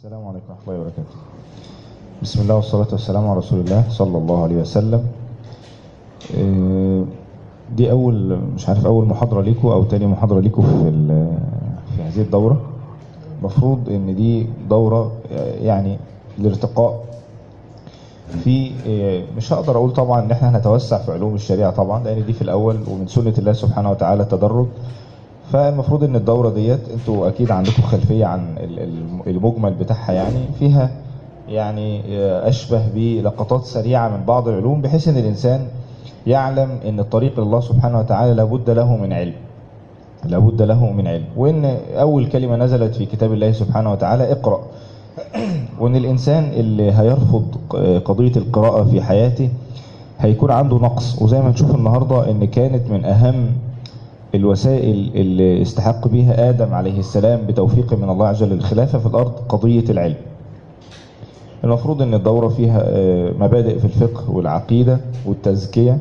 السلام عليكم ورحمة الله وبركاته بسم الله والصلاة والسلام على رسول الله صلى الله عليه وسلم آه، دي أول مش عارف أول محاضرة ليكم أو تاني محاضرة ليكم في ال- في هذه الدورة المفروض إن دي دورة آه، يعني الارتقاء في آه، مش هقدر أقول طبعا إن إحنا هنتوسع في علوم الشريعة طبعا لأن دي في الأول ومن سنة الله سبحانه وتعالى التدرج فالمفروض ان الدوره ديت انتوا اكيد عندكم خلفيه عن ال- ال- المجمل بتاعها يعني فيها يعني اشبه بلقطات سريعه من بعض العلوم بحيث ان الانسان يعلم ان الطريق لله سبحانه وتعالى لابد له من علم لابد له من علم وان اول كلمه نزلت في كتاب الله سبحانه وتعالى اقرا وان الانسان اللي هيرفض قضيه القراءه في حياته هيكون عنده نقص وزي ما نشوف النهارده ان كانت من اهم الوسائل اللي استحق بها آدم عليه السلام بتوفيق من الله عز وجل الخلافة في الأرض قضية العلم المفروض أن الدورة فيها آه، مبادئ في الفقه والعقيدة والتزكية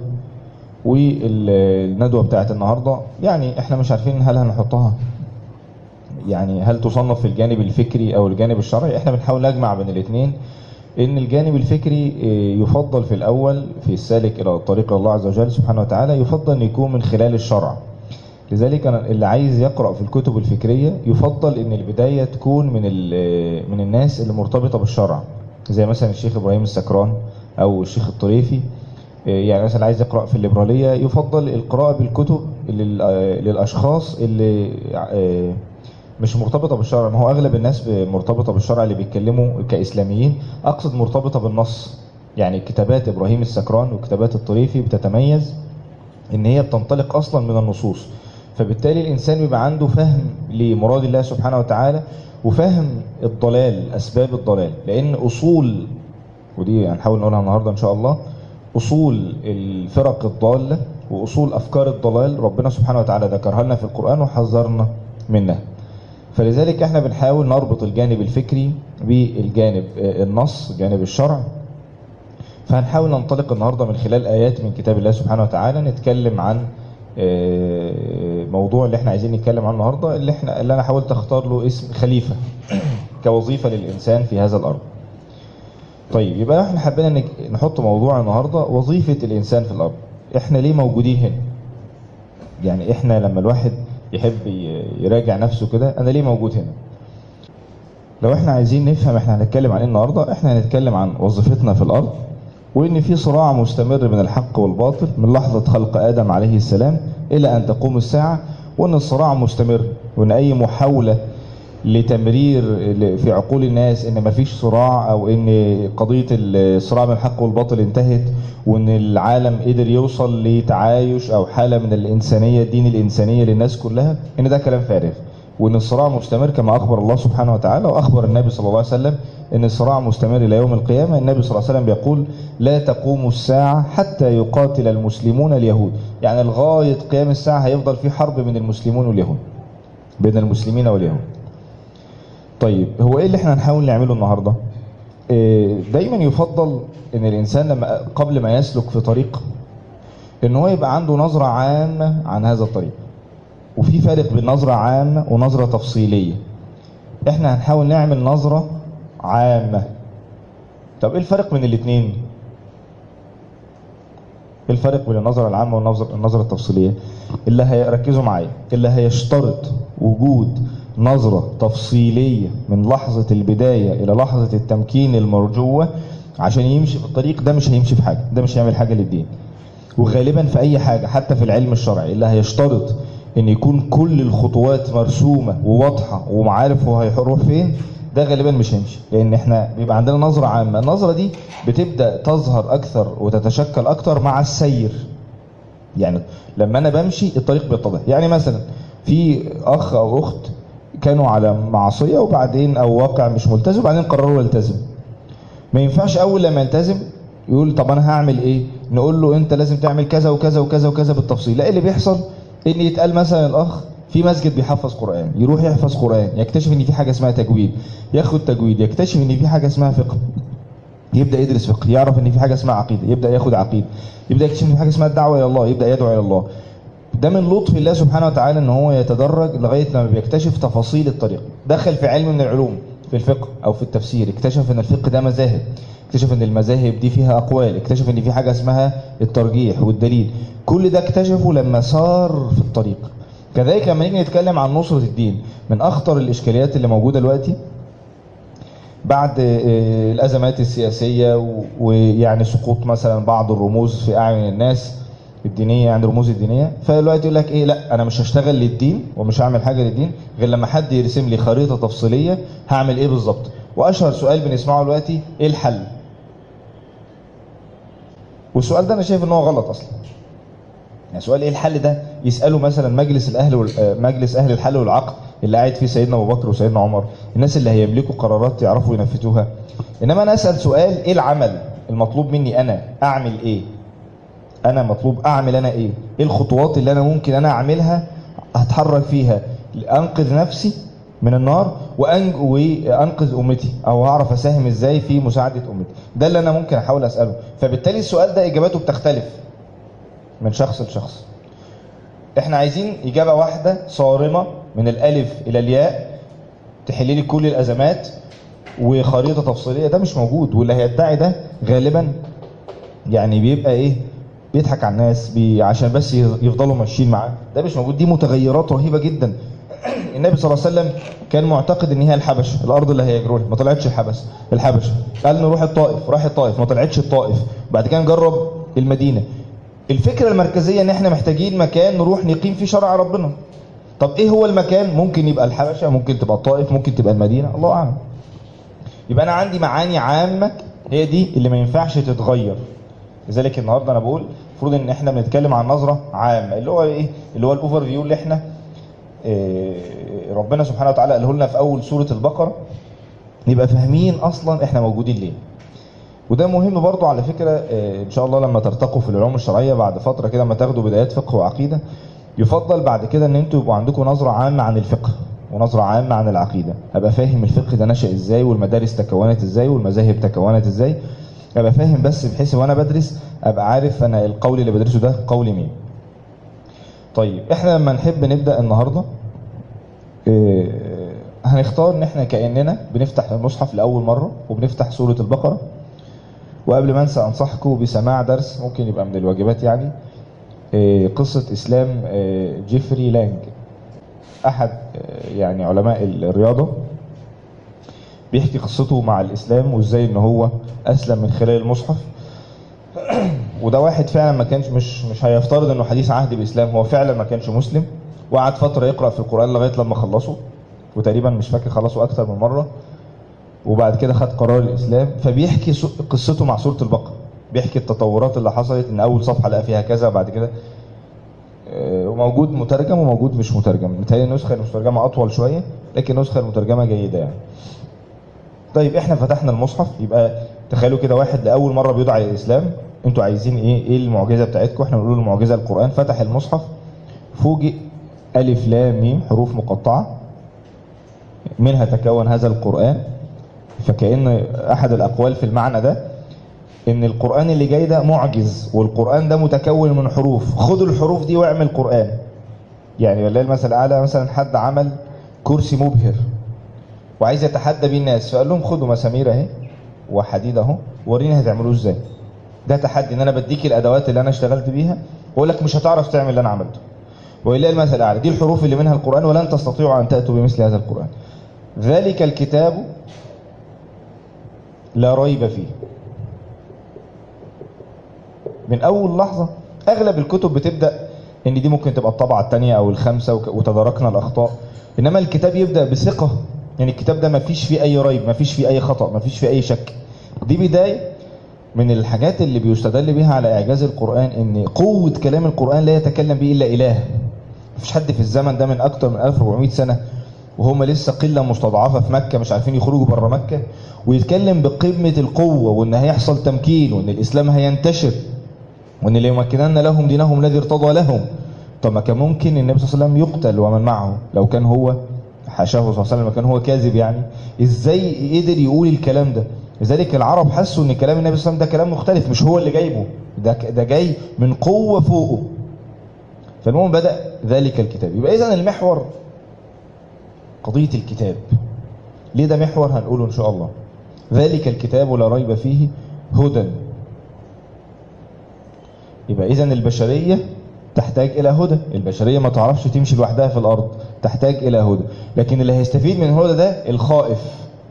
والندوة بتاعت النهاردة يعني احنا مش عارفين هل هنحطها يعني هل تصنف في الجانب الفكري او الجانب الشرعي احنا بنحاول نجمع بين الاثنين ان الجانب الفكري آه، يفضل في الاول في السالك الى طريق الله عز وجل سبحانه وتعالى يفضل ان يكون من خلال الشرع لذلك أنا اللي عايز يقرأ في الكتب الفكرية يفضل ان البداية تكون من ال- من الناس اللي مرتبطة بالشرع زي مثلا الشيخ ابراهيم السكران او الشيخ الطريفي إيه يعني مثلا عايز يقرأ في الليبرالية يفضل القراءة بالكتب لل- آه، للاشخاص اللي آه، مش مرتبطة بالشرع ما هو اغلب الناس ب- مرتبطة بالشرع اللي بيتكلموا كاسلاميين اقصد مرتبطة بالنص يعني كتابات ابراهيم السكران وكتابات الطريفي بتتميز ان هي بتنطلق اصلا من النصوص فبالتالي الانسان بيبقى عنده فهم لمراد الله سبحانه وتعالى وفهم الضلال اسباب الضلال لان اصول ودي هنحاول نقولها النهارده ان شاء الله اصول الفرق الضاله واصول افكار الضلال ربنا سبحانه وتعالى ذكرها لنا في القران وحذرنا منها فلذلك احنا بنحاول نربط الجانب الفكري بالجانب آه، النص جانب الشرع فهنحاول ننطلق النهارده من خلال ايات من كتاب الله سبحانه وتعالى نتكلم عن آه، موضوع اللي احنا عايزين نتكلم عنه النهارده اللي احنا اللي انا حاولت اختار له اسم خليفه كوظيفه للانسان في هذا الارض. طيب يبقى احنا حبينا نك- نحط موضوع النهارده وظيفه الانسان في الارض. احنا ليه موجودين هنا؟ يعني احنا لما الواحد يحب ي- يراجع نفسه كده انا ليه موجود هنا؟ لو احنا عايزين نفهم احنا هنتكلم عن ايه النهارده احنا هنتكلم عن وظيفتنا في الارض وان في صراع مستمر بين الحق والباطل من لحظه خلق ادم عليه السلام الى ان تقوم الساعه وان الصراع مستمر وان اي محاوله لتمرير ل- في عقول الناس ان مفيش صراع او ان قضيه الصراع بين الحق والباطل انتهت وان العالم قدر يوصل لتعايش او حاله من الانسانيه الدين الانسانيه للناس كلها ان ده كلام فارغ وان الصراع مستمر كما اخبر الله سبحانه وتعالى واخبر النبي صلى الله عليه وسلم ان الصراع مستمر الى يوم القيامه النبي صلى الله عليه وسلم بيقول لا تقوم الساعه حتى يقاتل المسلمون اليهود يعني لغايه قيام الساعه هيفضل في حرب بين المسلمون واليهود بين المسلمين واليهود طيب هو ايه اللي احنا هنحاول نعمله النهارده إيه، دايما يفضل ان الانسان لما قبل ما يسلك في طريق ان هو يبقى عنده نظره عامه عن هذا الطريق وفي فرق بين نظرة عامة ونظرة تفصيلية احنا هنحاول نعمل نظرة عامة طب ايه الفرق بين الاتنين ايه الفرق بين النظرة العامة والنظرة النظرة التفصيلية اللي هيركزوا معايا اللي هيشترط وجود نظرة تفصيلية من لحظة البداية إلى لحظة التمكين المرجوة عشان يمشي في الطريق ده مش هيمشي في حاجة ده مش هيعمل حاجة للدين وغالبا في اي حاجه حتى في العلم الشرعي اللي هيشترط ان يكون كل الخطوات مرسومه وواضحه ومعارف هو هيروح فين ده غالبا مش هيمشي لان احنا بيبقى عندنا نظره عامه النظره دي بتبدا تظهر اكثر وتتشكل اكثر مع السير يعني لما انا بمشي الطريق بيتضح يعني مثلا في اخ او اخت كانوا على معصيه وبعدين او واقع مش ملتزم وبعدين قرروا يلتزم ما ينفعش اول لما يلتزم يقول طب انا هعمل ايه نقول له انت لازم تعمل كذا وكذا وكذا وكذا بالتفصيل لا اللي بيحصل ان يتقال مثلا الاخ في مسجد بيحفظ قران يروح يحفظ قران يكتشف ان في حاجه اسمها تجويد ياخد تجويد يكتشف ان في حاجه اسمها فقه يبدا يدرس فقه يعرف ان في حاجه اسمها عقيده يبدا ياخد عقيده يبدا يكتشف ان في حاجه اسمها الدعوه الى الله يبدا يدعو الى الله ده من لطف الله سبحانه وتعالى ان هو يتدرج لغايه لما بيكتشف تفاصيل الطريق دخل في علم من العلوم في الفقه او في التفسير اكتشف ان الفقه ده مذاهب اكتشف ان المذاهب دي فيها اقوال اكتشف ان في حاجه اسمها الترجيح والدليل كل ده اكتشفه لما سار في الطريق كذلك لما نيجي نتكلم عن نصرة الدين من اخطر الاشكاليات اللي موجوده دلوقتي بعد آه، الازمات السياسيه و- ويعني سقوط مثلا بعض الرموز في اعين الناس الدينيه يعني الرموز الدينيه فدلوقتي يقول لك ايه لا انا مش هشتغل للدين ومش هعمل حاجه للدين غير لما حد يرسم لي خريطه تفصيليه هعمل ايه بالظبط واشهر سؤال بنسمعه دلوقتي ايه الحل والسؤال ده انا شايف ان هو غلط اصلا يعني سؤال ايه الحل ده يساله مثلا مجلس الاهل وال... آه، مجلس اهل الحل والعقد اللي قاعد فيه سيدنا ابو بكر وسيدنا عمر الناس اللي هيملكوا قرارات يعرفوا ينفذوها انما انا اسال سؤال ايه العمل المطلوب مني انا اعمل ايه انا مطلوب اعمل انا ايه ايه الخطوات اللي انا ممكن انا اعملها هتحرك فيها انقذ نفسي من النار وأنج... وانقذ امتي او هعرف اساهم ازاي في مساعده امتي ده اللي انا ممكن احاول اساله فبالتالي السؤال ده اجاباته بتختلف من شخص لشخص احنا عايزين اجابه واحده صارمه من الالف الى الياء تحل لي كل الازمات وخريطه تفصيليه ده مش موجود واللي هيدعي ده غالبا يعني بيبقى ايه بيضحك على الناس بي عشان بس يفضلوا ماشيين معاه ده مش موجود دي متغيرات رهيبه جدا النبي صلى الله عليه وسلم كان معتقد ان هي الحبشه الارض اللي هيجروها ما طلعتش الحبشه الحبشه قال نروح الطائف راح الطائف ما طلعتش الطائف بعد كده نجرب المدينه الفكره المركزيه ان احنا محتاجين مكان نروح نقيم فيه شرع ربنا طب ايه هو المكان ممكن يبقى الحبشه ممكن تبقى الطائف ممكن تبقى المدينه الله اعلم يبقى انا عندي معاني عامه هي دي اللي ما ينفعش تتغير لذلك النهارده انا بقول المفروض ان احنا بنتكلم عن نظره عامه اللي هو ايه اللي هو الاوفر فيو اللي احنا إيه ربنا سبحانه وتعالى قاله لنا في اول سوره البقره نبقى فاهمين اصلا احنا موجودين ليه وده مهم برضو على فكرة إيه ان شاء الله لما ترتقوا في العلوم الشرعية بعد فترة كده لما تاخدوا بدايات فقه وعقيدة يفضل بعد كده ان انتوا يبقوا عندكم نظرة عامة عن الفقه ونظرة عامة عن العقيدة ابقى فاهم الفقه ده نشأ ازاي والمدارس تكونت ازاي والمذاهب تكونت ازاي ابقى فاهم بس بحيث وانا بدرس ابقى عارف انا القول اللي بدرسه ده قول مين طيب احنا لما نحب نبدأ النهاردة إيه هنختار ان احنا كأننا بنفتح المصحف لأول مرة وبنفتح سورة البقرة وقبل ما انسى انصحكم بسماع درس ممكن يبقى من الواجبات يعني إيه قصة اسلام إيه جيفري لانج احد يعني علماء الرياضة بيحكي قصته مع الاسلام وازاي ان هو اسلم من خلال المصحف وده واحد فعلا ما كانش مش مش هيفترض انه حديث عهد بالاسلام هو فعلا ما كانش مسلم وقعد فتره يقرا في القران لغايه لما خلصه وتقريبا مش فاكر خلصه اكتر من مره وبعد كده خد قرار الاسلام فبيحكي قصته مع سوره البقره بيحكي التطورات اللي حصلت ان اول صفحه لقى فيها كذا بعد كده وموجود مترجم وموجود مش مترجم متهيألي النسخه المترجمه اطول شويه لكن النسخه المترجمه جيده يعني طيب احنا فتحنا المصحف يبقى تخيلوا كده واحد لاول مره بيدعى الاسلام انتوا عايزين ايه ايه المعجزه بتاعتكم احنا بنقول له المعجزه القران فتح المصحف فوجئ الف لام ميم حروف مقطعه منها تكون هذا القران فكأن احد الاقوال في المعنى ده ان القران اللي جاي ده معجز والقران ده متكون من حروف خد الحروف دي واعمل قران يعني والله المثل الاعلى مثلا حد عمل كرسي مبهر وعايز يتحدى بيه الناس فقال لهم خدوا مسامير اهي وحديد اهو وريني هتعملوه ازاي ده تحدي ان انا بديك الادوات اللي انا اشتغلت بيها واقول لك مش هتعرف تعمل اللي انا عملته ولله المثل الاعلى دي الحروف اللي منها القران ولن تستطيعوا ان تاتوا بمثل هذا القران ذلك الكتاب لا ريب فيه من اول لحظه اغلب الكتب بتبدا ان دي ممكن تبقى الطبعه الثانيه او الخامسه وتداركنا الاخطاء انما الكتاب يبدا بثقه يعني الكتاب ده ما فيش فيه اي ريب ما فيش فيه اي خطا ما فيش فيه اي شك دي بدايه من الحاجات اللي بيستدل بها على اعجاز القران ان قوه كلام القران لا يتكلم به الا اله مفيش حد في الزمن ده من اكتر من 1400 سنه وهم لسه قله مستضعفه في مكه مش عارفين يخرجوا بره مكه ويتكلم بقمه القوه وان هيحصل تمكين وان الاسلام هينتشر وان ليمكنن لهم دينهم الذي ارتضى لهم طب ما كان ممكن النبي صلى الله عليه وسلم يقتل ومن معه لو كان هو حاشاه صلى الله عليه وسلم كان هو كاذب يعني ازاي قدر يقول الكلام ده لذلك العرب حسوا ان كلام النبي صلى الله عليه وسلم ده كلام مختلف مش هو اللي جايبه ده ده جاي من قوه فوقه فالمهم بدا ذلك الكتاب يبقى اذا المحور قضيه الكتاب ليه ده محور هنقوله ان شاء الله ذلك الكتاب لا ريب فيه هدى يبقى اذا البشريه تحتاج الى هدى البشريه ما تعرفش تمشي لوحدها في الارض تحتاج الى هدى لكن اللي هيستفيد من الهدى ده الخائف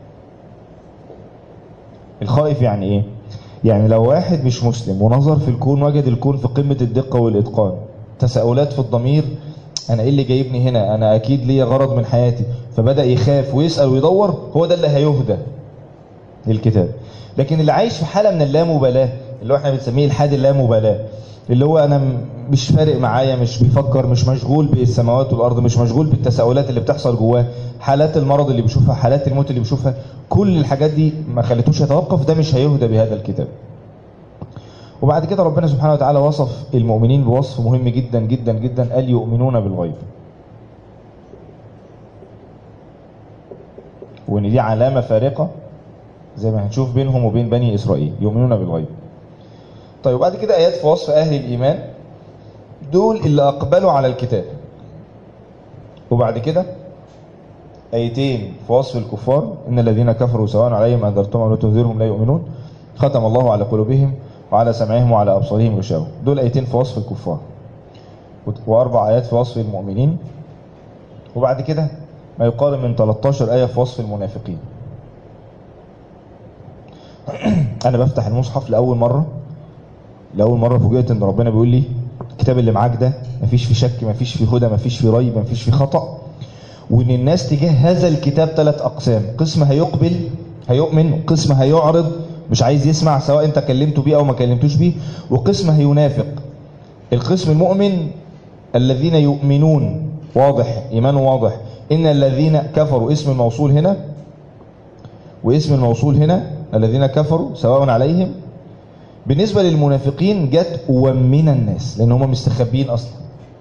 الخائف يعني ايه يعني لو واحد مش مسلم ونظر في الكون وجد الكون في قمه الدقه والاتقان تساؤلات في الضمير انا ايه اللي جايبني هنا انا اكيد ليا غرض من حياتي فبدا يخاف ويسال ويدور هو ده اللي هيهدى للكتاب لكن اللي عايش في حاله من اللامبالاه اللي هو احنا بنسميه الحاد اللامبالاه اللي هو انا م- مش فارق معايا مش بيفكر مش مشغول بالسماوات والارض مش مشغول بالتساؤلات اللي بتحصل جواه حالات المرض اللي بيشوفها حالات الموت اللي بيشوفها كل الحاجات دي ما خلتوش يتوقف ده مش هيهدى بهذا الكتاب وبعد كده ربنا سبحانه وتعالى وصف المؤمنين بوصف مهم جدا جدا جدا قال يؤمنون بالغيب وان دي علامه فارقه زي ما هنشوف بينهم وبين بني اسرائيل يؤمنون بالغيب طيب وبعد كده ايات في وصف اهل الايمان دول اللي اقبلوا على الكتاب وبعد كده ايتين في وصف الكفار ان الذين كفروا سواء عليهم انذرتهم او لم تنذرهم لا يؤمنون ختم الله على قلوبهم وعلى سمعهم وعلى ابصارهم غشاوه دول ايتين في وصف الكفار واربع ايات في وصف المؤمنين وبعد كده ما يقارب من 13 ايه في وصف المنافقين انا بفتح المصحف لاول مره لاول مره فوجئت ان ربنا بيقول لي الكتاب اللي معاك ده مفيش فيه شك مفيش فيه هدى مفيش فيه ريب مفيش فيه خطا وان الناس تجاه هذا الكتاب ثلاث اقسام قسم هيقبل هيؤمن قسم هيعرض مش عايز يسمع سواء انت كلمته بيه او ما كلمتوش بيه وقسم هينافق القسم المؤمن الذين يؤمنون واضح ايمان واضح ان الذين كفروا اسم الموصول هنا واسم الموصول هنا الذين كفروا سواء عليهم بالنسبة للمنافقين جت ومن الناس لأن هم مستخبين أصلا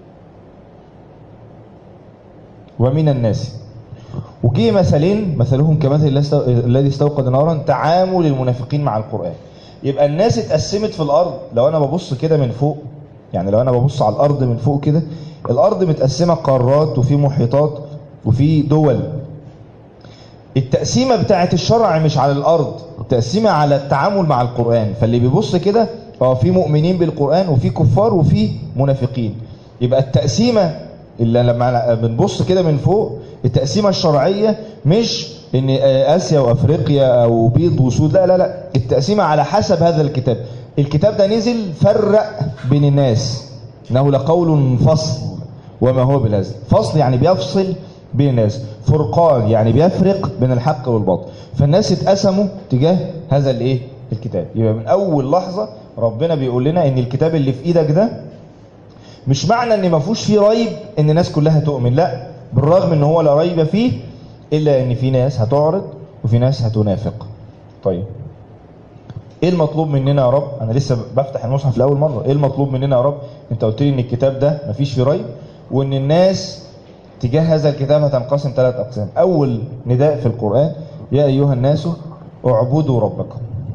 ومن الناس وجي مثلين مثلهم كمثل الذي استوقد نارا تعامل المنافقين مع القرآن يبقى الناس اتقسمت في الأرض لو أنا ببص كده من فوق يعني لو أنا ببص على الأرض من فوق كده الأرض متقسمة قارات وفي محيطات وفي دول التقسيمة بتاعت الشرع مش على الأرض التقسيمة على التعامل مع القرآن فاللي بيبص كده اه في مؤمنين بالقرآن وفي كفار وفي منافقين يبقى التقسيمة اللي لما بنبص كده من فوق التقسيمة الشرعية مش ان اسيا وافريقيا او بيض وسود لا لا لا التقسيمة على حسب هذا الكتاب الكتاب ده نزل فرق بين الناس انه لقول فصل وما هو بالهزل فصل يعني بيفصل بين الناس فرقان يعني بيفرق بين الحق والباطل فالناس اتقسموا تجاه هذا الايه الكتاب يبقى من اول لحظه ربنا بيقول لنا ان الكتاب اللي في ايدك ده مش معنى ان ما فيهوش فيه ريب ان الناس كلها تؤمن لا بالرغم ان هو لا ريب فيه الا ان في ناس هتعرض وفي ناس هتنافق طيب ايه المطلوب مننا يا رب انا لسه بفتح المصحف لاول مره ايه المطلوب مننا يا رب انت قلت لي ان الكتاب ده مفيش فيه ريب وان الناس تجاه هذا الكتاب هتنقسم ثلاث أقسام أول نداء في القرآن يا أيها الناس اعبدوا ربكم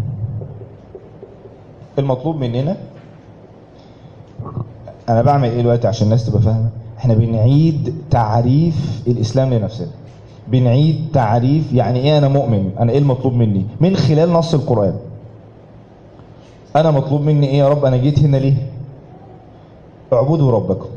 المطلوب مننا أنا بعمل إيه دلوقتي عشان الناس تبقى فاهمة إحنا بنعيد تعريف الإسلام لنفسنا بنعيد تعريف يعني إيه أنا مؤمن أنا إيه المطلوب مني من خلال نص القرآن أنا مطلوب مني إيه يا رب أنا جيت هنا ليه اعبدوا ربكم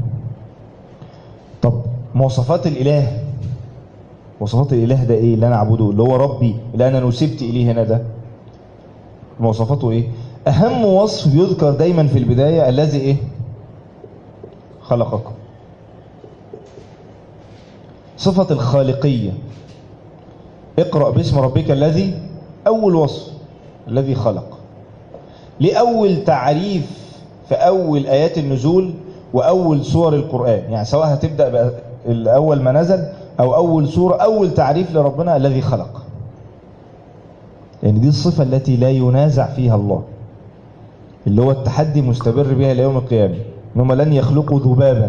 طب مواصفات الاله مواصفات الاله ده ايه اللي انا اعبده اللي هو ربي اللي انا نسبت اليه هنا ده مواصفاته ايه اهم وصف بيذكر دايما في البدايه الذي ايه خلقكم صفه الخالقيه اقرا باسم ربك الذي اول وصف الذي خلق لاول تعريف في اول ايات النزول واول سور القران يعني سواء هتبدا باول ما نزل او اول سوره اول تعريف لربنا الذي خلق لان يعني دي الصفه التي لا ينازع فيها الله اللي هو التحدي مستمر بها ليوم القيامه انهم لن يخلقوا ذبابا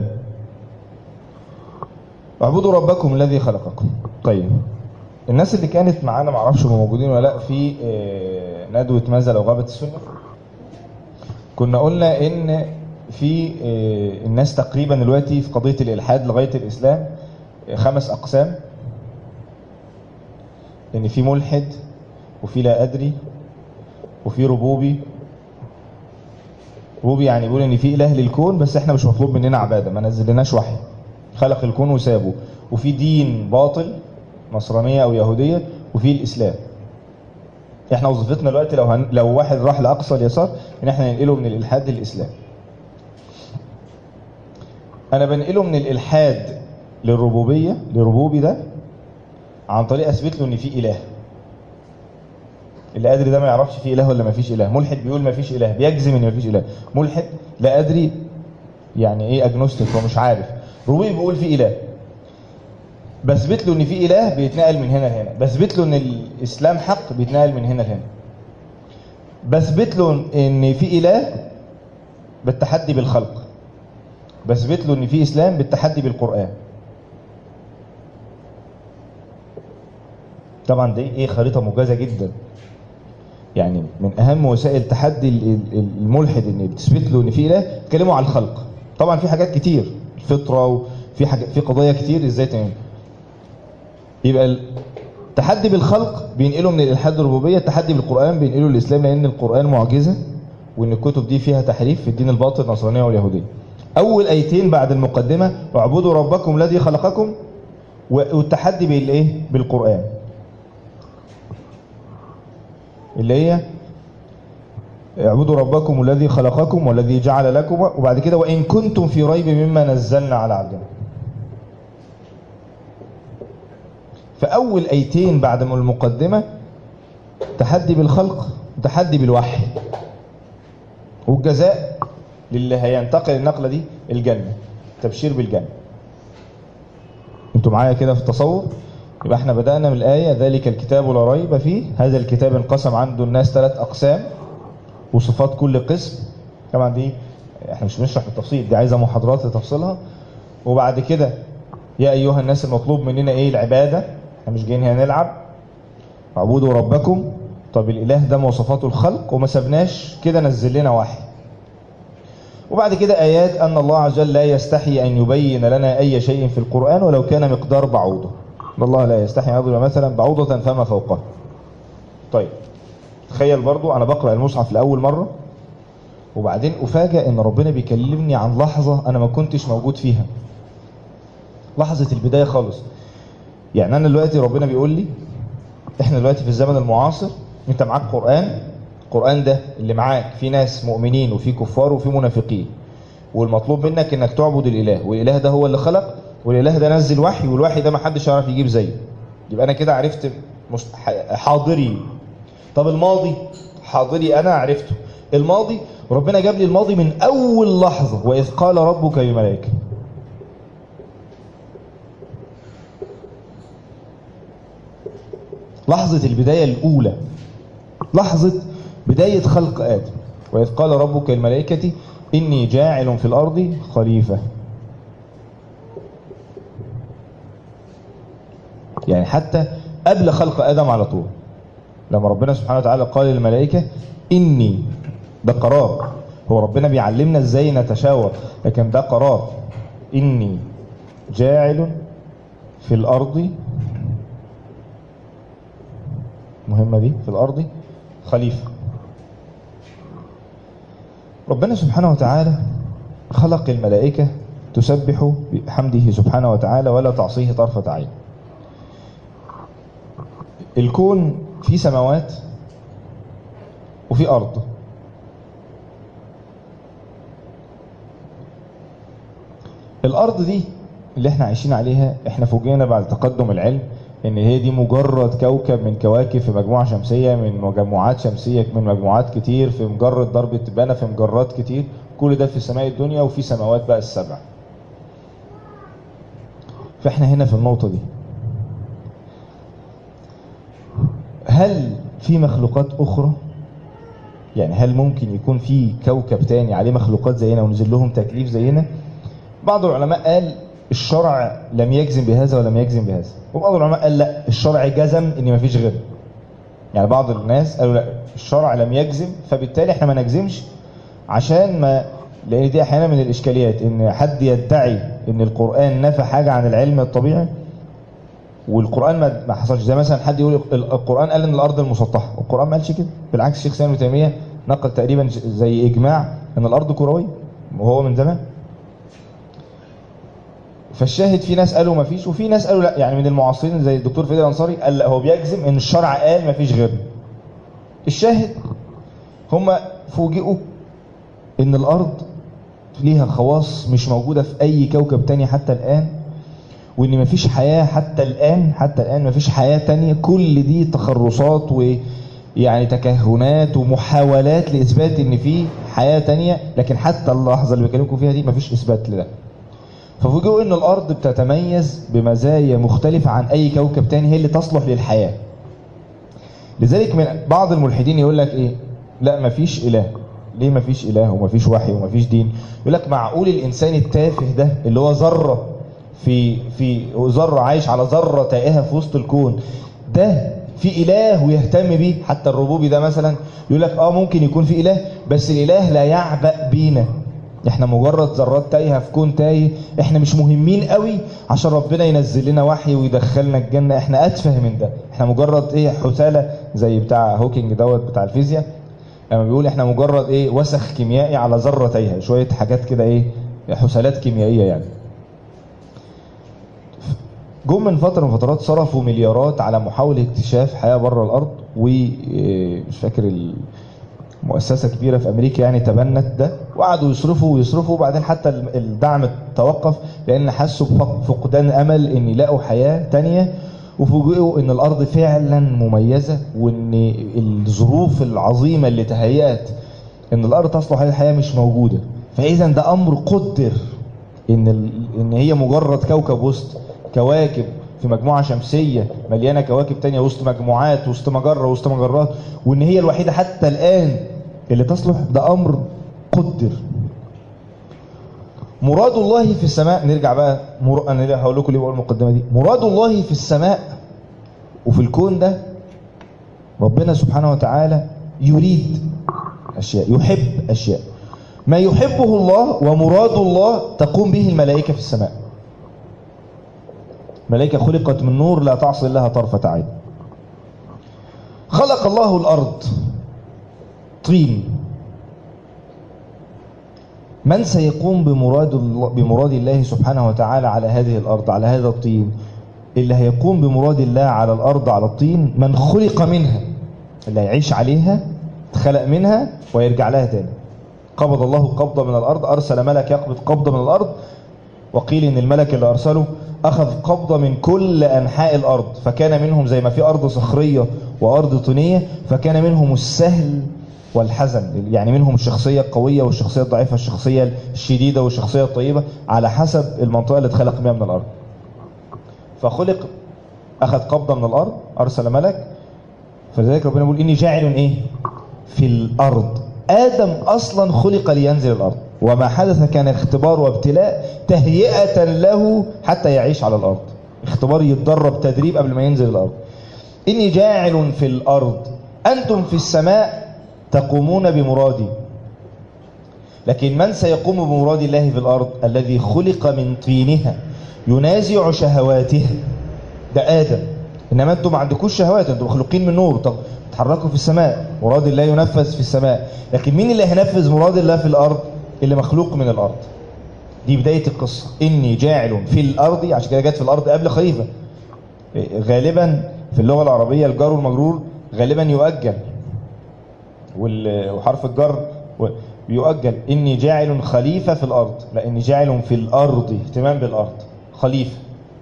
اعبدوا ربكم الذي خلقكم طيب الناس اللي كانت معانا معرفش هم موجودين ولا لا في ندوه ماذا لو غابت السنه كنا قلنا ان في الناس تقريبا دلوقتي في قضية الإلحاد لغاية الإسلام خمس أقسام ان في ملحد وفي لا ادري وفي ربوبي ربوبي يعني بيقول ان في اله للكون بس احنا مش مطلوب مننا عباده ما نزلناش وحي خلق الكون وسابه وفي دين باطل نصرانيه او يهوديه وفي الاسلام احنا وظيفتنا دلوقتي لو هن... لو واحد راح لاقصى اليسار ان احنا ننقله من الالحاد للاسلام انا بنقله من الالحاد للربوبيه لربوبي ده عن طريق اثبت له ان في اله اللي ادري ده ما يعرفش في اله ولا ما فيش اله ملحد بيقول ما فيش اله بيجزم ان ما فيش اله ملحد لا ادري يعني ايه اجنوستيك هو مش عارف ربوبي بيقول في اله بثبت له ان في اله بيتنقل من هنا لهنا بثبت له ان الاسلام حق بيتنقل من هنا لهنا بثبت له ان في اله بالتحدي بالخلق بثبت له ان في اسلام بالتحدي بالقران طبعا دي ايه خريطه موجزه جدا يعني من اهم وسائل تحدي ال- ال- الملحد ان بتثبت له ان في اله اتكلموا على الخلق طبعا في حاجات كتير الفطره وفي حاجات في قضايا كتير ازاي تعمل يبقى التحدي بالخلق بينقله من الالحاد للربوبيه التحدي بالقران بينقله للاسلام لان القران معجزه وان الكتب دي فيها تحريف في الدين الباطل النصرانيه واليهوديه اول ايتين بعد المقدمه اعبدوا ربكم الذي خلقكم والتحدي بالايه بالقران اللي هي اعبدوا ربكم الذي خلقكم والذي جعل لكم وبعد كده وان كنتم في ريب مما نزلنا على عبدنا فاول ايتين بعد ما المقدمه تحدي بالخلق وتحدي بالوحي والجزاء للي هينتقل النقله دي الجنه تبشير بالجنه انتوا معايا كده في التصور يبقى احنا بدأنا من الآية ذلك الكتاب لا ريب فيه هذا الكتاب انقسم عنده الناس ثلاث أقسام وصفات كل قسم طبعا دي احنا مش بنشرح بالتفصيل دي عايزة محاضرات لتفصيلها وبعد كده يا أيها الناس المطلوب مننا إيه العبادة احنا مش جايين هنا نلعب اعبدوا ربكم طب الإله ده مواصفاته الخلق وما سبناش كده نزل لنا واحد وبعد كده آيات أن الله عز وجل لا يستحي أن يبين لنا أي شيء في القرآن ولو كان مقدار بعوضة إن الله لا يستحي أن يضرب مثلا بعوضة فما فوقها طيب تخيل برضو أنا بقرأ المصحف لأول مرة وبعدين أفاجأ أن ربنا بيكلمني عن لحظة أنا ما كنتش موجود فيها لحظة البداية خالص يعني أنا دلوقتي ربنا بيقول لي إحنا دلوقتي في الزمن المعاصر أنت معاك قرآن القرآن ده اللي معاك في ناس مؤمنين وفي كفار وفي منافقين والمطلوب منك انك تعبد الاله والاله ده هو اللي خلق والاله ده نزل وحي والوحي ده ما حدش يعرف يجيب زيه يبقى انا كده عرفت مست... حاضري طب الماضي حاضري انا عرفته الماضي ربنا جاب لي الماضي من اول لحظه واذ قال ربك للملائكه لحظه البدايه الاولى لحظه بدايه خلق ادم واذ قال ربك للملائكه اني جاعل في الارض خليفه يعني حتى قبل خلق ادم على طول لما ربنا سبحانه وتعالى قال للملائكه اني ده قرار هو ربنا بيعلمنا ازاي نتشاور لكن ده قرار اني جاعل في الارض مهمه دي في الارض خليفه ربنا سبحانه وتعالى خلق الملائكة تسبح بحمده سبحانه وتعالى ولا تعصيه طرفة عين الكون فيه سماوات وفي أرض الأرض دي اللي احنا عايشين عليها احنا فوجئنا بعد تقدم العلم ان هي دي مجرد كوكب من كواكب في مجموعة شمسية من مجموعات شمسية من مجموعات كتير في مجرد ضرب تبانة في مجرات كتير كل ده في سماء الدنيا وفي سماوات بقى السبع فاحنا هنا في النقطة دي هل في مخلوقات أخرى يعني هل ممكن يكون في كوكب تاني عليه مخلوقات زينا ونزل لهم تكليف زينا بعض العلماء قال الشرع لم يجزم بهذا ولم يجزم بهذا وبعض العلماء قال لا الشرع جزم ان مفيش غيره يعني بعض الناس قالوا لا الشرع لم يجزم فبالتالي احنا ما نجزمش عشان ما لان دي احيانا من الاشكاليات ان حد يدعي ان القران نفى حاجه عن العلم الطبيعي والقران ما ما حصلش زي مثلا حد يقول القران قال ان الارض المسطحه والقران ما قالش كده بالعكس الشيخ سامي تيميه نقل تقريبا زي اجماع ان الارض كرويه وهو من زمان فالشاهد في ناس قالوا ما فيش وفي ناس قالوا لا يعني من المعاصرين زي الدكتور فيدي الانصاري قال لا هو بيجزم ان الشرع قال ما فيش غيرنا الشاهد هم فوجئوا ان الارض ليها خواص مش موجوده في اي كوكب تاني حتى الان وان مفيش حياه حتى الان حتى الان مفيش حياه تانية كل دي تخرصات ويعني تكهنات ومحاولات لاثبات ان في حياه تانية لكن حتى اللحظه اللي بكلمكم فيها دي مفيش اثبات لده ففوجئوا ان الارض بتتميز بمزايا مختلفه عن اي كوكب تاني هي اللي تصلح للحياه لذلك من بعض الملحدين يقول لك ايه لا مفيش اله ليه مفيش اله ومفيش وحي ومفيش دين يقول لك معقول الانسان التافه ده اللي هو ذره في في ذره عايش على ذره تائهه في وسط الكون ده في اله ويهتم بيه حتى الربوبي ده مثلا يقول لك اه ممكن يكون في اله بس الاله لا يعبأ بينا احنا مجرد ذرات تايهه في كون تايه احنا مش مهمين قوي عشان ربنا ينزل لنا وحي ويدخلنا الجنه احنا اتفه من ده احنا مجرد ايه حثاله زي بتاع هوكينج دوت بتاع الفيزياء لما بيقول احنا مجرد ايه وسخ كيميائي على ذره تايهه شويه حاجات كده ايه حثالات كيميائيه يعني جم من فتره من فترات صرفوا مليارات على محاوله اكتشاف حياه بره الارض ومش فاكر مؤسسه كبيره في امريكا يعني تبنت ده وقعدوا يصرفوا ويصرفوا وبعدين حتى الدعم توقف لان حسوا بفقدان امل ان يلاقوا حياه تانية وفوجئوا ان الارض فعلا مميزه وان الظروف العظيمه اللي تهيأت ان الارض تصلح للحياه مش موجوده فاذا ده امر قدر ان ان هي مجرد كوكب وسط كواكب في مجموعة شمسية مليانة كواكب تانية وسط مجموعات وسط مجرة وسط مجرات وان هي الوحيدة حتى الآن اللي تصلح ده أمر قدر مراد الله في السماء نرجع بقى مر... انا هقول لكم ليه بقول المقدمة دي مراد الله في السماء وفي الكون ده ربنا سبحانه وتعالى يريد أشياء يحب أشياء ما يحبه الله ومراد الله تقوم به الملائكة في السماء ملائكة خلقت من نور لا تعصي الله طرفة عين خلق الله الأرض طين من سيقوم بمراد الله, بمراد الله سبحانه وتعالى على هذه الأرض على هذا الطين اللي هيقوم بمراد الله على الأرض على الطين من خلق منها اللي هيعيش عليها اتخلق منها ويرجع لها تاني قبض الله قبضة من الأرض أرسل ملك يقبض قبضة من الأرض وقيل إن الملك اللي أرسله أخذ قبضة من كل أنحاء الأرض فكان منهم زي ما في أرض صخرية وأرض طينية فكان منهم السهل والحزن يعني منهم الشخصية القوية والشخصية الضعيفة الشخصية الشديدة والشخصية الطيبة على حسب المنطقة اللي اتخلق بها من الأرض فخلق أخذ قبضة من الأرض أرسل ملك فلذلك ربنا يقول إني جاعل إيه في الأرض آدم أصلا خلق لينزل الأرض وما حدث كان اختبار وابتلاء تهيئة له حتى يعيش على الأرض اختبار يتدرب تدريب قبل ما ينزل الأرض إني جاعل في الأرض أنتم في السماء تقومون بمرادي لكن من سيقوم بمراد الله في الأرض الذي خلق من طينها ينازع شهواتها ده آدم إنما أنتم ما عندكوش شهوات أنتم مخلوقين من نور تحركوا في السماء مراد الله ينفذ في السماء لكن مين اللي هينفذ مراد الله في الأرض اللي مخلوق من الأرض دي بداية القصة إني جاعل في الأرض عشان كده جت في الأرض قبل خليفة غالبا في اللغة العربية الجار والمجرور غالبا يؤجل وحرف الجر يؤجل إني جاعل خليفة في الأرض لا إني جاعل في الأرض اهتمام بالأرض خليفة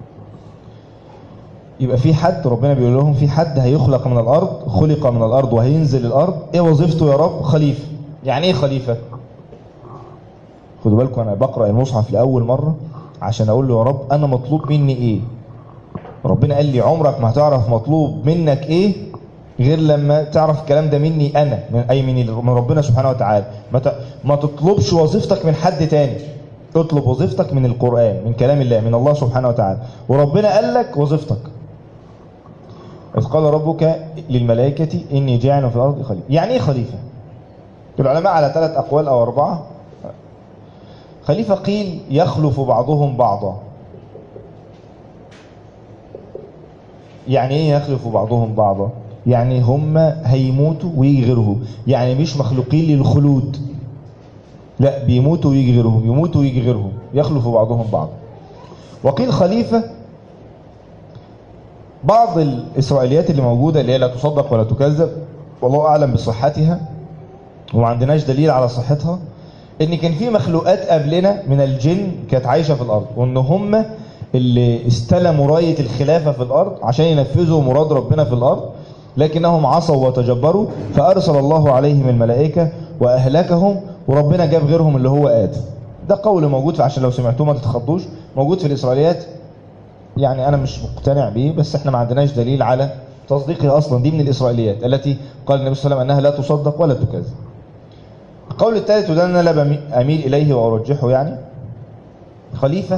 يبقى في حد ربنا بيقول لهم في حد هيخلق من الأرض خلق من الأرض وهينزل الأرض إيه وظيفته يا رب خليفة يعني إيه خليفة خدوا بالكم أنا بقرأ المصحف لأول مرة عشان أقول له يا رب أنا مطلوب مني إيه ربنا قال لي عمرك ما هتعرف مطلوب منك إيه غير لما تعرف الكلام ده مني انا من اي من من ربنا سبحانه وتعالى ما ما تطلبش وظيفتك من حد تاني اطلب وظيفتك من القرآن من كلام الله من الله سبحانه وتعالى وربنا قال لك وظيفتك إذ قال ربك للملائكة إني جاعل في الأرض خليفة يعني إيه خليفة العلماء على ثلاث أقوال أو أربعة خليفة قيل يخلف بعضهم بعضا يعني ايه يخلف بعضهم بعضا يعني هم هيموتوا ويجي غيرهم يعني مش مخلوقين للخلود لا بيموتوا ويجي غيرهم يموتوا ويجي غيرهم يخلف بعضهم بعضا وقيل خليفة بعض الإسرائيليات اللي موجودة اللي هي لا تصدق ولا تكذب والله أعلم بصحتها وما عندناش دليل على صحتها ان كان في مخلوقات قبلنا من الجن كانت عايشة في الأرض وان هم اللي استلموا راية الخلافة في الأرض عشان ينفذوا مراد ربنا في الأرض لكنهم عصوا وتجبروا فأرسل الله عليهم الملائكة وأهلكهم وربنا جاب غيرهم اللي هو آدم ده قول موجود عشان لو سمعتوه ما تتخضوش موجود في الإسرائيليات يعني أنا مش مقتنع به بس احنا ما عندناش دليل على تصديقها أصلا دي من الإسرائيليات التي قال النبي صلى الله عليه وسلم أنها لا تصدق ولا تكذب القول الثالث وده أنا لا أميل إليه وأرجحه يعني خليفة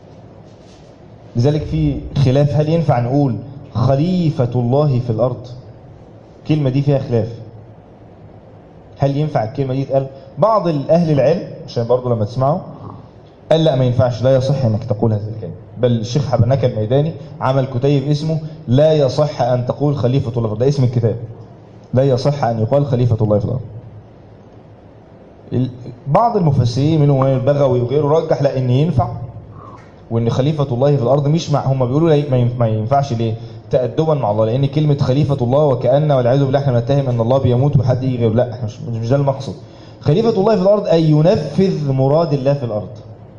لذلك في خلاف هل ينفع نقول خليفة الله في الأرض الكلمة دي فيها خلاف هل ينفع الكلمة دي تقال بعض الأهل العلم عشان برضو لما تسمعوا قال لا ما ينفعش لا يصح انك تقول هذه الكلمة بل الشيخ حبناك الميداني عمل كتيب اسمه لا يصح ان تقول خليفة الله ده اسم الكتاب لا يصح ان يقال خليفة الله في الأرض بعض المفسرين منهم البغوي وغيره رجح لا ان ينفع وان خليفة الله في الارض مش مع هم بيقولوا ما ينفعش ليه تأدبا مع الله لان كلمة خليفة الله وكأن والعياذ بالله احنا نتهم ان الله بيموت وحد يجي غيره لا مش, مش ده المقصد خليفة الله في الارض ان ينفذ مراد الله في الارض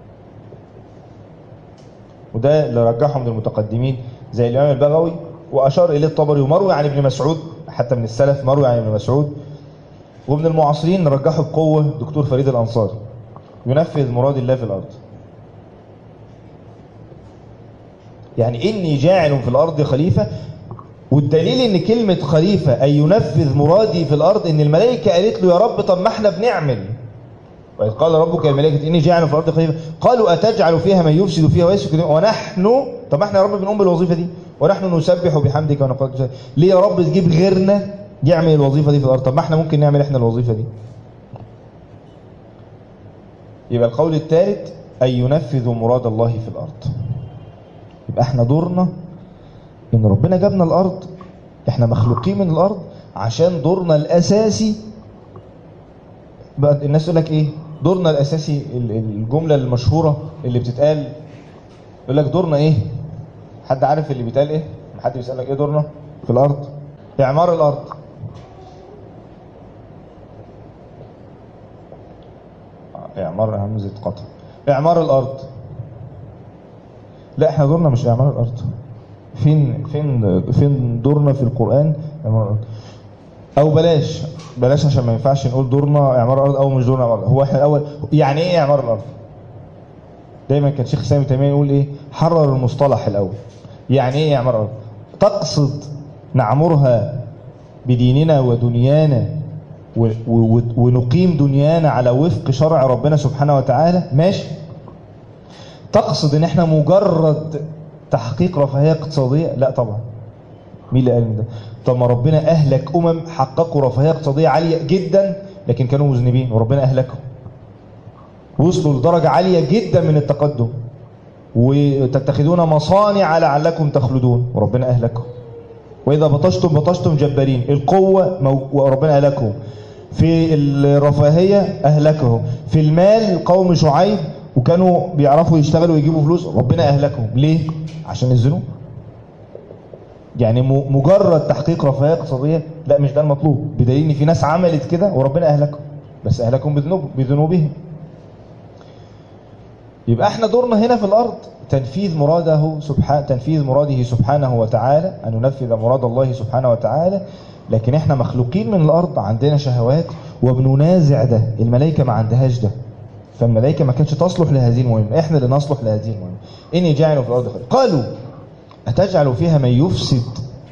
وده اللي رجحه من المتقدمين زي الامام البغوي واشار اليه الطبري ومروي عن ابن مسعود حتى من السلف مروي عن ابن مسعود ومن المعاصرين رجحه بقوة دكتور فريد الأنصاري ينفذ مراد الله في الأرض يعني إني جاعل في الأرض خليفة والدليل ان كلمة خليفة أي ينفذ مرادي في الأرض ان الملائكة قالت له يا رب طب ما احنا بنعمل وإذ قال ربك الملائكة إني جاعل في الأرض خليفة قالوا أتجعل فيها من يفسد فيها ويسفك ونحن طب ما احنا يا رب بنقوم بالوظيفة دي ونحن نسبح بحمدك ونقدس ليه يا رب تجيب غيرنا يعمل الوظيفة دي في الأرض طب ما احنا ممكن نعمل احنا الوظيفة دي يبقى القول الثالث أن ينفذ مراد الله في الأرض يبقى احنا دورنا ان ربنا جابنا الأرض احنا مخلوقين من الأرض عشان دورنا الأساسي بقى الناس يقول لك ايه دورنا الأساسي الجملة المشهورة اللي بتتقال يقول لك دورنا ايه حد عارف اللي بيتقال ايه حد بيسألك ايه دورنا في الأرض إعمار الأرض إعمار همزة قطع إعمار الأرض لا احنا دورنا مش إعمار الأرض فين فين فين دورنا في القرآن إعمار الأرض أو بلاش بلاش عشان ما ينفعش نقول دورنا إعمار الأرض أو مش دورنا إعمار الأرض هو احنا الأول يعني إيه إعمار الأرض دايما كان شيخ سامي تيمية يقول إيه حرر المصطلح الأول يعني إيه إعمار الأرض تقصد نعمرها بديننا ودنيانا ونقيم دنيانا على وفق شرع ربنا سبحانه وتعالى ماشي تقصد ان احنا مجرد تحقيق رفاهية اقتصادية لا طبعا مين اللي قال ده طب ما ربنا اهلك امم حققوا رفاهية اقتصادية عالية جدا لكن كانوا مذنبين وربنا اهلكهم وصلوا لدرجة عالية جدا من التقدم وتتخذون مصانع لعلكم تخلدون وربنا اهلكهم وإذا بطشتم بطشتم جبارين القوة مو... وربنا أهلكهم في الرفاهية أهلكهم في المال قوم شعيب وكانوا بيعرفوا يشتغلوا ويجيبوا فلوس ربنا أهلكهم ليه؟ عشان الذنوب يعني مجرد تحقيق رفاهية اقتصادية لا مش ده المطلوب بدليل ان في ناس عملت كده وربنا أهلكهم بس أهلكهم بذنوب بذنوبهم يبقى احنا دورنا هنا في الأرض تنفيذ مراده سبحانه تنفيذ مراده سبحانه وتعالى أن ننفذ مراد الله سبحانه وتعالى لكن احنا مخلوقين من الأرض عندنا شهوات وبننازع ده الملائكة ما عندهاش ده فالملائكة ما كانتش تصلح لهذه المهمة احنا اللي نصلح لهذه المهمة إني جاعل في الأرض خير قالوا أتجعل فيها من يفسد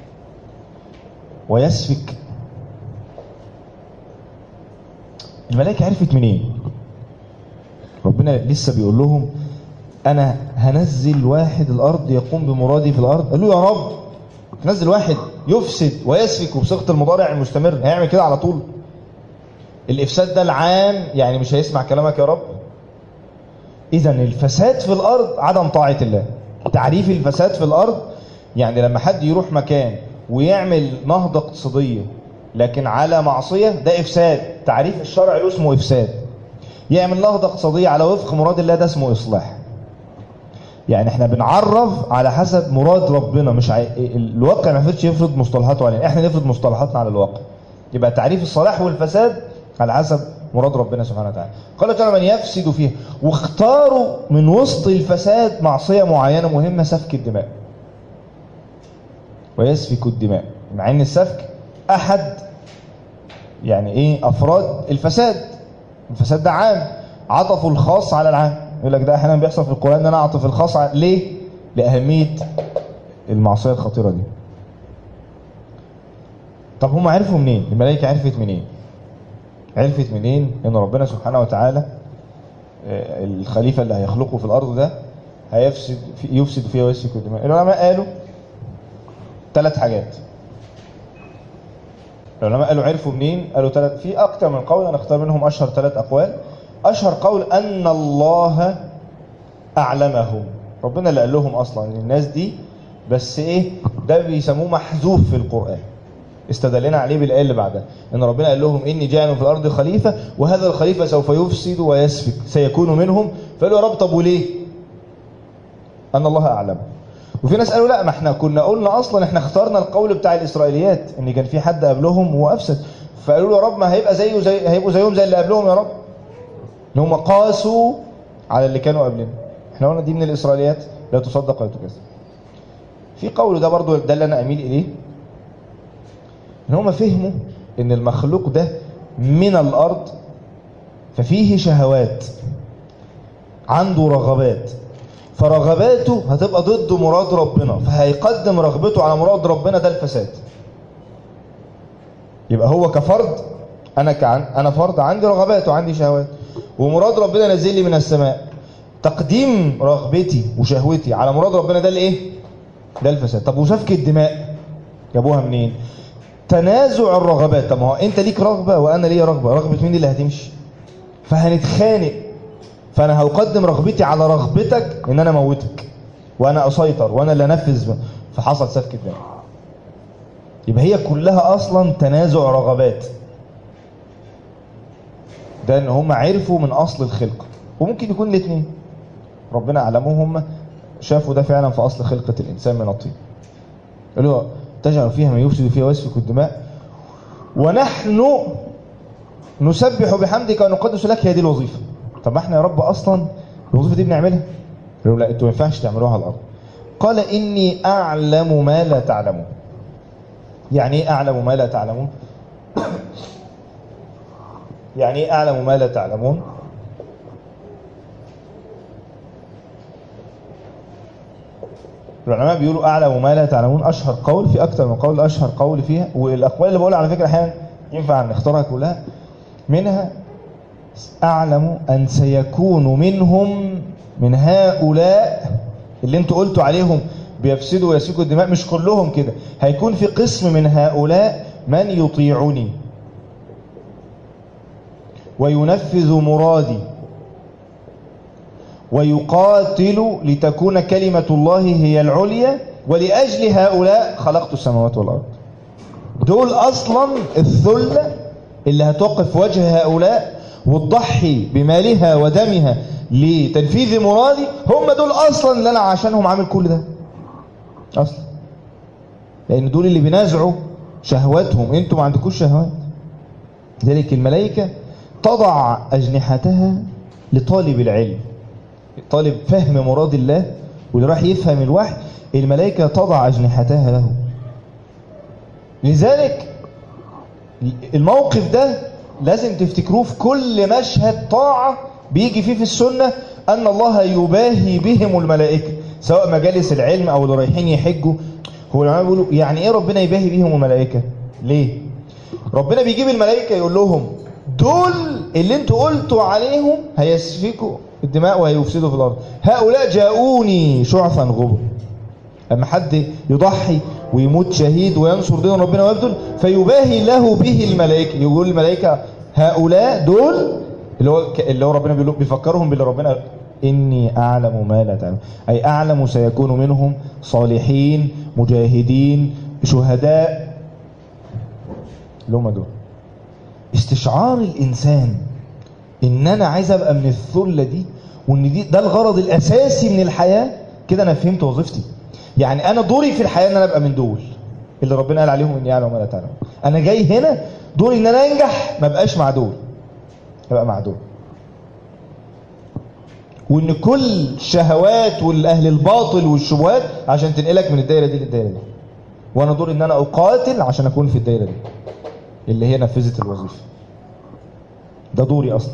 ويسفك الملائكة عرفت منين ربنا لسه بيقول لهم انا هنزل واحد الارض يقوم بمرادي في الارض قالوا يا رب تنزل واحد يفسد ويسفك وبصيغه المضارع المستمر هيعمل كده على طول الافساد ده العام يعني مش هيسمع كلامك يا رب اذا الفساد في الارض عدم طاعه الله تعريف الفساد في الارض يعني لما حد يروح مكان ويعمل نهضة اقتصادية لكن على معصية ده إفساد تعريف الشرع له اسمه إفساد يعمل نهضة اقتصادية على وفق مراد الله ده اسمه إصلاح يعني احنا بنعرف على حسب مراد ربنا مش عاي... الواقع ما ينفعش يفرض مصطلحاته علينا احنا نفرض مصطلحاتنا على الواقع يبقى تعريف الصلاح والفساد على حسب مراد ربنا سبحانه وتعالى قال تعالى من يفسد فيها واختاروا من وسط الفساد معصية معينة مهمة سفك الدماء ويسفك الدماء مع ان السفك احد يعني ايه افراد الفساد الفساد ده عام عطفوا الخاص على العام يقول لك ده احيانا بيحصل في القران ان انا اعطف الخاص على... ليه لاهميه المعصيه الخطيره دي طب هم عرفوا منين الملائكه عرفت منين عرفت منين ان ربنا سبحانه وتعالى آه، الخليفه اللي هيخلقه في الارض ده هيفسد في يفسد فيها ويسفك الدماء العلماء قالوا ثلاث حاجات العلماء قالوا عرفوا منين قالوا ثلاث في اكتر من قول انا اختار منهم اشهر ثلاث اقوال اشهر قول ان الله اعلمهم ربنا اللي قال لهم اصلا الناس دي بس ايه ده بيسموه محذوف في القران استدلنا عليه بالايه اللي بعدها ان ربنا قال لهم اني جاعل في الارض خليفه وهذا الخليفه سوف يفسد ويسفك سيكون منهم فقالوا يا رب طب وليه ان الله اعلم وفي ناس قالوا لا ما احنا كنا قلنا اصلا احنا اخترنا القول بتاع الاسرائيليات ان كان في حد قبلهم وافسد فقالوا له يا رب ما هيبقى زيه زي هيبقوا زيهم زي اللي قبلهم يا رب ان هم قاسوا على اللي كانوا قبلنا احنا قلنا دي من الاسرائيليات لا تصدق ولا تكذب في قول ده برضو ده اللي انا اميل اليه ان هم فهموا ان المخلوق ده من الارض ففيه شهوات عنده رغبات فرغباته هتبقى ضد مراد ربنا فهيقدم رغبته على مراد ربنا ده الفساد يبقى هو كفرد انا كعن انا فرد عندي رغبات وعندي شهوات ومراد ربنا نازل لي من السماء تقديم رغبتي وشهوتي على مراد ربنا ده الايه ده الفساد طب وسفك الدماء جابوها منين تنازع الرغبات طب ما هو انت ليك رغبه وانا ليا رغبه رغبه مين اللي هتمشي فهنتخانق فانا هقدم رغبتي على رغبتك ان انا اموتك وانا اسيطر وانا اللي انفذ فحصل سفك الدم يبقى هي كلها اصلا تنازع رغبات ده ان هم عرفوا من اصل الخلقه وممكن يكون الاثنين ربنا اعلمهم شافوا ده فعلا في اصل خلقه الانسان من الطين قالوا تجعل فيها ما يفسد فيها ويسفك الدماء ونحن نسبح بحمدك ونقدس لك هي دي الوظيفه طب احنا يا رب اصلا الوظيفه دي بنعملها قالوا لا انتوا ما ينفعش تعملوها على الارض قال اني اعلم ما لا تعلمون يعني ايه اعلم ما لا تعلمون يعني ايه اعلم ما لا تعلمون العلماء بيقولوا اعلم ما لا تعلمون اشهر قول في اكتر من قول اشهر قول فيها والاقوال اللي بقولها على فكره احيانا ينفع نختارها كلها منها اعلم ان سيكون منهم من هؤلاء اللي انتوا قلتوا عليهم بيفسدوا ويسفكوا الدماء مش كلهم كده هيكون في قسم من هؤلاء من يطيعني وينفذ مرادي ويقاتل لتكون كلمة الله هي العليا ولأجل هؤلاء خلقت السماوات والأرض دول أصلا الثلة اللي هتوقف وجه هؤلاء وتضحي بمالها ودمها لتنفيذ مرادي هم دول أصلا اللي أنا عشانهم عامل كل ده أصلا لأن دول اللي بينازعوا شهواتهم انتوا ما عندكوش شهوات لذلك الملائكة تضع أجنحتها لطالب العلم طالب فهم مراد الله واللي راح يفهم الوحي الملائكة تضع أجنحتها له لذلك الموقف ده لازم تفتكروه في كل مشهد طاعة بيجي فيه في السنة أن الله يباهي بهم الملائكة سواء مجالس العلم أو اللي رايحين يحجوا هو العلماء بيقولوا يعني إيه ربنا يباهي بهم الملائكة ليه ربنا بيجيب الملائكة يقول لهم دول اللي انتوا قلتوا عليهم هيسفكوا الدماء وهيفسدوا في الارض هؤلاء جاءوني شعثا غبر اما حد يضحي ويموت شهيد وينصر دين ربنا ويبذل فيباهي له به الملائكه يقول الملائكه هؤلاء دول اللي هو اللي هو ربنا بيقول بيفكرهم باللي ربنا إني أعلم ما لا تعلم أي أعلم سيكون منهم صالحين مجاهدين شهداء اللي هم دول استشعار الإنسان إن أنا عايز أبقى من الثلة دي وإن دي ده الغرض الأساسي من الحياة كده أنا فهمت وظيفتي يعني أنا دوري في الحياة إن أنا أبقى من دول اللي ربنا قال عليهم إني أعلم ما لا تعلم أنا جاي هنا دوري إن أنا أنجح ما بقاش مع دول أبقى مع دول وان كل الشهوات والاهل الباطل والشبهات عشان تنقلك من الدايره دي للدايره دي وانا دوري ان انا اقاتل عشان اكون في الدايره دي اللي هي نفذت الوظيفه ده دوري اصلا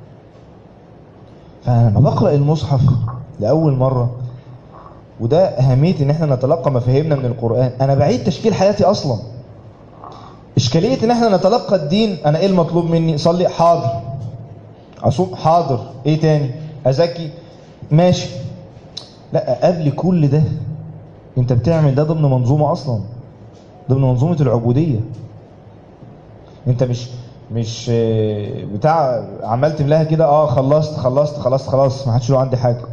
فانا لما بقرا المصحف لاول مره وده اهميه ان احنا نتلقى مفاهيمنا من القران انا بعيد تشكيل حياتي اصلا اشكاليه ان احنا نتلقى الدين انا ايه المطلوب مني صلي حاضر اصوم حاضر ايه تاني ازكي ماشي لا قبل كل ده انت بتعمل ده ضمن منظومه اصلا ضمن منظومه العبوديه انت مش مش آه، بتاع عمال تملاها كده اه خلصت خلصت خلصت خلاص ما حدش له عندي حاجه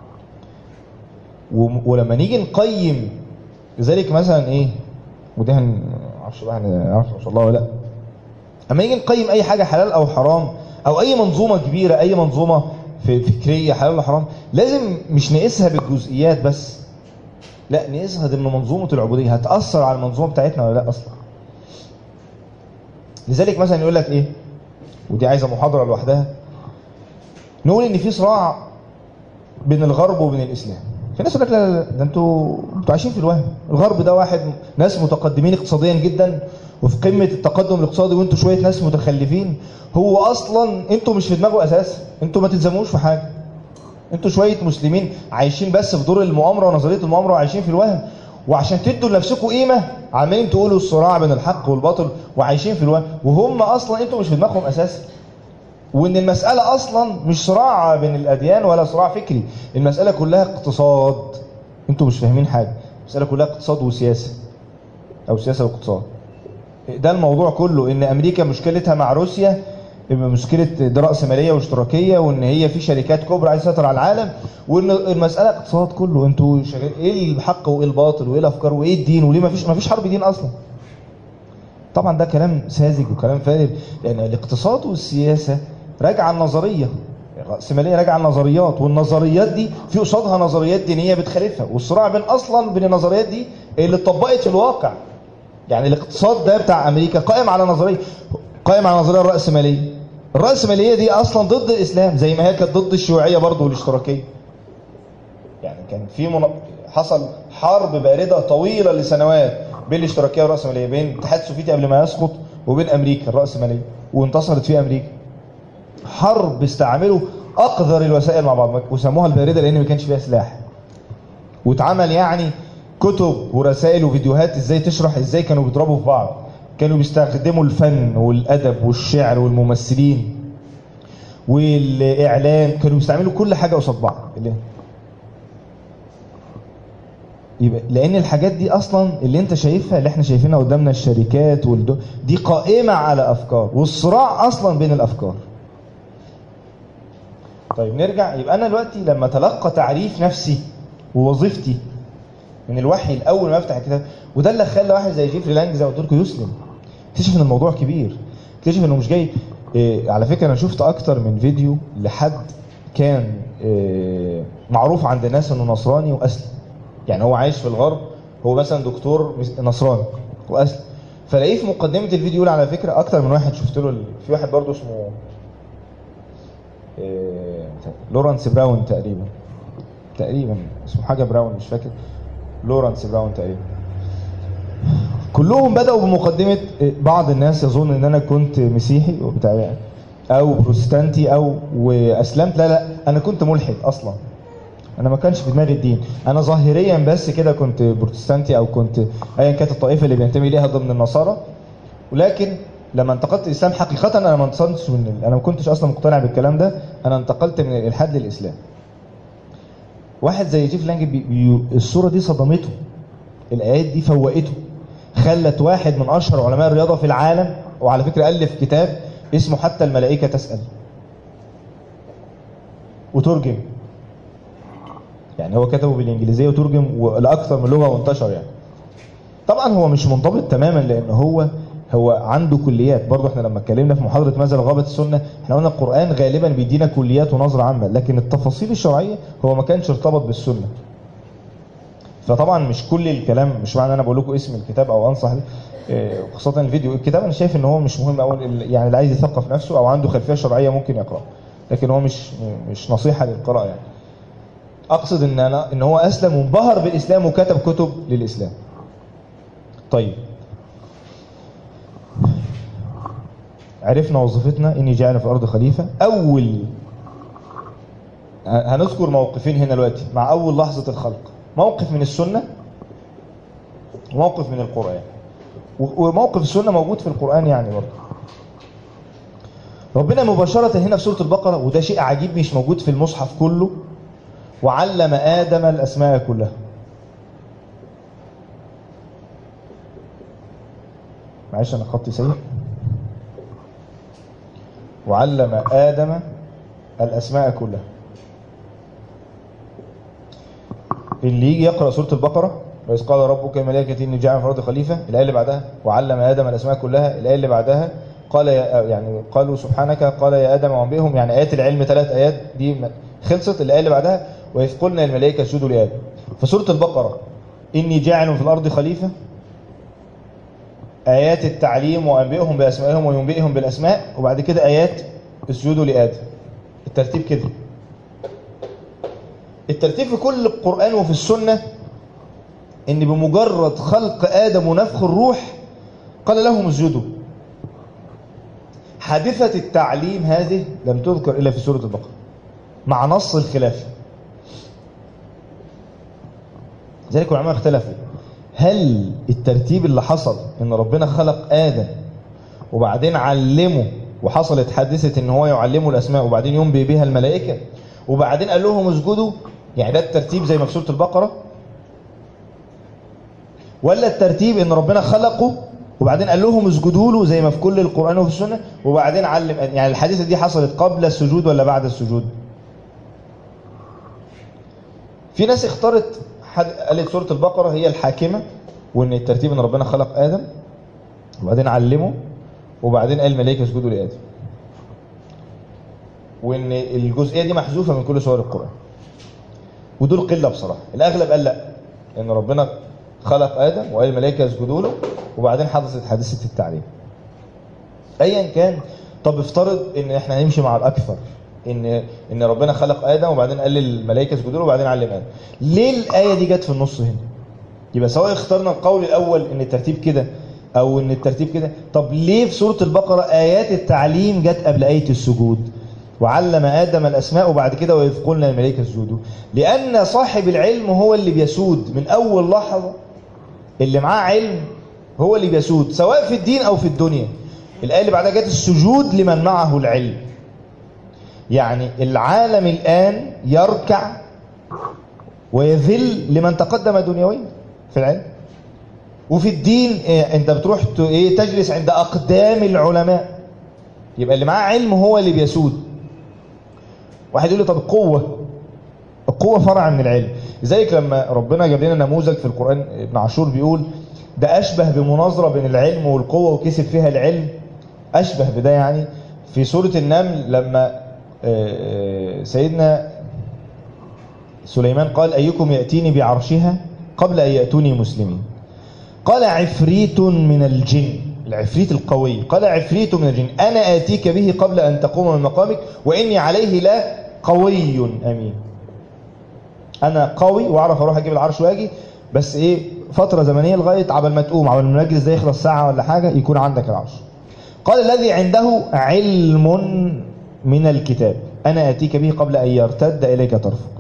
وم- ولما نيجي نقيم لذلك مثلا ايه وده هن- معرفش بقى هنعرف ما شاء الله ولا لا اما نيجي نقيم اي حاجه حلال او حرام او اي منظومه كبيره اي منظومه في- فكريه حلال ولا حرام لازم مش نقيسها بالجزئيات بس لا نقيسها ضمن منظومه العبوديه هتاثر على المنظومه بتاعتنا ولا لا اصلا لذلك مثلا يقول لك ايه ودي عايزه محاضره لوحدها نقول ان في صراع بين الغرب وبين الاسلام في ناس يقول لك لا لا لا ده انتوا انتوا عايشين في الوهم الغرب ده واحد ناس متقدمين اقتصاديا جدا وفي قمه التقدم الاقتصادي وانتوا شويه ناس متخلفين هو اصلا انتوا مش في دماغه اساسا انتوا ما تلزموش في حاجه انتوا شويه مسلمين عايشين بس في دور المؤامره ونظريه المؤامره وعايشين في الوهم وعشان تدوا لنفسكم قيمه عمالين تقولوا الصراع بين الحق والباطل وعايشين في الوهم وهم اصلا انتوا مش في دماغهم اساسا وان المساله اصلا مش صراع بين الاديان ولا صراع فكري المساله كلها اقتصاد انتوا مش فاهمين حاجه المساله كلها اقتصاد وسياسه او سياسه واقتصاد ده الموضوع كله ان امريكا مشكلتها مع روسيا مشكله ده راسماليه واشتراكيه وان هي في شركات كبرى عايزه تسيطر على العالم وان المساله اقتصاد كله انتوا شغال ايه الحق وايه الباطل وايه الافكار وايه الدين وليه ما فيش ما فيش حرب دين اصلا طبعا ده كلام ساذج وكلام فارغ لان الاقتصاد والسياسه راجعه النظريه الرأسمالية راجعة النظريات والنظريات دي في قصادها نظريات دينية بتخالفها والصراع بين أصلا بين النظريات دي اللي اتطبقت في الواقع يعني الاقتصاد ده بتاع أمريكا قائم على نظرية قائم على نظرية الرأسمالية الرأسمالية دي أصلا ضد الإسلام زي ما هي كانت ضد الشيوعية برضه والاشتراكية يعني كان في من... حصل حرب باردة طويلة لسنوات بين الاشتراكية والرأسمالية بين الاتحاد السوفيتي قبل ما يسقط وبين أمريكا الرأسمالية وانتصرت فيه أمريكا حرب استعملوا أقذر الوسائل مع بعض وسموها الباردة لأن ما كانش فيها سلاح واتعمل يعني كتب ورسائل وفيديوهات ازاي تشرح ازاي كانوا بيضربوا في بعض كانوا بيستخدموا الفن والأدب والشعر والممثلين والإعلام كانوا بيستعملوا كل حاجة قصاد بعض اللي يبقى لان الحاجات دي اصلا اللي انت شايفها اللي احنا شايفينها قدامنا الشركات والدو دي قائمه على افكار والصراع اصلا بين الافكار طيب نرجع يبقى انا دلوقتي لما تلقى تعريف نفسي ووظيفتي من الوحي الاول ما افتح الكتاب وده اللي خلى واحد زي جيفري لانج زي ما قلت لكم يسلم اكتشف ان الموضوع كبير اكتشف انه مش جاي إيه على فكره انا شفت اكتر من فيديو لحد كان إيه معروف عند الناس انه نصراني واسلم يعني هو عايش في الغرب هو مثلا دكتور نصراني واسلم فلاقيه في مقدمه الفيديو يقول على فكره اكتر من واحد شفت له في واحد برضه اسمه إيه لورانس براون تقريبا تقريبا اسمه حاجه براون مش فاكر لورانس براون تقريبا كلهم بدأوا بمقدمة بعض الناس يظن ان انا كنت مسيحي وبتاع او بروتستانتي او واسلمت لا لا انا كنت ملحد اصلا انا ما كانش في دماغي الدين انا ظاهريا بس كده كنت بروتستانتي او كنت ايا كانت الطائفه اللي بينتمي ليها ضمن النصارى ولكن لما انتقلت الاسلام حقيقه انا ما انتقلتش من انا ما كنتش اصلا مقتنع بالكلام ده انا انتقلت من الالحاد للاسلام واحد زي جيف لانج بي... بي... الصوره دي صدمته الايات دي فوقته خلت واحد من اشهر علماء الرياضه في العالم وعلى فكره الف كتاب اسمه حتى الملائكه تسال وترجم يعني هو كتبه بالانجليزيه وترجم لاكثر من لغه وانتشر يعني طبعا هو مش منضبط تماما لان هو هو عنده كليات برضه احنا لما اتكلمنا في محاضره ماذا لغابه السنه احنا قلنا القران غالبا بيدينا كليات ونظره عامه لكن التفاصيل الشرعيه هو ما كانش ارتبط بالسنه فطبعا مش كل الكلام مش معنى انا بقول لكم اسم الكتاب او انصح بيه إيه، خاصه الفيديو الكتاب انا شايف ان هو مش مهم قوي يعني اللي عايز يثقف نفسه او عنده خلفيه شرعيه ممكن يقراه لكن هو مش مش نصيحه للقراءه يعني اقصد ان انا ان هو اسلم وانبهر بالاسلام وكتب كتب للاسلام طيب عرفنا وظيفتنا اني جاعل في الارض خليفه اول هنذكر موقفين هنا دلوقتي مع اول لحظه الخلق موقف من السنه وموقف من القران وموقف السنه موجود في القران يعني برضه ربنا مباشره هنا في سوره البقره وده شيء عجيب مش موجود في المصحف كله وعلم ادم الاسماء كلها معلش انا خطي سيء وعلم آدم الأسماء كلها اللي يجي يقرأ سورة البقرة وإذ قال ربك الملائكة إني جاعل في الأرض خليفة الآية اللي بعدها وعلم آدم الأسماء كلها الآية اللي بعدها قال يا يعني قالوا سبحانك قال يا آدم وأنبئهم يعني آيات العلم ثلاث آيات دي خلصت الآية اللي بعدها وإذ قلنا الملائكة اسجدوا لآدم فسورة البقرة إني جاعل في الأرض خليفة آيات التعليم وأنبئهم بأسمائهم وينبئهم بالأسماء وبعد كده آيات اسجدوا لآدم الترتيب كده الترتيب في كل القرآن وفي السنة إن بمجرد خلق آدم ونفخ الروح قال لهم اسجدوا حادثة التعليم هذه لم تذكر إلا في سورة البقرة مع نص الخلاف ذلك العلماء اختلفوا هل الترتيب اللي حصل ان ربنا خلق ادم وبعدين علمه وحصلت حادثه ان هو يعلمه الاسماء وبعدين ينبئ بها الملائكه وبعدين قال لهم اسجدوا يعني ده الترتيب زي ما في سوره البقره ولا الترتيب ان ربنا خلقه وبعدين قال لهم اسجدوا له زي ما في كل القران وفي السنه وبعدين علم يعني الحادثه دي حصلت قبل السجود ولا بعد السجود في ناس اختارت قالت سورة البقرة هي الحاكمة وان الترتيب ان ربنا خلق آدم وبعدين علمه وبعدين قال الملائكة اسجدوا لآدم وان الجزئية دي محذوفة من كل سور القرآن ودول قلة بصراحة الأغلب قال لا ان ربنا خلق آدم وقال الملائكة اسجدوا له وبعدين حدثت حادثة التعليم أيا كان طب افترض ان احنا هنمشي مع الأكثر ان ان ربنا خلق ادم وبعدين قال للملائكه اسجدوا له وبعدين علم ادم ليه الايه دي جت في النص هنا يبقى سواء اخترنا القول الاول ان الترتيب كده او ان الترتيب كده طب ليه في سوره البقره ايات التعليم جت قبل ايه السجود وعلم ادم الاسماء وبعد كده واذ قلنا للملائكه اسجدوا لان صاحب العلم هو اللي بيسود من اول لحظه اللي معاه علم هو اللي بيسود سواء في الدين او في الدنيا الايه اللي بعدها جت السجود لمن معه العلم يعني العالم الآن يركع ويذل لمن تقدم دنيويا في العلم وفي الدين إيه انت بتروح ايه تجلس عند اقدام العلماء يبقى اللي معاه علم هو اللي بيسود واحد يقول لي طب القوه القوه فرع من العلم لذلك لما ربنا جاب لنا نموذج في القران ابن عاشور بيقول ده اشبه بمناظره بين العلم والقوه وكسب فيها العلم اشبه بده يعني في سوره النمل لما سيدنا سليمان قال أيكم يأتيني بعرشها قبل أن يأتوني مسلمين قال عفريت من الجن العفريت القوي قال عفريت من الجن أنا آتيك به قبل أن تقوم من مقامك وإني عليه لا قوي أمين أنا قوي وأعرف أروح أجيب العرش وأجي بس إيه فترة زمنية لغاية عبل ما تقوم عبل ما المجلس ده يخلص ساعة ولا حاجة يكون عندك العرش قال الذي عنده علم من الكتاب أنا أتيك به قبل أن يرتد إليك طرفك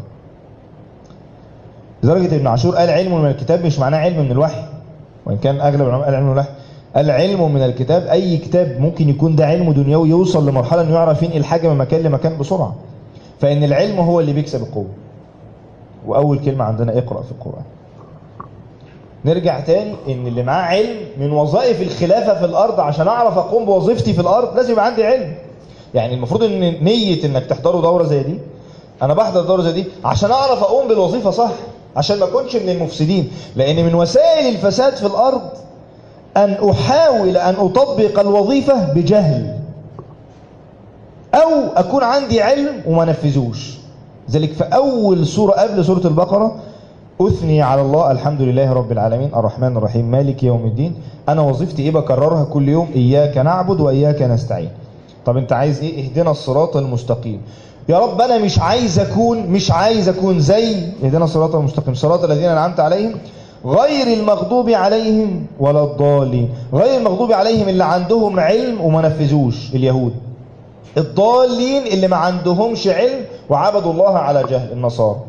لدرجة ابن عاشور قال علم من الكتاب مش معناه علم من الوحي وإن كان أغلب العلماء قال علم من الوحي قال علم من الكتاب أي كتاب ممكن يكون ده علم دنيوي يوصل لمرحلة إنه يعرف ينقل حاجة من مكان لمكان بسرعة فإن العلم هو اللي بيكسب القوة وأول كلمة عندنا اقرأ في القرآن نرجع تاني ان اللي معاه علم من وظائف الخلافة في الارض عشان اعرف اقوم بوظيفتي في الارض لازم يبقى عندي علم يعني المفروض ان نية انك تحضروا دورة زي دي انا بحضر دوره زي دي عشان اعرف اقوم بالوظيفه صح عشان ما اكونش من المفسدين لان من وسائل الفساد في الارض ان احاول ان اطبق الوظيفه بجهل او اكون عندي علم وما نفذوش ذلك في اول سوره قبل سوره البقره اثني على الله الحمد لله رب العالمين الرحمن الرحيم مالك يوم الدين انا وظيفتي ايه بكررها كل يوم اياك نعبد واياك نستعين طب انت عايز ايه اهدنا الصراط المستقيم يا رب انا مش عايز اكون مش عايز اكون زي اهدنا الصراط المستقيم صراط الذين انعمت عليهم غير المغضوب عليهم ولا الضالين غير المغضوب عليهم اللي عندهم علم وما نفذوش اليهود الضالين اللي ما عندهمش علم وعبدوا الله على جهل النصارى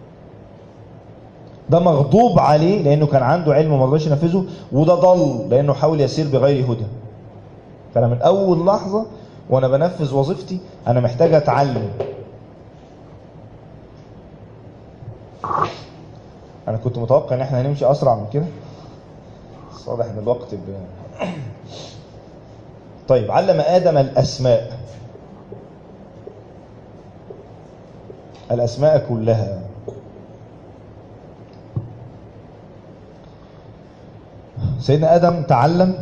ده مغضوب عليه لانه كان عنده علم وما رضاش ينفذه وده ضل لانه حاول يسير بغير هدى فانا من اول لحظه وانا بنفذ وظيفتي انا محتاج اتعلم انا كنت متوقع ان احنا هنمشي اسرع من كده بس واضح ان الوقت ب... طيب علم ادم الاسماء الاسماء كلها سيدنا ادم تعلم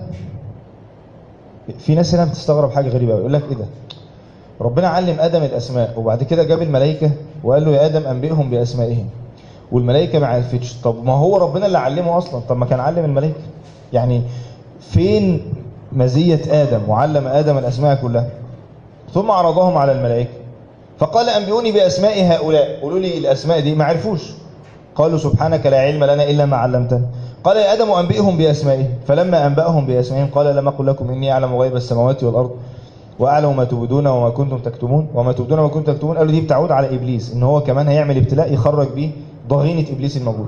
في ناس هنا بتستغرب حاجه غريبه قوي يقول لك ايه ده ربنا علم ادم الاسماء وبعد كده جاب الملائكه وقال له يا ادم انبئهم باسمائهم والملائكه ما عرفتش طب ما هو ربنا اللي علمه اصلا طب ما كان علم الملائكه يعني فين مزيه ادم وعلم ادم الاسماء كلها ثم عرضهم على الملائكه فقال انبئوني باسماء هؤلاء قولوا لي الاسماء دي ما عرفوش قالوا سبحانك لا علم لنا الا ما علمتنا قال يا ادم انبئهم باسمائهم فلما انباهم باسمائهم قال لم اقل لكم اني اعلم غيب السماوات والارض واعلم ما تبدون وما كنتم تكتمون وما تبدون وما كنتم تكتمون قالوا دي بتعود على ابليس ان هو كمان هيعمل ابتلاء يخرج بيه ضغينه ابليس الموجود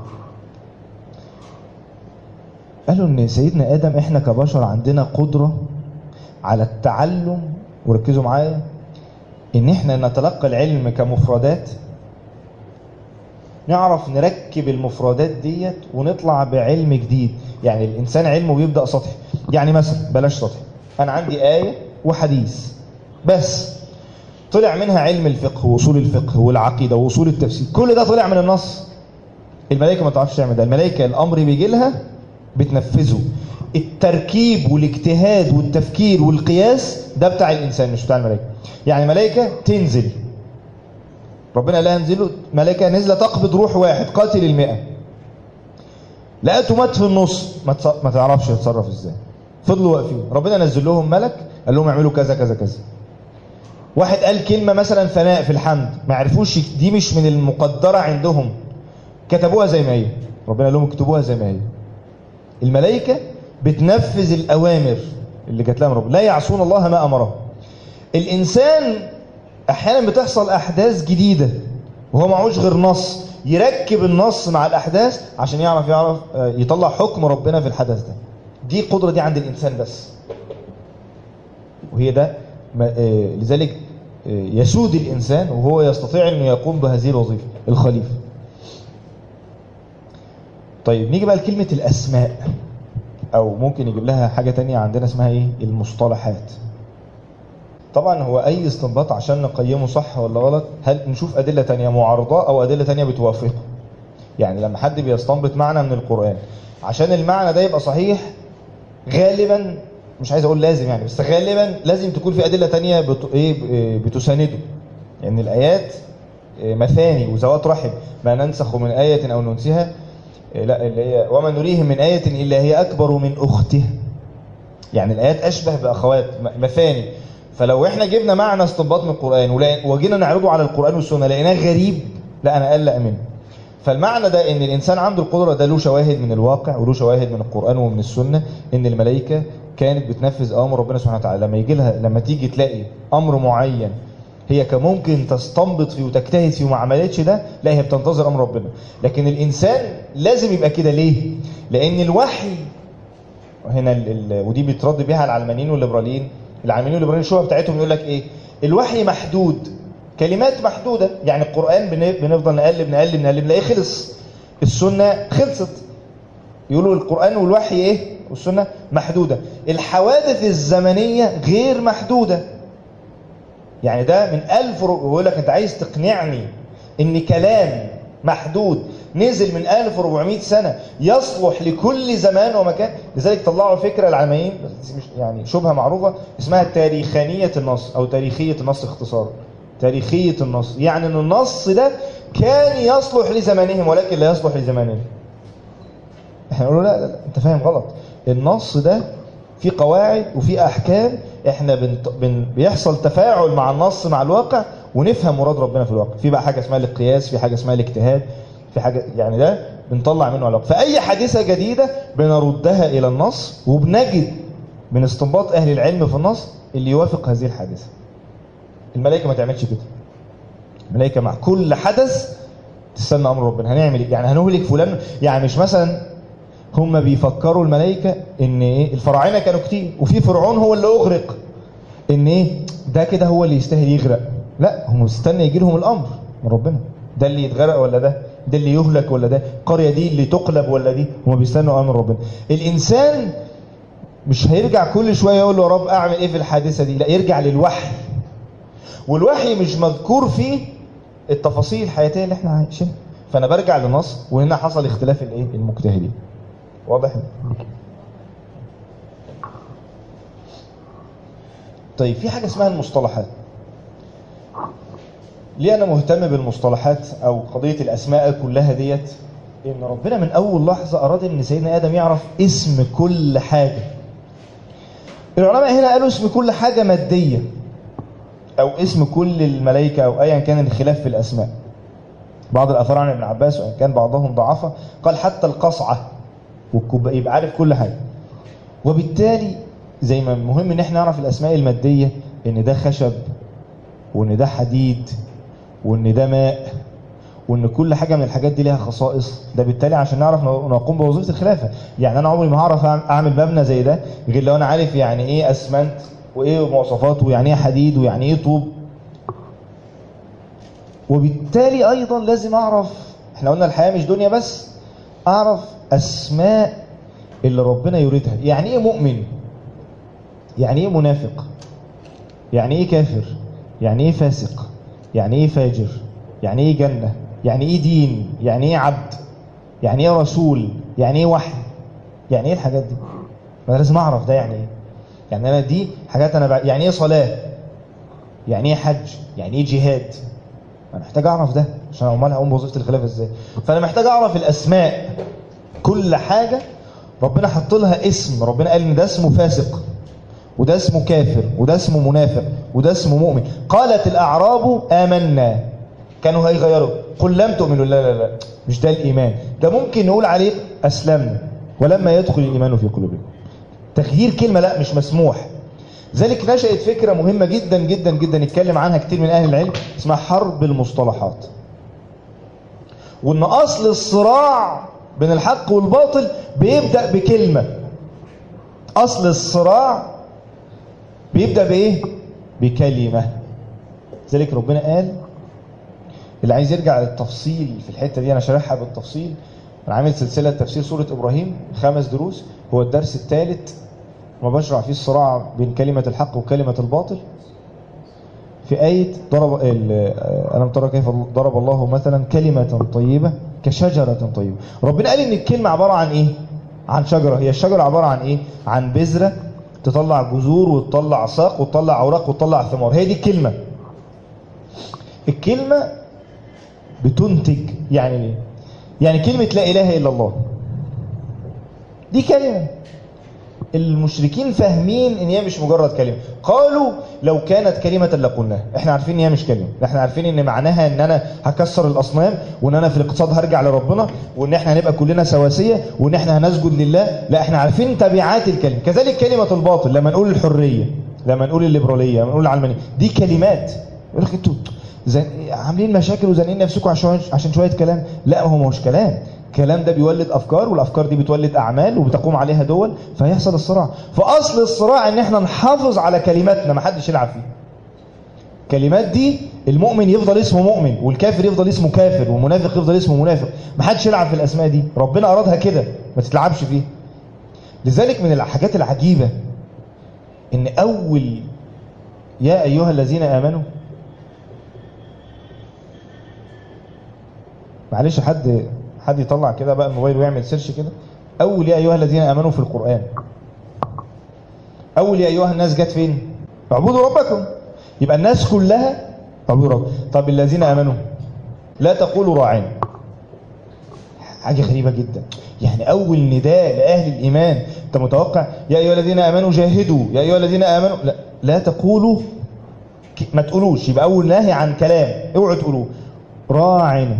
قالوا ان سيدنا ادم احنا كبشر عندنا قدره على التعلم وركزوا معايا ان احنا نتلقى العلم كمفردات نعرف نركب المفردات ديت ونطلع بعلم جديد يعني الانسان علمه بيبدا سطحي يعني مثلا بلاش سطحي انا عندي ايه وحديث بس طلع منها علم الفقه واصول الفقه والعقيده واصول التفسير كل ده طلع من النص الملائكه ما تعرفش تعمل ده الملائكه الامر بيجي لها بتنفذه التركيب والاجتهاد والتفكير والقياس ده بتاع الانسان مش بتاع الملائكه يعني الملائكه تنزل ربنا لا ينزله ملائكه نزله تقبض روح واحد قاتل المئة لقيته مات في النص ما, تص... ما تعرفش يتصرف ازاي فضلوا واقفين ربنا نزل لهم ملك قال لهم اعملوا كذا كذا كذا واحد قال كلمة مثلا ثناء في الحمد ما عرفوش دي مش من المقدرة عندهم كتبوها زي ما هي ربنا قال لهم اكتبوها زي ما هي الملائكة بتنفذ الأوامر اللي جات لها من ربنا لا يعصون الله ما أمرهم الإنسان أحيانا بتحصل أحداث جديدة وهو معهوش غير نص يركب النص مع الأحداث عشان يعرف يعرف يطلع حكم ربنا في الحدث ده دي القدرة دي عند الإنسان بس وهي ده لذلك يسود الإنسان وهو يستطيع أنه يقوم بهذه الوظيفة الخليفة طيب نيجي بقى لكلمة الأسماء أو ممكن يجيب لها حاجة تانية عندنا اسمها إيه المصطلحات طبعا هو أي استنباط عشان نقيمه صح ولا غلط هل نشوف أدلة تانية معارضة أو أدلة تانية بتوافقه يعني لما حد بيستنبط معنى من القرآن عشان المعنى ده يبقى صحيح غالبا مش عايز اقول لازم يعني بس غالبا لازم تكون في ادله تانية بت... ايه بتسانده يعني الايات مثاني وذوات رحم ما ننسخ من ايه او ننسها لا اللي هي وما نريهم من ايه الا هي اكبر من اختها يعني الايات اشبه باخوات مثاني فلو احنا جبنا معنى استنباط من القران وجينا نعرضه على القران والسنه لقيناه غريب لا انا اقلق منه فالمعنى ده ان الانسان عنده القدره ده له شواهد من الواقع وله شواهد من القران ومن السنه ان الملائكه كانت بتنفذ اوامر ربنا سبحانه وتعالى لما يجي لها لما تيجي تلاقي امر معين هي كان ممكن تستنبط فيه وتجتهد فيه وما عملتش ده لا هي بتنتظر امر ربنا لكن الانسان لازم يبقى كده ليه لان الوحي هنا ال ال ودي بيترد بيها العلمانيين والليبراليين العلمانيين والليبراليين الشبهه بتاعتهم يقول لك ايه الوحي محدود كلمات محدوده يعني القران بنفضل نقلب نقلب نقلب نلاقيه خلص السنه خلصت يقولوا القران والوحي ايه والسنة محدودة الحوادث الزمنية غير محدودة يعني ده من ألف يقول لك أنت عايز تقنعني ان كلام محدود نزل من 1400 سنة يصلح لكل زمان ومكان لذلك طلعوا فكرة العلمانيين مش يعني شبهة معروفة اسمها تاريخانية النص أو تاريخية النص اختصارا تاريخية النص يعني أن النص ده كان يصلح لزمانهم ولكن لا يصلح لزماننا احنا نقول لا, لا لا انت فاهم غلط النص ده في قواعد وفي احكام احنا بنت... بن... بيحصل تفاعل مع النص مع الواقع ونفهم مراد ربنا في الواقع في بقى حاجه اسمها القياس في حاجه اسمها الاجتهاد في حاجه يعني ده بنطلع منه علاقه فاي حادثه جديده بنردها الى النص وبنجد من استنباط اهل العلم في النص اللي يوافق هذه الحادثه الملائكه ما تعملش كده الملائكه مع كل حدث تستنى امر ربنا هنعمل ايه يعني هنهلك فلان يعني مش مثلا هم بيفكروا الملائكه ان ايه الفراعنه كانوا كتير وفي فرعون هو اللي اغرق ان ايه ده كده هو اللي يستاهل يغرق لا هم مستنى يجي لهم الامر من ربنا ده اللي يتغرق ولا ده ده اللي يهلك ولا ده القريه دي اللي تقلب ولا دي هم بيستنوا امر ربنا الانسان مش هيرجع كل شويه يقول له يا رب اعمل ايه في الحادثه دي لا يرجع للوحي والوحي مش مذكور فيه التفاصيل الحياتيه اللي احنا عايشينها فانا برجع للنص وهنا حصل اختلاف الايه المجتهدين واضح طيب في حاجه اسمها المصطلحات ليه انا مهتم بالمصطلحات او قضيه الاسماء كلها ديت ان ربنا من اول لحظه اراد ان سيدنا ادم يعرف اسم كل حاجه العلماء هنا قالوا اسم كل حاجه ماديه او اسم كل الملائكه او ايا كان الخلاف في الاسماء بعض الاثار عن ابن عباس وان كان بعضهم ضعفه قال حتى القصعه والكوبايه يبقى عارف كل حاجه وبالتالي زي ما مهم ان احنا نعرف الاسماء الماديه ان ده خشب وان ده حديد وان ده ماء وان كل حاجه من الحاجات دي ليها خصائص ده بالتالي عشان نعرف نقوم بوظيفه الخلافه يعني انا عمري ما هعرف اعمل مبنى زي ده غير لو انا عارف يعني ايه اسمنت وايه مواصفاته ويعني ايه حديد ويعني ايه طوب وبالتالي ايضا لازم اعرف احنا قلنا الحياه مش دنيا بس اعرف اسماء اللي ربنا يريدها يعني ايه مؤمن يعني ايه منافق يعني ايه كافر يعني ايه فاسق يعني ايه فاجر يعني ايه جنة يعني ايه دين يعني ايه عبد يعني ايه رسول يعني ايه وحي يعني ايه الحاجات دي انا لازم اعرف ده يعني ايه يعني انا دي حاجات انا بع... يعني ايه صلاة يعني ايه حج يعني ايه جهاد انا محتاج اعرف ده عشان امال هقوم بوظيفه الخلافه ازاي فانا محتاج اعرف الاسماء كل حاجه ربنا حط لها اسم ربنا قال ان ده اسمه فاسق وده اسمه كافر وده اسمه منافق وده اسمه مؤمن قالت الاعراب امنا كانوا هيغيروا قل لم تؤمنوا لا لا لا مش ده الايمان ده ممكن نقول عليه اسلمنا ولما يدخل الايمان في قلوبكم تغيير كلمه لا مش مسموح ذلك نشأت فكرة مهمة جدا جدا جدا يتكلم عنها كتير من أهل العلم اسمها حرب المصطلحات وإن أصل الصراع بين الحق والباطل بيبدأ بكلمة أصل الصراع بيبدأ بإيه؟ بكلمة ذلك ربنا قال اللي عايز يرجع للتفصيل في الحتة دي أنا شارحها بالتفصيل أنا عامل سلسلة تفسير سورة إبراهيم خمس دروس هو الدرس الثالث ما بشرع فيه الصراع بين كلمة الحق وكلمة الباطل في آية ضرب ألم ترى كيف ضرب الله مثلا كلمة طيبة كشجرة طيبة ربنا قال إن الكلمة عبارة عن إيه؟ عن شجرة هي الشجرة عبارة عن إيه؟ عن بذرة تطلع جذور وتطلع ساق وتطلع أوراق وتطلع ثمار هي دي الكلمة الكلمة بتنتج يعني إيه؟ يعني كلمة لا إله إلا الله دي كلمة المشركين فاهمين ان هي مش مجرد كلمه قالوا لو كانت كلمه لقلناها احنا عارفين ان هي مش كلمه احنا عارفين ان معناها ان انا هكسر الاصنام وان انا في الاقتصاد هرجع لربنا وان احنا هنبقى كلنا سواسيه وان احنا هنسجد لله لا احنا عارفين تبعات الكلمه كذلك كلمه الباطل لما نقول الحريه لما نقول الليبراليه لما نقول العلمانيه دي كلمات يقول لك انتوا زن... عاملين مشاكل وزانقين نفسكم عشان عشان شويه كلام لا هو مش كلام الكلام ده بيولد افكار والافكار دي بتولد اعمال وبتقوم عليها دول فيحصل الصراع فاصل الصراع ان احنا نحافظ على كلماتنا ما حدش يلعب فيها الكلمات دي المؤمن يفضل اسمه مؤمن والكافر يفضل اسمه كافر والمنافق يفضل اسمه منافق ما حدش يلعب في الاسماء دي ربنا ارادها كده ما تتلعبش فيها لذلك من الحاجات العجيبه ان اول يا ايها الذين امنوا معلش حد حد يطلع كده بقى الموبايل ويعمل سيرش كده اول يا ايها الذين امنوا في القران اول يا ايها الناس جت فين اعبدوا ربكم يبقى الناس كلها اعبدوا رب طب الذين امنوا لا تقولوا راعين حاجة غريبة جدا يعني أول نداء لأهل الإيمان أنت متوقع يا أيها الذين آمنوا جاهدوا يا أيها الذين آمنوا لا, لا تقولوا ك- ما تقولوش يبقى أول نهي عن كلام اوعوا تقولوه راعنا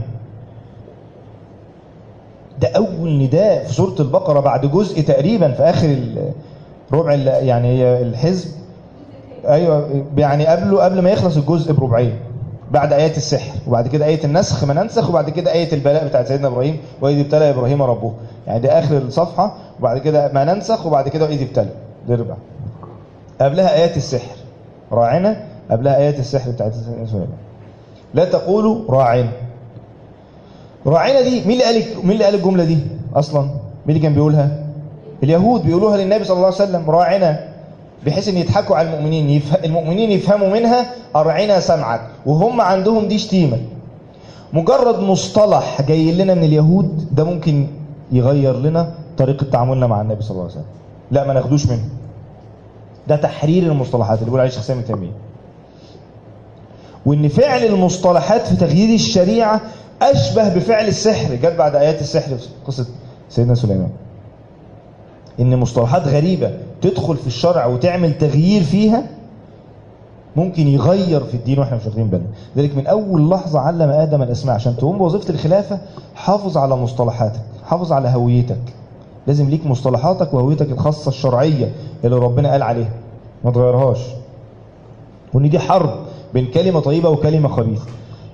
ده أول نداء في سورة البقرة بعد جزء تقريبا في آخر ال- ربع ال- يعني هي الحزب ايوه يعني قبله قبل ما يخلص الجزء بربعين بعد ايات السحر وبعد كده ايه النسخ ما ننسخ وبعد كده ايه البلاء بتاعت سيدنا ابراهيم واذ ابتلى ابراهيم ربه يعني ده اخر الصفحه وبعد كده ما ننسخ وبعد كده واذ ابتلى ده ربع قبلها ايات السحر راعنا قبلها ايات السحر بتاعت سيدنا سليمان لا تقولوا راعنا راعنا دي مين اللي قال مين اللي قال الجمله دي اصلا مين اللي كان بيقولها اليهود بيقولوها للنبي صلى الله عليه وسلم راعنا بحيث ان يضحكوا على المؤمنين يفه... المؤمنين يفهموا منها ارعنا سمعك وهم عندهم دي شتيمه مجرد مصطلح جاي لنا من اليهود ده ممكن يغير لنا طريقه تعاملنا مع النبي صلى الله عليه وسلم لا ما ناخدوش منه ده تحرير المصطلحات اللي بيقول عليه شيخ سامي تيميه وان فعل المصطلحات في تغيير الشريعه اشبه بفعل السحر جت بعد ايات السحر في قصه سيدنا سليمان ان مصطلحات غريبه تدخل في الشرع وتعمل تغيير فيها ممكن يغير في الدين واحنا مش واخدين بالنا ذلك من اول لحظه علم ادم الاسماء عشان تقوم بوظيفه الخلافه حافظ على مصطلحاتك حافظ على هويتك لازم ليك مصطلحاتك وهويتك الخاصه الشرعيه اللي ربنا قال عليها ما تغيرهاش وان دي حرب بين كلمه طيبه وكلمه خبيثه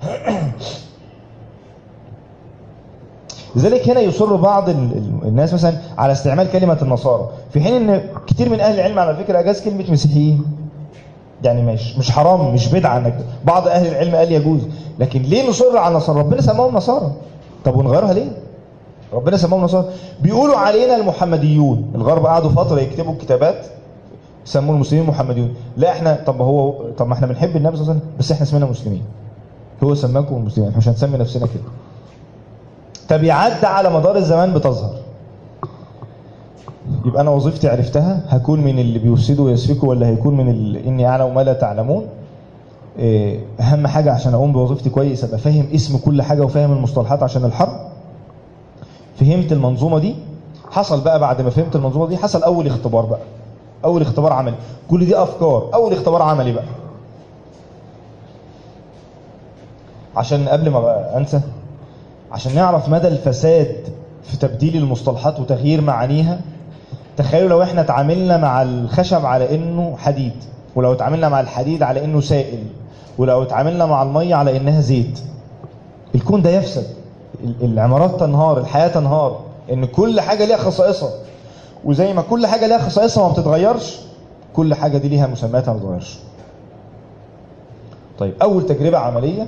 لذلك هنا يصر بعض ال- ال- الناس مثلا على استعمال كلمة النصارى في حين ان كتير من اهل العلم على فكرة اجاز كلمة مسيحيين يعني مش مش حرام مش بدعة انك بعض اهل العلم قال يجوز لكن ليه نصر على النصارى ربنا سماهم نصارى طب ونغيرها ليه ربنا سماهم نصارى بيقولوا علينا المحمديون الغرب قعدوا فترة يكتبوا كتابات سموا المسلمين محمديون لا احنا طب هو طب ما احنا بنحب النبي صلى الله عليه وسلم بس احنا اسمنا مسلمين هو سماكم المسلمين احنا مش هنسمي نفسنا كده تبعات ده على مدار الزمان بتظهر يبقى انا وظيفتي عرفتها هكون من اللي بيفسدوا ويسفكوا ولا هيكون من اللي اني اعلم ما لا تعلمون إيه، اهم حاجه عشان اقوم بوظيفتي كويس ابقى فاهم اسم كل حاجه وفاهم المصطلحات عشان الحرب فهمت المنظومه دي حصل بقى بعد ما فهمت المنظومه دي حصل اول اختبار بقى اول اختبار عملي كل دي افكار اول اختبار عملي بقى عشان قبل ما بقى انسى عشان نعرف مدى الفساد في تبديل المصطلحات وتغيير معانيها تخيلوا لو احنا اتعاملنا مع الخشب على انه حديد ولو اتعاملنا مع الحديد على انه سائل ولو اتعاملنا مع الميه على انها زيت الكون ده يفسد ال- العمارات تنهار الحياه تنهار ان كل حاجه ليها خصائصها وزي ما كل حاجه ليها خصائصها ما بتتغيرش كل حاجه دي ليها مسمياتها ما بتتغيرش طيب اول تجربه عمليه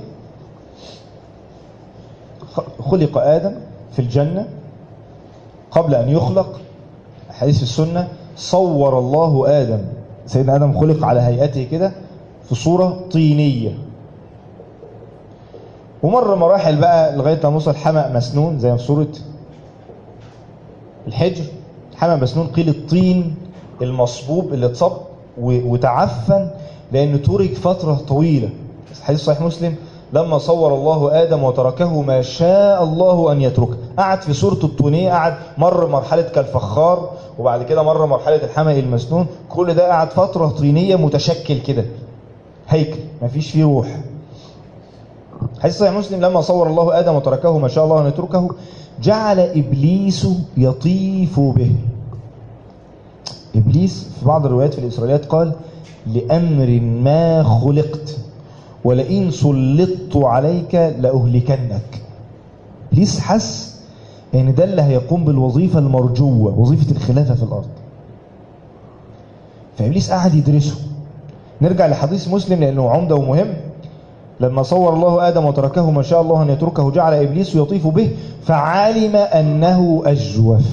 خلق آدم في الجنة قبل أن يخلق حديث السنة صور الله آدم سيدنا آدم خلق على هيئته كده في صورة طينية ومر مراحل بقى لغاية ما وصل حمأ مسنون زي في صورة الحجر حمأ مسنون قيل الطين المصبوب اللي اتصب و- وتعفن لأنه ترك فترة طويلة حديث صحيح مسلم لما صور الله آدم وتركه ما شاء الله أن يتركه قعد في صورته الطينية قعد مر مرحلة كالفخار وبعد كده مر مرحلة الحمأ المسنون كل ده قعد فترة طينية متشكل كده هيكل مفيش فيه روح حديث صحيح مسلم لما صور الله آدم وتركه ما شاء الله أن يتركه جعل إبليس يطيف به إبليس في بعض الروايات في الإسرائيليات قال لأمر ما خلقت ولئن سلطت عليك لأهلكنك إبليس حس ان ده اللي هيقوم بالوظيفة المرجوة وظيفة الخلافة في الأرض فإبليس قعد يدرسه نرجع لحديث مسلم لأنه عمدة ومهم لما صور الله آدم وتركه ما شاء الله أن يتركه جعل إبليس يطيف به فعلم أنه أجوف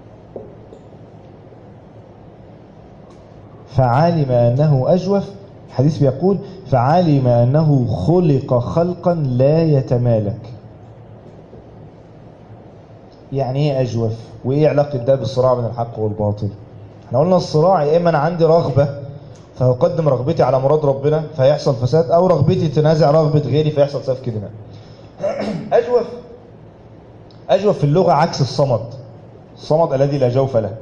فعلم أنه أجوف الحديث بيقول فعلم أنه خلق خلقا لا يتمالك يعني ايه أجوف وإيه علاقة ده بالصراع بين الحق والباطل احنا قلنا الصراع يا إما أنا عندي رغبة فأقدم رغبتي على مراد ربنا فيحصل فساد أو رغبتي تنازع رغبة غيري فيحصل سفك دماء أجوف أجوف في اللغة عكس الصمد الصمد الذي لا جوف له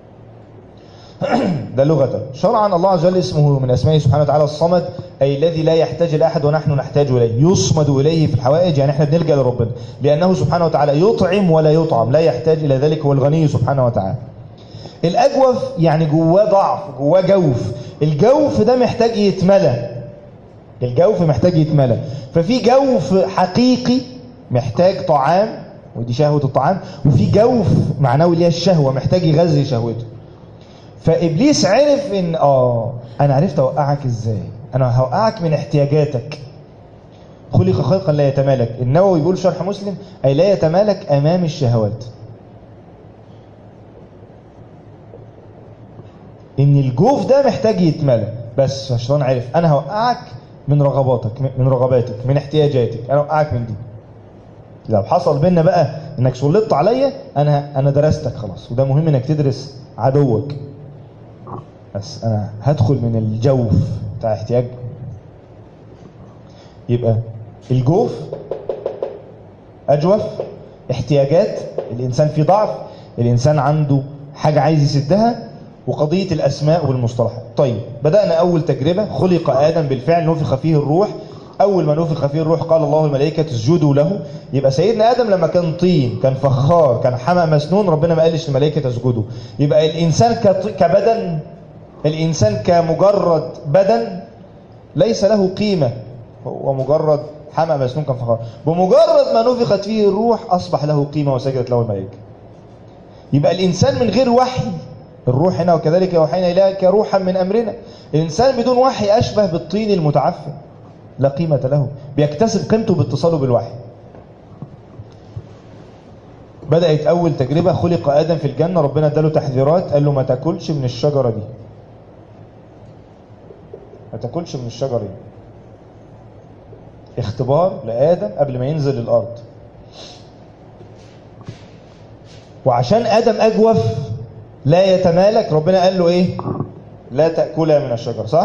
ده لغة شرعا الله عز وجل اسمه من أسمائه سبحانه وتعالى الصمد أي الذي لا يحتاج لأحد ونحن نحتاج إليه يصمد إليه في الحوائج يعني احنا بنلجأ لربنا لأنه سبحانه وتعالى يطعم ولا يطعم لا يحتاج إلى ذلك هو الغني سبحانه وتعالى الأجوف يعني جواه ضعف جواه جوف الجوف ده محتاج يتملى الجوف محتاج يتملى ففي جوف حقيقي محتاج طعام ودي شهوة الطعام وفي جوف معنوي اللي هي الشهوة محتاج يغذي شهوته فإبليس عرف إن آه أنا عرفت أوقعك إزاي أنا هوقعك من احتياجاتك خلق خلقا لا يتمالك النووي بيقول شرح مسلم أي لا يتمالك أمام الشهوات إن الجوف ده محتاج يتملى بس الشيطان عرف أنا هوقعك من رغباتك من رغباتك من احتياجاتك أنا هوقعك من دي لو حصل بينا بقى انك سلطت عليا انا انا درستك خلاص وده مهم انك تدرس عدوك بس انا هدخل من الجوف بتاع احتياج يبقى الجوف اجوف احتياجات الانسان فيه ضعف الانسان عنده حاجة عايز يسدها وقضية الاسماء والمصطلحات طيب بدأنا اول تجربة خلق ادم بالفعل نفخ فيه الروح اول ما نفخ فيه الروح قال الله الملائكة اسجدوا له يبقى سيدنا ادم لما كان طين كان فخار كان حمى مسنون ربنا ما قالش للملائكة اسجدوا يبقى الانسان كبدن الإنسان كمجرد بدن ليس له قيمة هو مجرد حمى مسنون كان فخار بمجرد ما نفخت فيه الروح أصبح له قيمة وسجدت له الملائكة يبقى الإنسان من غير وحي الروح هنا وكذلك يوحينا إليك روحا من أمرنا الإنسان بدون وحي أشبه بالطين المتعفن لا قيمة له بيكتسب قيمته باتصاله بالوحي بدأت أول تجربة خلق آدم في الجنة ربنا اداله تحذيرات قال له ما تاكلش من الشجرة دي ما تاكلش من الشجرة دي اختبار لآدم قبل ما ينزل الأرض وعشان آدم أجوف لا يتمالك ربنا قال له إيه لا تأكلها من الشجرة صح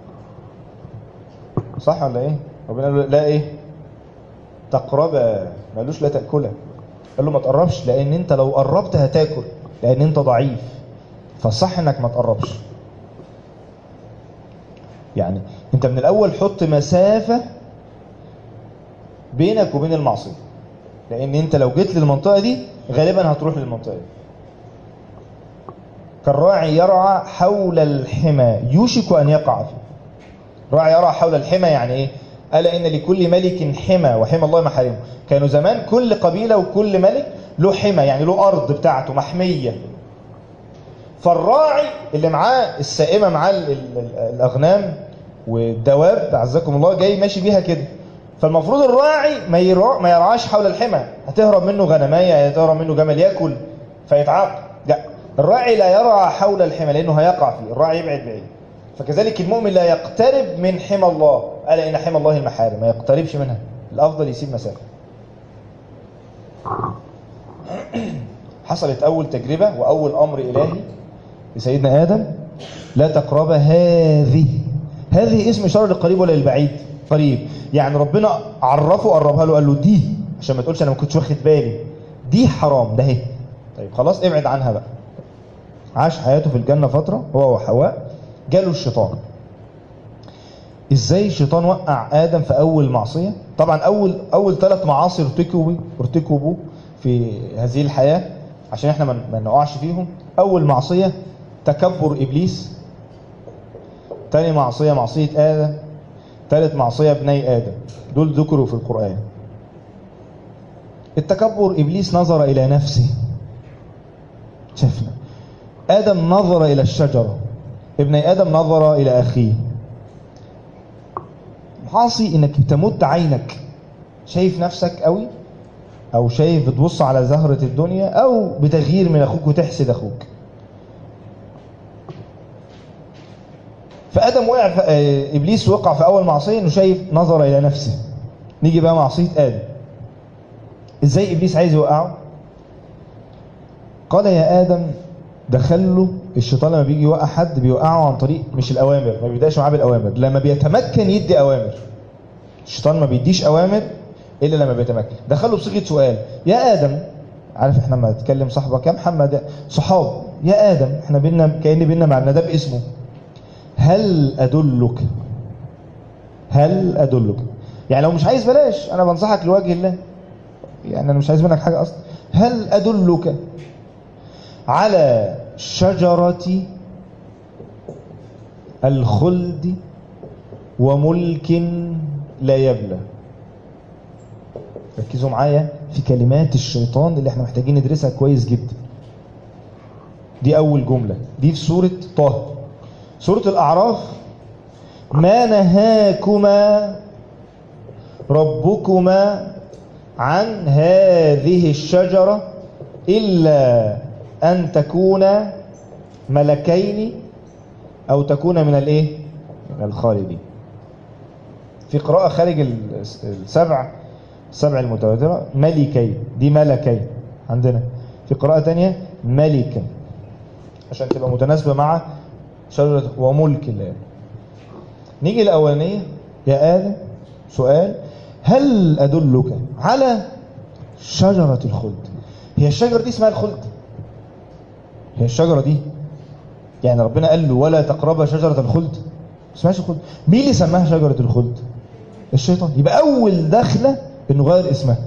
صح ولا إيه ربنا قال له لا إيه تقربها ما قالوش لا تأكلها قال له ما تقربش لأن أنت لو قربت هتاكل لأن أنت ضعيف فالصح أنك ما تقربش يعني أنت من الأول حط مسافة بينك وبين المعصية لأن أنت لو جيت للمنطقة دي غالبا هتروح للمنطقة دي كالراعي يرعى حول الحمى يوشك أن يقع فيه راعي يرعى حول الحمى يعني إيه ألا إن لكل ملك حمى وحمى الله محارمه كانوا زمان كل قبيلة وكل ملك له حمى يعني له أرض بتاعته محمية فالراعي اللي معاه السائمة معاه الأغنام والدواب عزكم الله جاي ماشي بيها كده فالمفروض الراعي ما, يرع ما يرعاش حول الحمى هتهرب منه غنماية هتهرب منه جمل ياكل فيتعاقب لا الراعي لا يرعى حول الحمى لأنه هيقع فيه الراعي يبعد بعيد فكذلك المؤمن لا يقترب من حمى الله ألا إن حمى الله المحارم ما يقتربش منها الأفضل يسيب مسافة حصلت أول تجربة وأول أمر إلهي لسيدنا آدم لا تقرب هذه هذه اسم إشارة للقريب ولا للبعيد قريب يعني ربنا عرفه قربها له قال له دي عشان ما تقولش أنا ما كنتش واخد بالي دي حرام ده هي طيب خلاص ابعد عنها بقى عاش حياته في الجنة فترة هو وحواء جاله الشيطان ازاي الشيطان وقع ادم في اول معصيه طبعا اول اول ثلاث معاصي ارتكبوا ارتكبوا في هذه الحياه عشان احنا ما نقعش فيهم اول معصيه تكبر ابليس ثاني معصيه معصيه ادم ثالث معصيه بني ادم دول ذكروا في القران التكبر ابليس نظر الى نفسه شفنا ادم نظر الى الشجره ابن ادم نظر الى اخيه معاصي انك تمد عينك شايف نفسك قوي او شايف بتبص على زهرة الدنيا او بتغيير من اخوك وتحسد اخوك فادم وقع في آه، ابليس وقع في اول معصيه انه شايف نظر الى نفسه نيجي بقى معصيه ادم ازاي ابليس عايز يوقعه قال يا ادم دخله الشيطان لما بيجي يوقع حد بيوقعه عن طريق مش الاوامر ما بيبداش معاه بالاوامر لما بيتمكن يدي اوامر الشيطان ما بيديش اوامر الا لما بيتمكن دخله بصيغه سؤال يا ادم عارف احنا لما تكلم صاحبك يا محمد صحاب يا ادم احنا بينا كان بينا مع الندب اسمه هل ادلك هل ادلك يعني لو مش عايز بلاش انا بنصحك لوجه الله يعني انا مش عايز منك حاجه اصلا هل ادلك على شجره الخلد وملك لا يبلى ركزوا معايا في كلمات الشيطان اللي احنا محتاجين ندرسها كويس جدا دي اول جمله دي في سوره طه سوره الاعراف ما نهاكما ربكما عن هذه الشجره الا ان تكونا ملكين او تكون من الايه من الخالدين في قراءه خارج السبع السبع المتواتره ملكين دي ملكين عندنا في قراءه تانية ملكا عشان تبقى متناسبه مع شجره وملك الله نيجي الاولانيه يا ادم سؤال هل ادلك على شجره الخلد هي الشجره دي اسمها الخلد هي الشجره دي يعني ربنا قال له ولا تقرب شجره الخلد ما اسمهاش الخلد مين اللي سماها شجره الخلد الشيطان يبقى اول دخله انه غير اسمها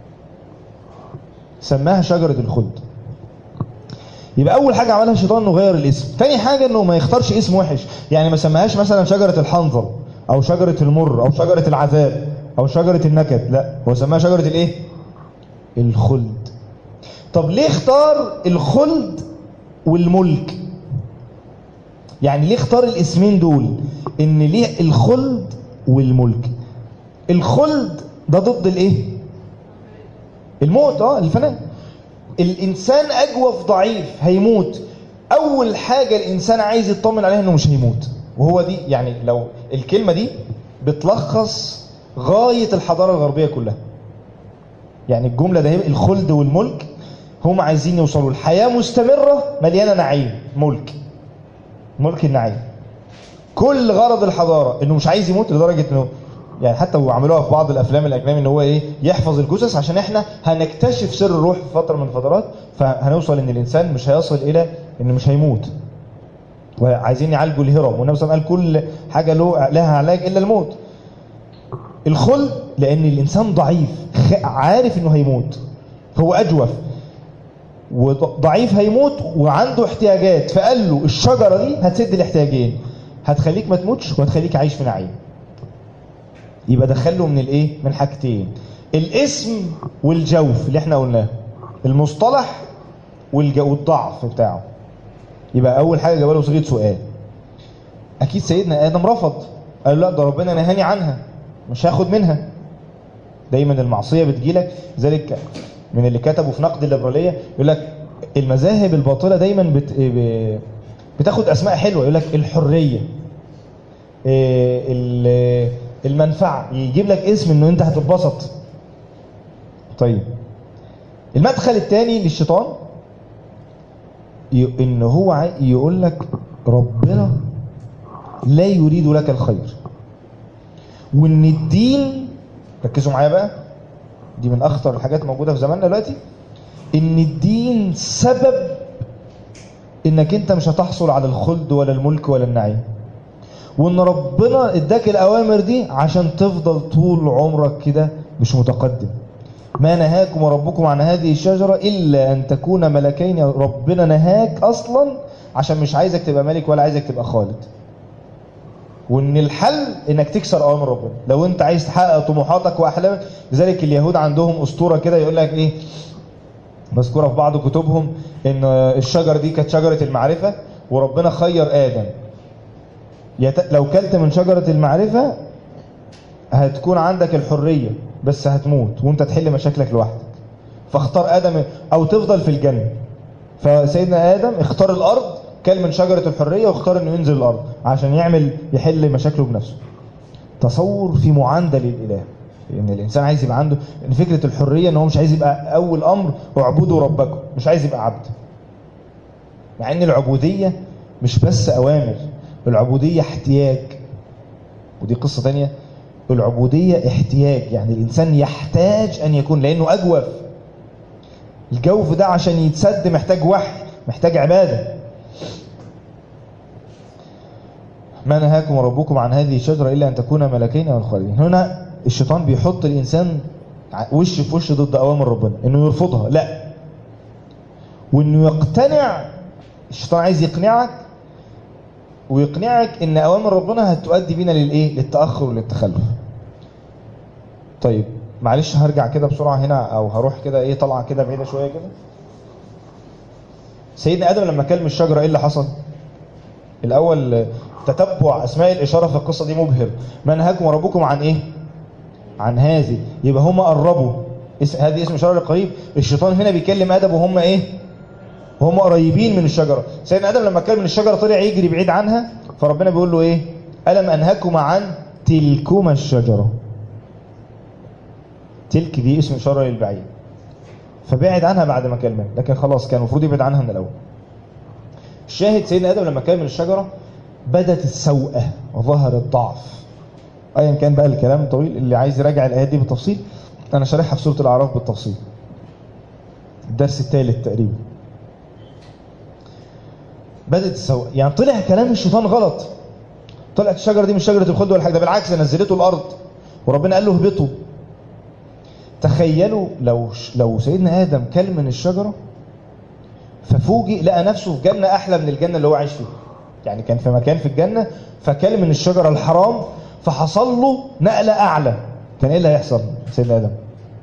سماها شجره الخلد يبقى اول حاجه عملها الشيطان انه غير الاسم تاني حاجه انه ما يختارش اسم وحش يعني ما سماهاش مثلا شجره الحنظل او شجره المر او شجره العذاب او شجره النكد لا هو سماها شجره الايه الخلد طب ليه اختار الخلد والملك يعني ليه اختار الاسمين دول ان ليه الخلد والملك الخلد ده ضد الايه الموت اه الفناء الانسان اجوف ضعيف هيموت اول حاجه الانسان عايز يطمن عليها انه مش هيموت وهو دي يعني لو الكلمه دي بتلخص غايه الحضاره الغربيه كلها يعني الجمله ده هي الخلد والملك هم عايزين يوصلوا الحياه مستمره مليانه نعيم ملك ملك النعيم كل غرض الحضاره انه مش عايز يموت لدرجه انه يعني حتى وعملوها في بعض الافلام الاجنبي ان هو ايه يحفظ الجثث عشان احنا هنكتشف سر الروح في فتره من الفترات فهنوصل ان الانسان مش هيصل الى انه مش هيموت وعايزين يعالجوا الهرم والنبي صلى الله عليه وسلم قال كل حاجه له لها علاج الا الموت الخلد لان الانسان ضعيف عارف انه هيموت هو اجوف وضعيف هيموت وعنده احتياجات فقال له الشجره دي هتسد الاحتياجين هتخليك ما تموتش وهتخليك عايش في نعيم يبقى دخله من الايه من حاجتين الاسم والجوف اللي احنا قلناه المصطلح والضعف بتاعه يبقى اول حاجه جاب له صيغه سؤال اكيد سيدنا ادم رفض قال له لا ده ربنا نهاني عنها مش هاخد منها دايما المعصيه بتجيلك ذلك من اللي كتبوا في نقد الليبراليه يقول لك المذاهب الباطله دايما بت... بتاخد اسماء حلوه يقول لك الحريه المنفعه يجيب لك اسم انه انت هتتبسط طيب المدخل الثاني للشيطان ان هو يقول لك ربنا لا يريد لك الخير وان الدين ركزوا معايا بقى دي من اخطر الحاجات موجوده في زماننا دلوقتي ان الدين سبب انك انت مش هتحصل على الخلد ولا الملك ولا النعيم وان ربنا اداك الاوامر دي عشان تفضل طول عمرك كده مش متقدم ما نهاكم ربكم عن هذه الشجرة إلا أن تكون ملكين ربنا نهاك أصلا عشان مش عايزك تبقى ملك ولا عايزك تبقى خالد وان الحل انك تكسر اوامر ربنا لو انت عايز تحقق طموحاتك واحلامك لذلك اليهود عندهم اسطوره كده يقول لك ايه مذكوره في بعض كتبهم ان الشجره دي كانت شجره المعرفه وربنا خير ادم يت... لو كلت من شجره المعرفه هتكون عندك الحريه بس هتموت وانت تحل مشاكلك لوحدك فاختار ادم او تفضل في الجنه فسيدنا ادم اختار الارض كل من شجره الحريه واختار انه ينزل الارض عشان يعمل يحل مشاكله بنفسه تصور في معاندة للإله ان الانسان عايز يبقى عنده ان فكره الحريه ان هو مش عايز يبقى اول امر اعبدوا ربكم مش عايز يبقى عبد مع ان العبوديه مش بس اوامر العبوديه احتياج ودي قصه تانية العبوديه احتياج يعني الانسان يحتاج ان يكون لانه اجوف الجوف ده عشان يتسد محتاج وحي محتاج عباده ما نهاكم ربكم عن هذه الشجره الا ان تكونا ملكين او الخالدين هنا الشيطان بيحط الانسان وش في وش ضد اوامر ربنا انه يرفضها لا وانه يقتنع الشيطان عايز يقنعك ويقنعك ان اوامر ربنا هتؤدي بينا للايه للتاخر وللتخلف طيب معلش هرجع كده بسرعه هنا او هروح كده ايه طلعه كده بعيده شويه كده سيدنا ادم لما كلم الشجره ايه اللي حصل الاول تتبع اسماء الاشاره في القصه دي مبهر ما نهاكم ربكم عن ايه عن هذه يبقى هم قربوا اسم هذه اسم اشاره للقريب الشيطان هنا بيكلم ادم وهم ايه وهم قريبين من الشجره سيدنا ادم لما كان من الشجره طلع يجري بعيد عنها فربنا بيقول له ايه الم انهكما عن تلكما الشجره تلك دي اسم اشاره للبعيد فبعد عنها بعد ما كلمه لكن خلاص كان المفروض يبعد عنها من الاول الشاهد سيدنا ادم لما كان من الشجره بدت السوءه وظهر الضعف ايا كان بقى الكلام الطويل اللي عايز يراجع الايات دي بالتفصيل انا شارحها في سوره الاعراف بالتفصيل الدرس الثالث تقريبا بدات السوء يعني طلع كلام الشيطان غلط طلعت الشجره دي مش شجره الخلد ولا حاجه ده بالعكس نزلته الارض وربنا قال له اهبطوا تخيلوا لو لو سيدنا ادم كل من الشجره ففوجئ لقى نفسه في جنه احلى من الجنه اللي هو عايش فيها يعني كان في مكان في الجنه فكل من الشجره الحرام فحصل له نقله اعلى كان ايه اللي هيحصل سيدنا ادم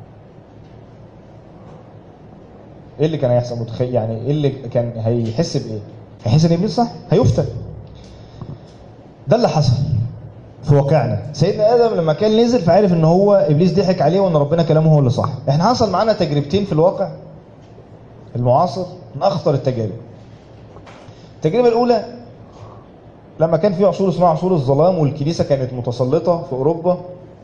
ايه اللي كان هيحصل متخيل يعني ايه اللي كان هيحس بايه هيحس ان ابليس صح هيفتن ده اللي حصل في واقعنا سيدنا ادم لما كان نزل فعرف ان هو ابليس ضحك عليه وان ربنا كلامه هو اللي صح احنا حصل معانا تجربتين في الواقع المعاصر من اخطر التجارب التجربه الاولى لما كان في عصور اسمها عصور الظلام والكنيسه كانت متسلطه في اوروبا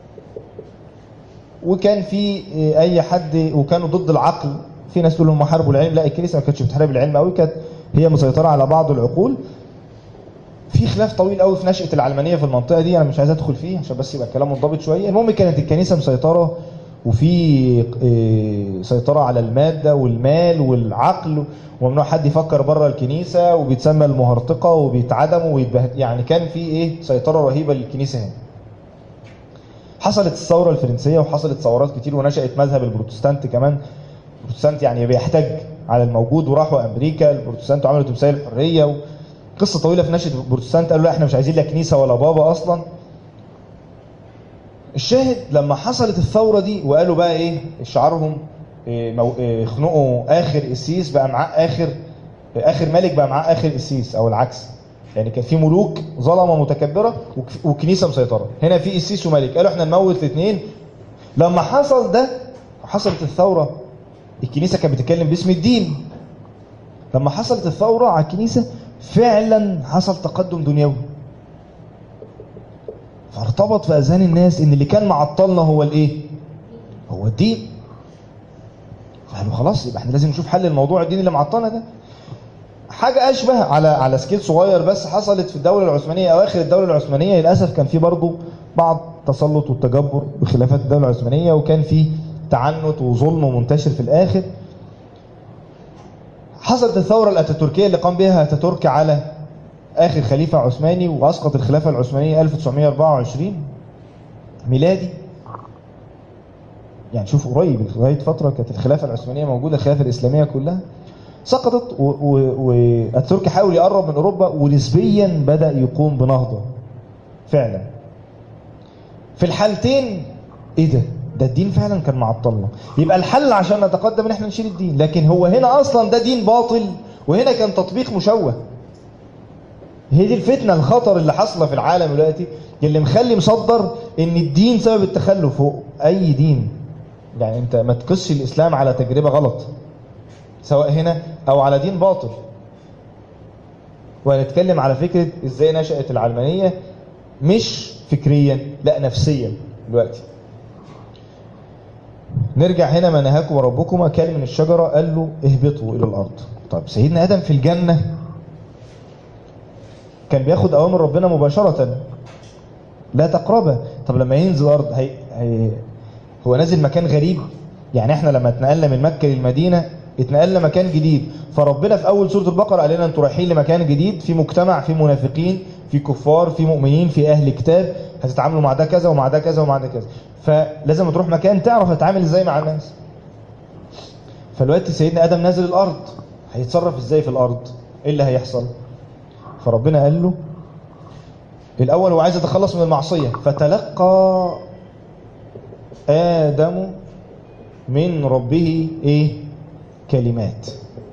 وكان في اي حد وكانوا ضد العقل في ناس تقول هم حاربوا العلم لا الكنيسه ما كانتش بتحارب العلم قوي كانت هي مسيطره على بعض العقول في خلاف طويل قوي في نشاه العلمانيه في المنطقه دي انا مش عايز ادخل فيه عشان بس يبقى الكلام منضبط شويه المهم كانت الكنيسه مسيطره وفي سيطرة على المادة والمال والعقل وممنوع حد يفكر بره الكنيسة وبيتسمى المهرطقة وبيتعدموا ويتبهد يعني كان في ايه سيطرة رهيبة للكنيسة هنا حصلت الثورة الفرنسية وحصلت ثورات كتير ونشأت مذهب البروتستانت كمان البروتستانت يعني بيحتج على الموجود وراحوا امريكا البروتستانت وعملوا تمثال الحرية قصة طويلة في نشأة البروتستانت قالوا لا احنا مش عايزين لا كنيسة ولا بابا اصلا الشاهد لما حصلت الثورة دي وقالوا بقى ايه شعارهم إيه خنقوا اخر قسيس بقى معاه اخر اخر ملك بقى معاه اخر قسيس او العكس يعني كان في ملوك ظلمه متكبره وكنيسه مسيطره هنا في قسيس وملك قالوا احنا نموت الاثنين لما حصل ده حصلت الثوره الكنيسه كانت بتتكلم باسم الدين لما حصلت الثوره على الكنيسه فعلا حصل تقدم دنيوي فارتبط في اذهان الناس ان اللي كان معطلنا هو الايه هو الدين فقالوا خلاص يبقى احنا لازم نشوف حل الموضوع الدين اللي معطلنا ده حاجة أشبه على على سكيل صغير بس حصلت في الدولة العثمانية أواخر الدولة العثمانية للأسف كان في برضه بعض تسلط والتجبر بخلافات الدولة العثمانية وكان في تعنت وظلم منتشر في الآخر حصلت الثورة الأتاتوركية اللي قام بها أتاتورك على آخر خليفة عثماني وأسقط الخلافة العثمانية 1924 ميلادي يعني شوف قريب لغاية فترة كانت الخلافة العثمانية موجودة الخلافة الإسلامية كلها سقطت واتاتورك حاول يقرب من أوروبا ونسبيا بدأ يقوم بنهضة فعلا في الحالتين ايه ده ده الدين فعلا كان معطلنا يبقى الحل عشان نتقدم ان احنا نشيل الدين لكن هو هنا اصلا ده دين باطل وهنا كان تطبيق مشوه هي دي الفتنة الخطر اللي حاصله في العالم دلوقتي اللي مخلي مصدر ان الدين سبب التخلف هو اي دين يعني انت ما تقصش الاسلام على تجربة غلط سواء هنا او على دين باطل وهنتكلم على فكرة ازاي نشأت العلمانية مش فكريا لا نفسيا دلوقتي نرجع هنا ما نهاكم ربكم كان من الشجرة قال له اهبطوا إلى الأرض طيب سيدنا آدم في الجنة كان بياخد أوامر ربنا مباشرة لا تقربه طب لما ينزل الأرض هي... هي... هو نازل مكان غريب يعني احنا لما اتنقلنا من مكة للمدينة اتنقلنا مكان جديد فربنا في أول سورة البقرة قال لنا انتوا رايحين لمكان جديد في مجتمع في منافقين في كفار في مؤمنين في أهل كتاب هتتعاملوا مع ده كذا ومع ده كذا ومع ده كذا فلازم تروح مكان تعرف تتعامل ازاي مع الناس فالوقت سيدنا آدم نازل الأرض هيتصرف ازاي في الأرض ايه اللي هيحصل فربنا قال له الأول هو عايز يتخلص من المعصية فتلقى آدم من ربه ايه كلمات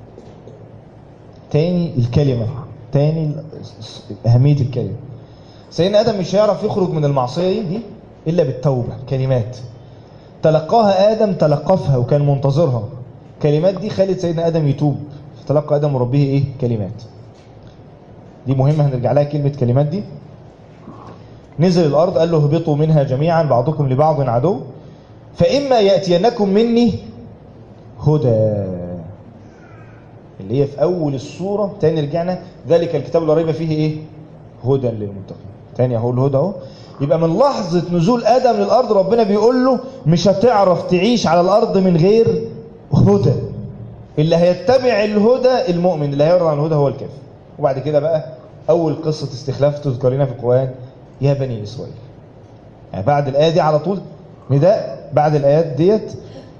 تاني الكلمة تاني أهمية الكلمة سيدنا آدم مش هيعرف يخرج من المعصية دي إلا بالتوبة كلمات تلقاها آدم تلقفها وكان منتظرها كلمات دي خلت سيدنا آدم يتوب فتلقى آدم ربه إيه كلمات دي مهمة هنرجع لها كلمة كلمات دي نزل الأرض قال له اهبطوا منها جميعا بعضكم لبعض عدو فإما يأتينكم مني هدى اللي هي في أول السورة تاني رجعنا ذلك الكتاب اللي ريب فيه إيه هدى للمتقين تاني أهو الهدى أهو يبقى من لحظة نزول آدم للأرض ربنا بيقول له مش هتعرف تعيش على الأرض من غير هدى اللي هيتبع الهدى المؤمن اللي هيرضى عن الهدى هو الكافر وبعد كده بقى أول قصة استخلاف تذكر لنا في القرآن يا بني إسرائيل يعني بعد الآية دي على طول نداء بعد الآيات ديت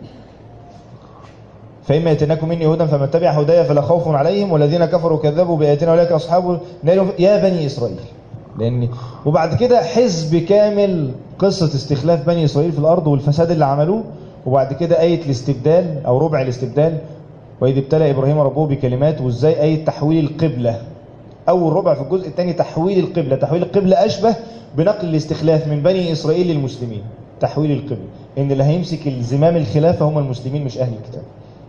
فإما يتناكم مني هدى فمن تبع هدايا فلا خوف عليهم والذين كفروا كذبوا بآياتنا أولئك أصحاب النار يا بني إسرائيل لأن وبعد كده حزب كامل قصة استخلاف بني إسرائيل في الأرض والفساد اللي عملوه وبعد كده آية الاستبدال أو ربع الاستبدال وإذ ابتلى إبراهيم ربه بكلمات وإزاي آية تحويل القبلة أول ربع في الجزء الثاني تحويل القبلة تحويل القبلة أشبه بنقل الاستخلاف من بني إسرائيل للمسلمين تحويل القبلة إن اللي هيمسك الزمام الخلافة هم المسلمين مش أهل الكتاب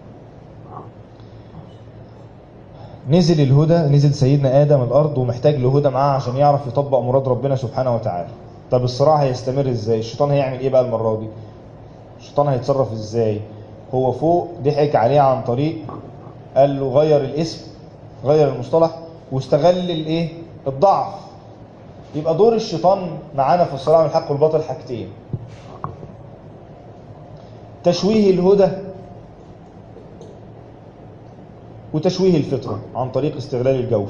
نزل الهدى نزل سيدنا آدم الأرض ومحتاج لهدى معاه عشان يعرف يطبق مراد ربنا سبحانه وتعالى طب الصراع هيستمر ازاي الشيطان هيعمل ايه بقى المرة دي الشيطان هيتصرف ازاي هو فوق ضحك عليه عن طريق قال له غير الاسم غير المصطلح واستغل الايه الضعف يبقى دور الشيطان معانا في الصراع بين الحق والباطل حاجتين تشويه الهدى وتشويه الفطرة عن طريق استغلال الجوف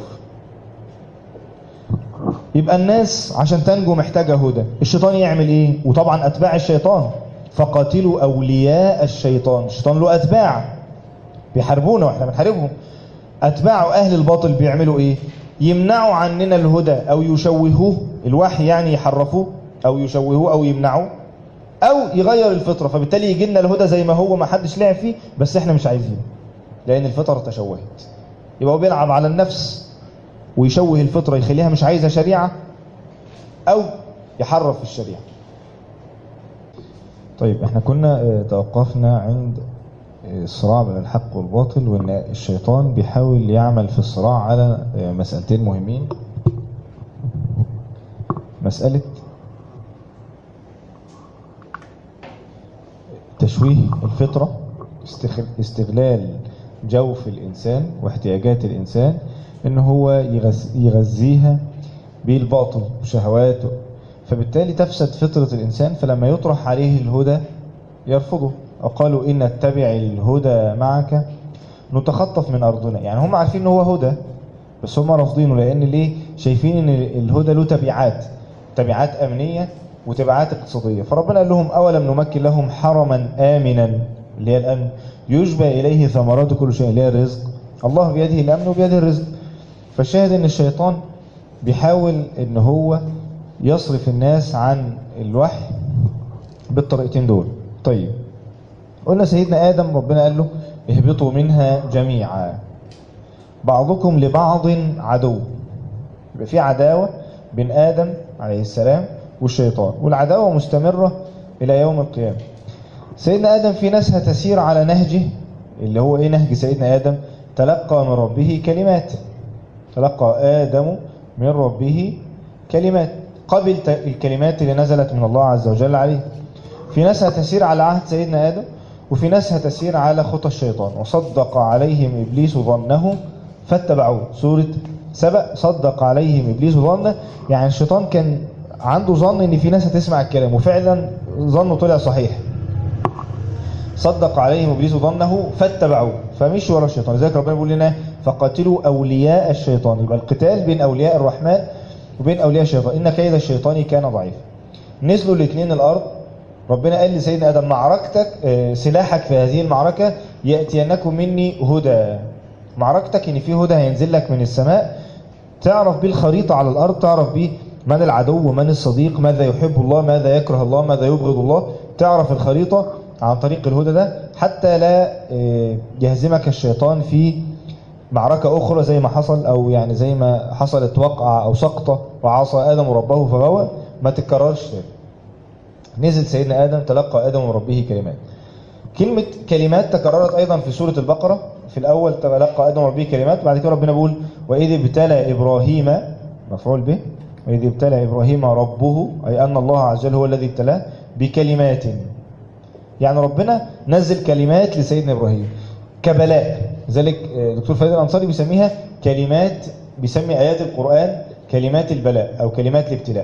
يبقى الناس عشان تنجو محتاجة هدى الشيطان يعمل ايه وطبعا اتباع الشيطان فقاتلوا اولياء الشيطان الشيطان له اتباع بيحاربونا واحنا بنحاربهم اتباع اهل الباطل بيعملوا ايه يمنعوا عننا الهدى او يشوهوه الوحي يعني يحرفوه او يشوهوه او يمنعوه او يغير الفطرة فبالتالي يجي لنا الهدى زي ما هو ما حدش لعب فيه بس احنا مش عايزينه لأن الفطرة تشوهت يبقى هو بيلعب على النفس ويشوه الفطرة يخليها مش عايزة شريعة أو يحرف في الشريعة طيب احنا كنا توقفنا عند الصراع بين الحق والباطل وان الشيطان بيحاول يعمل في الصراع على مسألتين مهمين مسألة تشويه الفطرة استغلال جوف الإنسان واحتياجات الإنسان إن هو يغذيها بالباطل وشهواته فبالتالي تفسد فطرة الإنسان فلما يطرح عليه الهدى يرفضه وقالوا إن نتبع الهدى معك نتخطف من أرضنا يعني هم عارفين إن هو هدى بس هم رافضينه لأن ليه شايفين إن الهدى له تبعات تبعات أمنية وتبعات اقتصادية فربنا قال لهم أولم نمكن لهم حرما آمنا اللي هي الأمن يشبه إليه ثمرات كل شيء اللي هي الرزق الله بيده الأمن وبيده الرزق فالشاهد ان الشيطان بيحاول ان هو يصرف الناس عن الوحي بالطريقتين دول طيب قلنا سيدنا آدم ربنا قال له اهبطوا منها جميعا بعضكم لبعض عدو يبقى في عداوة بين آدم عليه السلام والشيطان والعداوة مستمرة إلى يوم القيامة سيدنا آدم في ناس هتسير على نهجه اللي هو إيه نهج سيدنا آدم تلقى من ربه كلمات تلقى آدم من ربه كلمات قبل ت- الكلمات اللي نزلت من الله عز وجل عليه في ناس هتسير على عهد سيدنا آدم وفي ناس هتسير على خطى الشيطان وصدق عليهم إبليس ظنه فاتبعوه سورة سبأ صدق عليهم إبليس ظنه يعني الشيطان كان عنده ظن ان في ناس هتسمع الكلام وفعلا ظنه طلع صحيح صدق عليهم ابليس ظنه فاتبعوه فمشوا ورا الشيطان لذلك ربنا بيقول لنا فقاتلوا اولياء الشيطان يبقى القتال بين اولياء الرحمن وبين اولياء الشيطان ان كيد الشيطان كان ضعيف نزلوا الاثنين الارض ربنا قال لسيدنا ادم معركتك آه، سلاحك في هذه المعركه ياتينكم مني هدى معركتك ان في هدى هينزل لك من السماء تعرف بيه الخريطة على الأرض تعرف بيه من العدو ومن الصديق ماذا يحب الله ماذا يكره الله ماذا يبغض الله تعرف الخريطة عن طريق الهدى ده حتى لا آه، يهزمك الشيطان في معركة أخرى زي ما حصل أو يعني زي ما حصلت وقعة أو سقطة وعصى آدم ربه فغوى ما تتكررش تاني نزل سيدنا آدم تلقى آدم من ربه كلمات كلمة كلمات تكررت أيضا في سورة البقرة في الأول تلقى آدم من ربه كلمات بعد كده ربنا بيقول وإذ ابتلى إبراهيم مفعول به وإذ ابتلى إبراهيم ربه أي أن الله عز وجل هو الذي ابتلاه بكلمات يعني ربنا نزل كلمات لسيدنا إبراهيم كبلاء ذلك آه، دكتور فريد الأنصاري بيسميها كلمات بيسمي آيات القرآن كلمات البلاء أو كلمات الابتلاء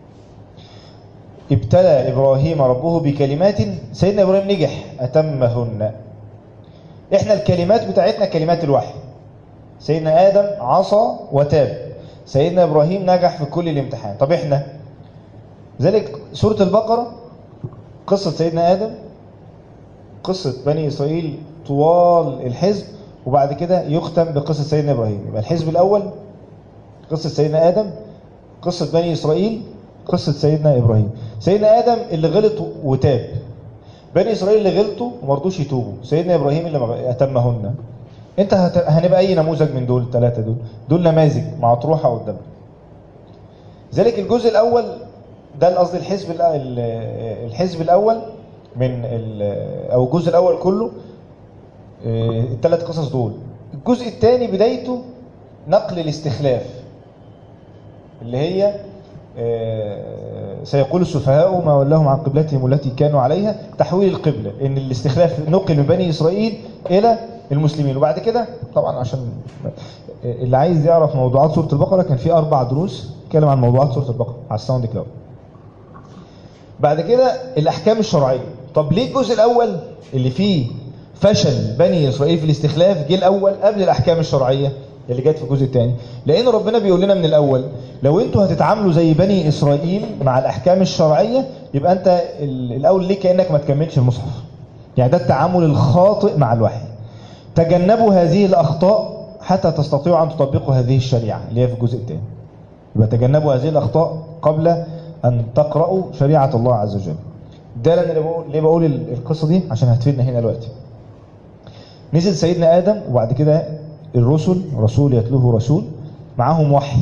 ابتلى إبراهيم ربه بكلمات سيدنا إبراهيم نجح أتمهن إحنا الكلمات بتاعتنا كلمات الوحي سيدنا آدم عصى وتاب سيدنا إبراهيم نجح في كل الامتحان طب إحنا ذلك سورة البقرة قصة سيدنا آدم قصة بني إسرائيل طوال الحزب وبعد كده يختم بقصة سيدنا إبراهيم يبقى الحزب الأول قصة سيدنا آدم قصة بني إسرائيل قصة سيدنا إبراهيم سيدنا آدم اللي غلط وتاب بني إسرائيل اللي غلطوا وما رضوش يتوبوا سيدنا إبراهيم اللي ما- أتمهن أنت هت... هنبقى أي نموذج من دول الثلاثة دول دول نماذج مطروحة قدامك ذلك الجزء الأول ده قصدي الحزب الأ- ال- الحزب الأول من ال- أو الجزء الأول كله الثلاث قصص دول الجزء الثاني بدايته نقل الاستخلاف اللي هي آه، سيقول السفهاء ما ولاهم عن قبلتهم التي كانوا عليها تحويل القبلة ان الاستخلاف نقل من بني اسرائيل الى المسلمين وبعد كده طبعا عشان اللي عايز يعرف موضوعات سورة البقرة كان في اربع دروس اتكلم عن موضوعات سورة البقرة على الساوند كلاود بعد كده الاحكام الشرعية طب ليه الجزء الاول اللي فيه فشل بني اسرائيل في الاستخلاف جه الاول قبل الاحكام الشرعيه اللي جت في الجزء الثاني لان ربنا بيقول لنا من الاول لو انتوا هتتعاملوا زي بني اسرائيل مع الاحكام الشرعيه يبقى انت ال- الاول ليه كانك ما تكملش المصحف يعني ده التعامل الخاطئ مع الوحي تجنبوا هذه الاخطاء حتى تستطيعوا ان تطبقوا هذه الشريعه اللي هي في الجزء الثاني يبقى تجنبوا هذه الاخطاء قبل ان تقرأوا شريعه الله عز وجل ده اللي انا بقول ليه بقول ال- القصه دي عشان هتفيدنا هنا دلوقتي نزل سيدنا آدم وبعد كده الرسل رسول يتلوه رسول معاهم وحي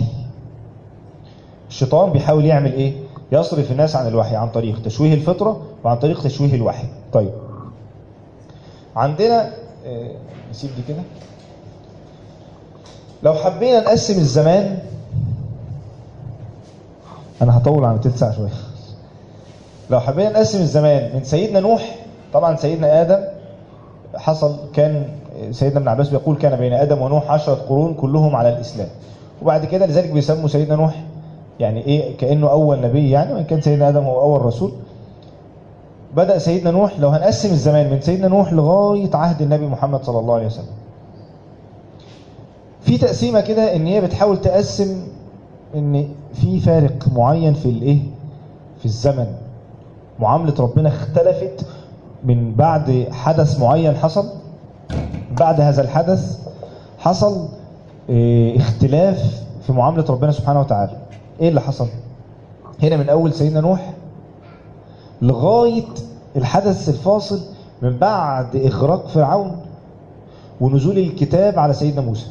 الشيطان بيحاول يعمل ايه يصرف الناس عن الوحي عن طريق تشويه الفطرة وعن طريق تشويه الوحي طيب عندنا آه، نسيب دي كده لو حبينا نقسم الزمان انا هطول عن تلت ساعة شوية لو حبينا نقسم الزمان من سيدنا نوح طبعا سيدنا آدم حصل كان سيدنا ابن عباس بيقول كان بين ادم ونوح عشرة قرون كلهم على الاسلام وبعد كده لذلك بيسموا سيدنا نوح يعني ايه كانه اول نبي يعني وان كان سيدنا ادم هو اول رسول بدا سيدنا نوح لو هنقسم الزمان من سيدنا نوح لغايه عهد النبي محمد صلى الله عليه وسلم في تقسيمه كده ان هي بتحاول تقسم ان في فارق معين في الايه في الزمن معامله ربنا اختلفت من بعد حدث معين حصل بعد هذا الحدث حصل اه، اختلاف في معاملة ربنا سبحانه وتعالى ايه اللي حصل هنا من اول سيدنا نوح لغاية الحدث الفاصل من بعد اغراق فرعون ونزول الكتاب على سيدنا موسى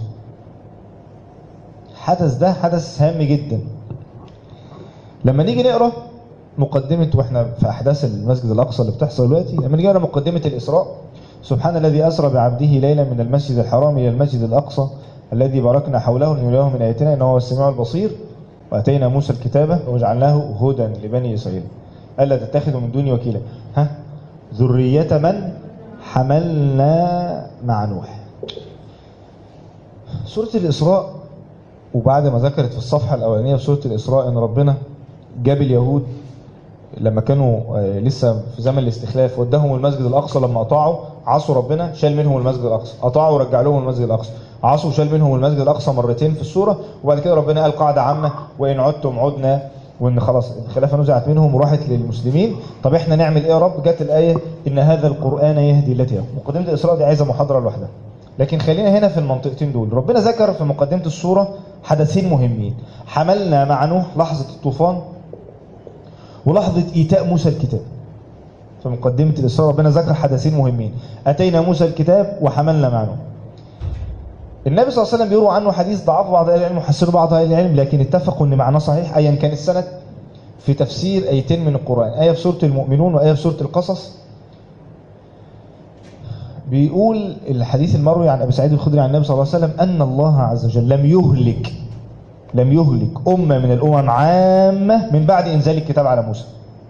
حدث ده حدث هام جدا لما نيجي نقرا مقدمة واحنا في احداث المسجد الاقصى اللي بتحصل دلوقتي لما نيجي نقرا مقدمة الاسراء سبحان الذي اسرى بعبده ليلا من المسجد الحرام الى المسجد الاقصى الذي باركنا حوله لنريه من آياتنا إنه هو السميع البصير وأتينا موسى الكتابة وجعلناه هدى لبني إسرائيل ألا تتخذوا من دوني وكيلا ها ذرية من حملنا مع نوح سورة الإسراء وبعد ما ذكرت في الصفحة الأولانية في سورة الإسراء إن ربنا جاب اليهود لما كانوا آه، لسه في زمن الاستخلاف وداهم المسجد الأقصى لما أطاعوا عصوا ربنا شال منهم المسجد الأقصى أطاعوا ورجع لهم المسجد الأقصى عصوا شال منهم المسجد الأقصى مرتين في السورة وبعد كده ربنا قال قاعدة عامة وإن عدتم عدنا وإن خلاص الخلافة نزعت منهم وراحت للمسلمين طب إحنا نعمل إيه يا رب جت الآية إن هذا القرآن يهدي التي هي مقدمة الإسراء دي عايزة محاضرة لوحدها لكن خلينا هنا في المنطقتين دول ربنا ذكر في مقدمة السورة حدثين مهمين حملنا مع نوح لحظة الطوفان ولحظة إيتاء موسى الكتاب في مقدمة الإسراء ربنا ذكر حدثين مهمين أتينا موسى الكتاب وحملنا مع نوح النبي صلى الله عليه وسلم بيروى عنه حديث ضعف بعض أهل العلم وحسنوا بعض أهل العلم لكن اتفقوا أن معناه صحيح أيا كان السند في تفسير آيتين من القرآن آية في سورة المؤمنون وآية في سورة القصص بيقول الحديث المروي عن أبي سعيد الخدري عن النبي صلى الله عليه وسلم أن الله عز وجل لم يهلك لم يهلك أمة من الأمم عامة من بعد إنزال الكتاب على موسى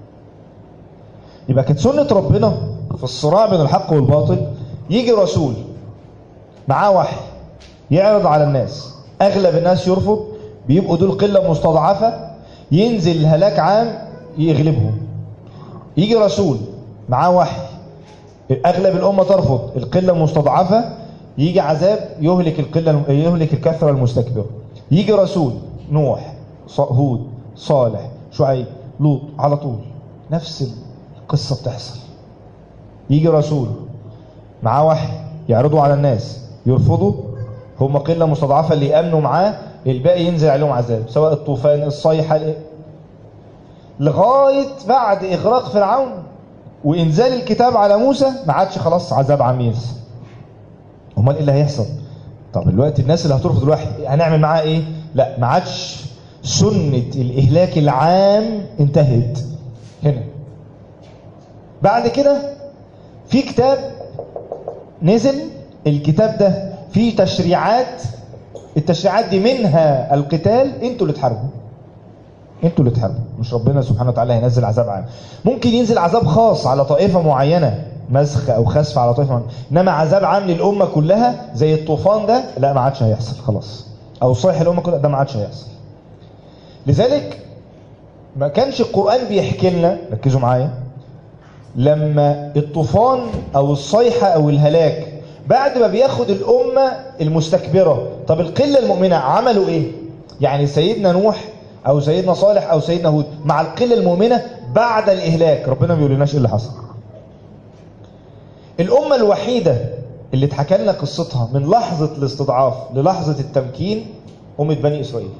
يبقى كانت سنة ربنا في الصراع بين الحق والباطل يجي رسول معاه وحي يعرض على الناس أغلب الناس يرفض بيبقوا دول قلة مستضعفة ينزل الهلاك عام يغلبهم يجي رسول معاه وحي أغلب الأمة ترفض القلة المستضعفة يجي عذاب يهلك القلة يهلك الكثرة المستكبرة يجي رسول نوح ص- هود صالح شعيب لوط على طول نفس القصة بتحصل يجي رسول معاه وحي يعرضوا على الناس يرفضوا هم قلة مستضعفة اللي يأمنوا معاه الباقي ينزل عليهم عذاب سواء الطوفان الصيحة ال- لغاية بعد إغراق فرعون وإنزال الكتاب على موسى ما عادش خلاص عذاب عميز امال ايه اللي هيحصل طب دلوقتي الناس اللي هترفض الوحي هنعمل معاها ايه لا ما عادش سنة الإهلاك العام انتهت هنا بعد كده في كتاب نزل الكتاب ده فيه تشريعات التشريعات دي منها القتال انتوا اللي تحاربوا انتوا اللي تحاربوا مش ربنا سبحانه وتعالى هينزل عذاب عام ممكن ينزل عذاب خاص على طائفة معينة مسخ او خسف على طائفة معينة انما عذاب عام للأمة كلها زي الطوفان ده لا ما عادش هيحصل خلاص او صيح الأمة كلها ده ما عادش هيحصل لذلك ما كانش القرآن بيحكي لنا ركزوا معايا لما الطوفان او الصيحة او الهلاك بعد ما بياخد الأمة المستكبرة طب القلة المؤمنة عملوا ايه يعني سيدنا نوح او سيدنا صالح او سيدنا هود مع القلة المؤمنة بعد الإهلاك ربنا ما بيقولناش ايه اللي حصل الأمة الوحيدة اللي اتحكى لنا قصتها من لحظة الاستضعاف للحظة التمكين أمة بني إسرائيل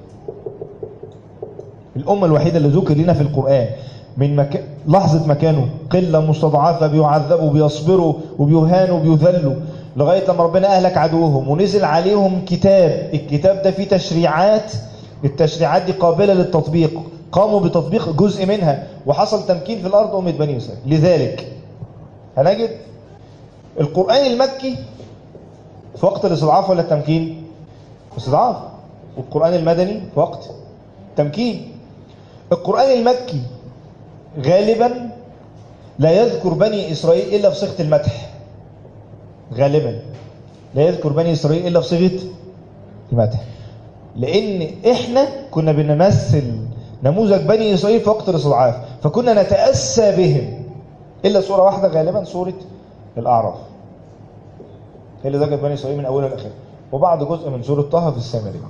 الأمة الوحيدة اللي ذكر لنا في القرآن من مك... لحظة ما كانوا قلة مستضعفة بيعذبوا بيصبروا وبيهانوا وبيذلوا لغاية لما ربنا أهلك عدوهم ونزل عليهم كتاب الكتاب ده فيه تشريعات التشريعات دي قابلة للتطبيق قاموا بتطبيق جزء منها وحصل تمكين في الأرض أمة بني إسرائيل لذلك هنجد القرآن المكي في وقت الاستضعاف ولا التمكين؟ استضعاف والقرآن المدني في وقت تمكين القرآن المكي غالبا لا يذكر بني إسرائيل إلا في صيغة المدح غالبا لا يذكر بني إسرائيل إلا في صيغة المدح لأن إحنا كنا بنمثل نموذج بني إسرائيل في وقت الاستضعاف فكنا نتأسى بهم إلا سورة واحدة غالبا سورة الأعراف هي اللي ذكر بني إسرائيل من أولها لآخرها وبعض جزء من سورة طه في السامري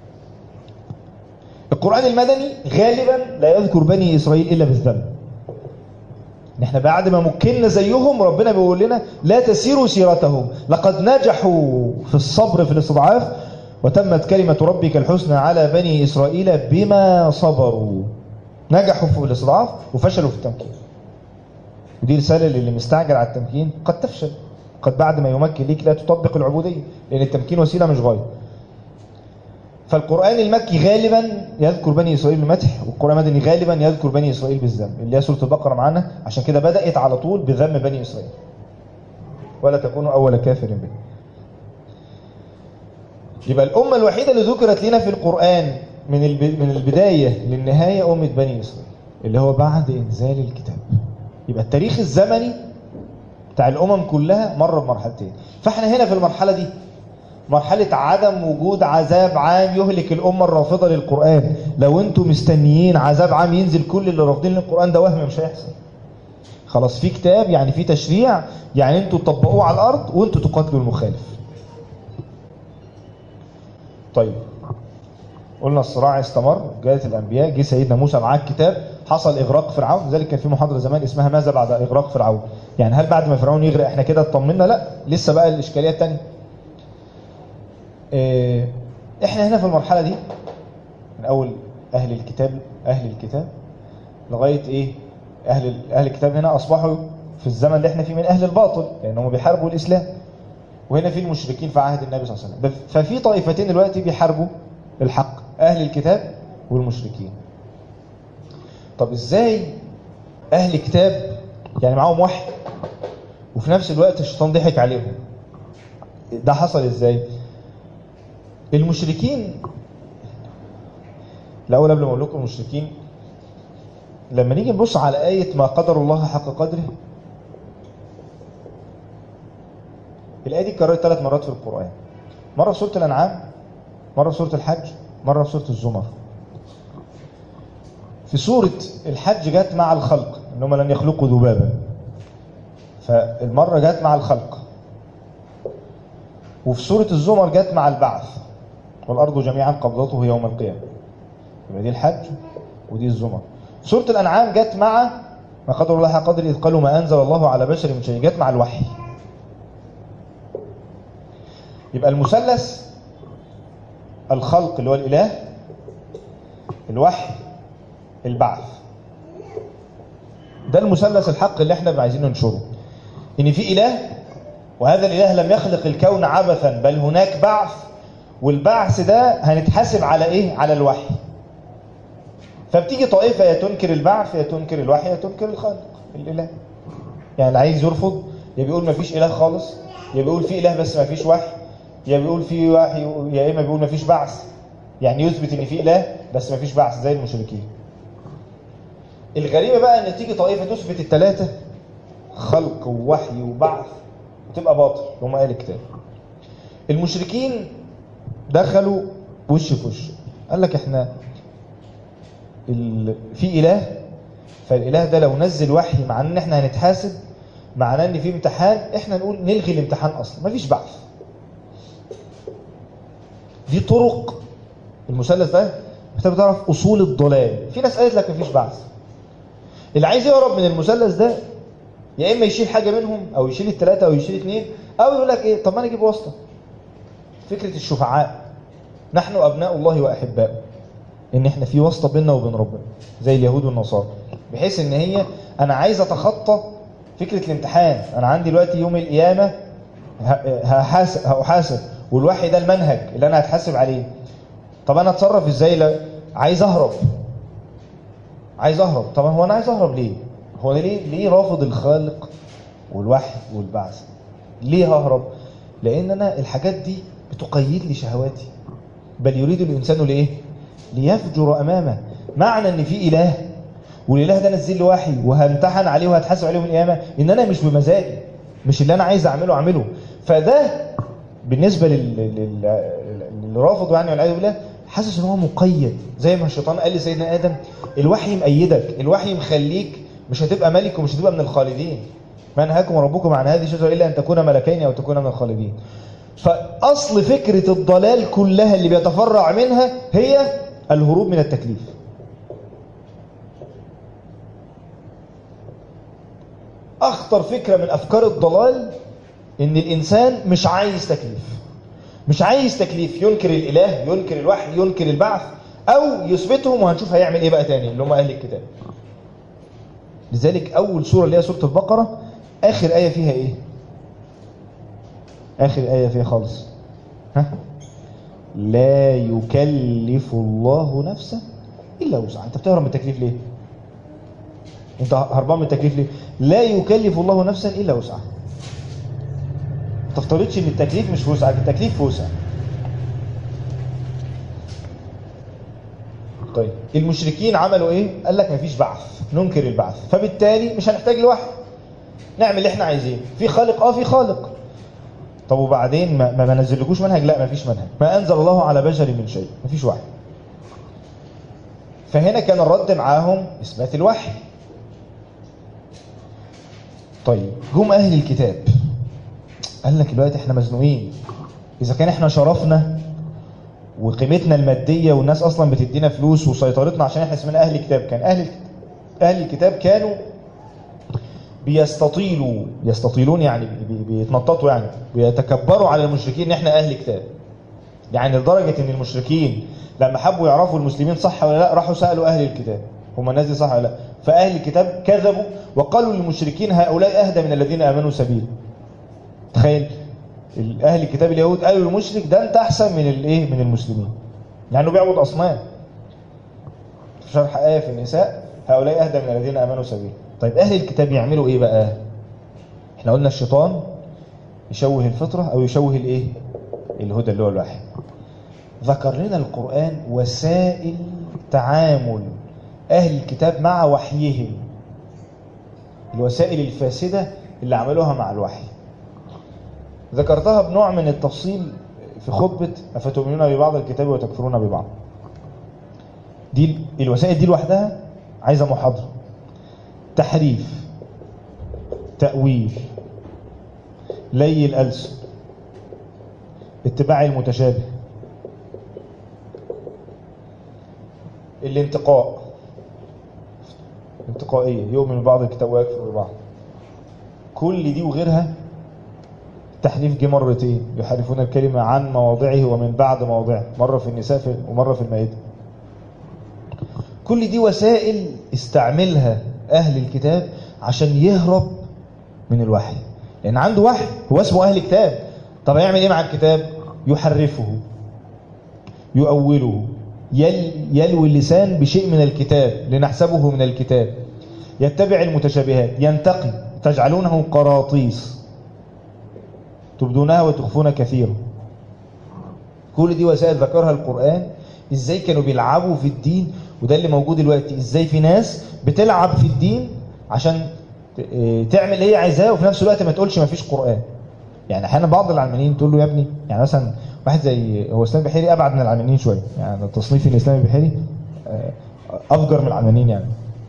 القرآن المدني غالبا لا يذكر بني إسرائيل إلا بالذنب ان احنا بعد ما مكنا زيهم ربنا بيقول لنا لا تسيروا سيرتهم لقد نجحوا في الصبر في الاستضعاف وتمت كلمة ربك الحسنى على بني إسرائيل بما صبروا نجحوا في الاستضعاف وفشلوا في التمكين ودي رسالة للي مستعجل على التمكين قد تفشل قد بعد ما يمكن ليك لا تطبق العبودية لأن التمكين وسيلة مش غاية فالقرآن المكي غالبا يذكر بني إسرائيل بالمدح والقرآن المدني غالبا يذكر بني إسرائيل بالذم اللي هي سورة البقرة معانا عشان كده بدأت على طول بذم بني إسرائيل ولا تكونوا أول كافر به يبقى الأمة الوحيدة اللي ذكرت لنا في القرآن من الب- من البداية للنهاية أمة بني إسرائيل اللي هو بعد إنزال الكتاب يبقى التاريخ الزمني بتاع الأمم كلها مر بمرحلتين فاحنا هنا في المرحلة دي مرحلة عدم وجود عذاب عام يهلك الأمة الرافضة للقرآن لو انتم مستنيين عذاب عام ينزل كل اللي رافضين للقرآن ده وهم مش هيحصل خلاص في كتاب يعني في تشريع يعني انتوا تطبقوه على الأرض وانتوا تقاتلوا المخالف طيب قلنا الصراع استمر جاءت الأنبياء جه سيدنا موسى معاه الكتاب حصل إغراق فرعون لذلك كان في محاضرة زمان اسمها ماذا بعد إغراق فرعون يعني هل بعد ما فرعون يغرق احنا كده اطمنا لا لسه بقى الإشكالية التانية إيه، احنا هنا في المرحلة دي من أول أهل الكتاب أهل الكتاب لغاية إيه أهل أهل الكتاب هنا أصبحوا في الزمن اللي احنا فيه من أهل الباطل لأنهم بيحاربوا الإسلام وهنا في المشركين في عهد النبي صلى الله عليه وسلم ففي طائفتين دلوقتي بيحاربوا الحق أهل الكتاب والمشركين طب إزاي أهل كتاب يعني معاهم وحي وفي نفس الوقت الشيطان ضحك عليهم ده حصل إزاي المشركين الأول قبل ما أقول لكم المشركين لما نيجي نبص على آية ما قدر الله حق قدره الآية دي اتكررت ثلاث مرات في القرآن مرة في سورة الأنعام مرة في سورة الحج مرة في سورة الزمر في سورة الحج جت مع الخلق إنهم لن يخلقوا ذبابا فالمرة جت مع الخلق وفي سورة الزمر جت مع البعث والأرض جميعا قبضته يوم القيامة يبقى دي الحج ودي الزمر في سورة الأنعام جت مع ما قدر الله حق قدر إذ قالوا ما أنزل الله على بشر من شيء جت مع الوحي يبقى المثلث الخلق اللي هو الإله الوحي البعث ده المثلث الحق اللي احنا عايزين ننشره ان في اله وهذا الاله لم يخلق الكون عبثا بل هناك بعث والبعث ده هنتحاسب على ايه على الوحي فبتيجي طائفه يا تنكر البعث يا تنكر الوحي يا تنكر الخالق الاله يعني اللي عايز يرفض يا بيقول ما فيش اله خالص يا بيقول في اله بس ما فيش وحي يا بيقول في وحي يا اما بيقول ما فيش بعث يعني يثبت ان في اله بس ما فيش بعث زي المشركين الغريبه بقى ان تيجي طائفه تثبت الثلاثه خلق ووحي وبعث وتبقى باطل هم قال الكتاب المشركين دخلوا وش في وش قال لك احنا ال... في اله فالاله ده لو نزل وحي مع ان احنا هنتحاسب معناه ان في امتحان احنا نقول نلغي الامتحان اصلا مفيش بعث دي طرق المثلث ده محتاج تعرف اصول الضلال في ناس قالت لك مفيش بعث اللي عايز يهرب من المثلث ده يا اما يشيل حاجه منهم او يشيل الثلاثه او يشيل اثنين او يقول لك ايه طب ما انا اجيب واسطه فكره الشفعاء نحن ابناء الله واحباؤه ان احنا في واسطه بيننا وبين ربنا زي اليهود والنصارى بحيث ان هي انا عايز اتخطى فكره الامتحان انا عندي دلوقتي يوم القيامه هحاسب هحاسب والوحي ده المنهج اللي انا هتحاسب عليه طب انا اتصرف ازاي لا عايز اهرب عايز اهرب طب هو انا عايز اهرب ليه هو أنا ليه ليه رافض الخالق والوحي والبعث ليه ههرب لان انا الحاجات دي بتقيد لي شهواتي بل يريد الانسان لايه ليفجر امامه معنى ان في اله والاله ده نزل لي وحي وهمتحن عليه وهتحاسب عليه يوم القيامه ان انا مش بمزاجي مش اللي انا عايز اعمله اعمله فده بالنسبه لل- لل- للي رافض يعني والعياذ بالله حاسس ان هو مقيد زي ما الشيطان قال لسيدنا ادم الوحي مأيدك الوحي مخليك مش هتبقى ملك ومش هتبقى من الخالدين ما نهاكم ربكم عن هذه الشجره الا ان تكون ملكين او تكون من الخالدين فاصل فكره الضلال كلها اللي بيتفرع منها هي الهروب من التكليف اخطر فكره من افكار الضلال ان الانسان مش عايز تكليف مش عايز تكليف ينكر الاله ينكر الوحي ينكر البعث او يثبتهم وهنشوف هيعمل ايه بقى تاني اللي هم اهل الكتاب لذلك اول سوره اللي هي سوره البقره اخر ايه فيها ايه اخر ايه فيها خالص ها لا يكلف الله نفسا الا وسعها انت بتهرب من التكليف ليه انت هربان من التكليف ليه لا يكلف الله نفسا الا وسعها ما تفترضش ان التكليف مش في وسعك التكليف في وسعك طيب المشركين عملوا ايه قال لك مفيش بعث ننكر البعث فبالتالي مش هنحتاج لوحي نعمل اللي احنا عايزينه في خالق اه في خالق طب وبعدين ما, ما نزلكوش منهج لا مفيش منهج ما انزل الله على بشر من شيء مفيش وحي فهنا كان الرد معاهم اثبات الوحي طيب جم اهل الكتاب قال لك دلوقتي احنا مزنوقين اذا كان احنا شرفنا وقيمتنا الماديه والناس اصلا بتدينا فلوس وسيطرتنا عشان احنا اسمنا اهل الكتاب كان اهل اهل الكتاب كانوا بيستطيلوا يستطيلون يعني بيتنططوا يعني بيتكبروا على المشركين ان احنا اهل كتاب يعني لدرجه ان المشركين لما حبوا يعرفوا المسلمين صح ولا لا راحوا سالوا اهل الكتاب هم الناس دي صح ولا لا فاهل الكتاب كذبوا وقالوا للمشركين هؤلاء اهدى من الذين امنوا سبيلا تخيل اهل الكتاب اليهود قالوا للمشرك ده انت احسن من الايه من المسلمين لانه بيعبد اصنام في شرح ايه في النساء هؤلاء اهدى من الذين امنوا سبيلا طيب اهل الكتاب يعملوا ايه بقى احنا قلنا الشيطان يشوه الفطره او يشوه الايه الهدى اللي هو الوحي ذكر لنا القران وسائل تعامل اهل الكتاب مع وحيهم الوسائل الفاسده اللي عملوها مع الوحي ذكرتها بنوع من التفصيل في خطبة أفتؤمنون ببعض الكتاب وتكفرون ببعض دي الوسائل دي لوحدها عايزة محاضرة تحريف تأويل لي الألسن اتباع المتشابه الانتقاء انتقائية يؤمن ببعض الكتاب ويكفر ببعض كل دي وغيرها التحريف جه مرتين يحرفون الكلمة عن مواضعه ومن بعد مواضعه مرة في النساء ومرة في المائدة كل دي وسائل استعملها أهل الكتاب عشان يهرب من الوحي لأن عنده وحي هو اسمه أهل الكتاب طب هيعمل إيه مع الكتاب يحرفه يؤوله يل يلوي اللسان بشيء من الكتاب لنحسبه من الكتاب يتبع المتشابهات ينتقي تجعلونه قراطيس تبدونها وتخفون كثيرا كل دي وسائل ذكرها القرآن ازاي كانوا بيلعبوا في الدين وده اللي موجود دلوقتي ازاي في ناس بتلعب في الدين عشان تعمل اللي هي عايزاه وفي نفس الوقت ما تقولش ما فيش قرآن يعني احيانا بعض العلمانيين تقول له يا ابني يعني مثلا واحد زي هو اسلام بحيري ابعد من العلمانيين شويه يعني تصنيف الاسلام البحيري افجر من العلمانيين يعني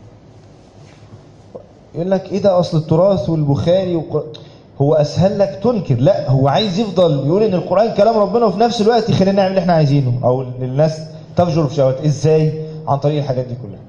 يقول لك ايه ده اصل التراث والبخاري وقر... هو اسهل لك تنكر لا هو عايز يفضل يقول ان القران كلام ربنا وفي نفس الوقت يخلينا نعمل اللي احنا عايزينه او الناس تفجر في شهوات ازاي عن طريق الحاجات دي كلها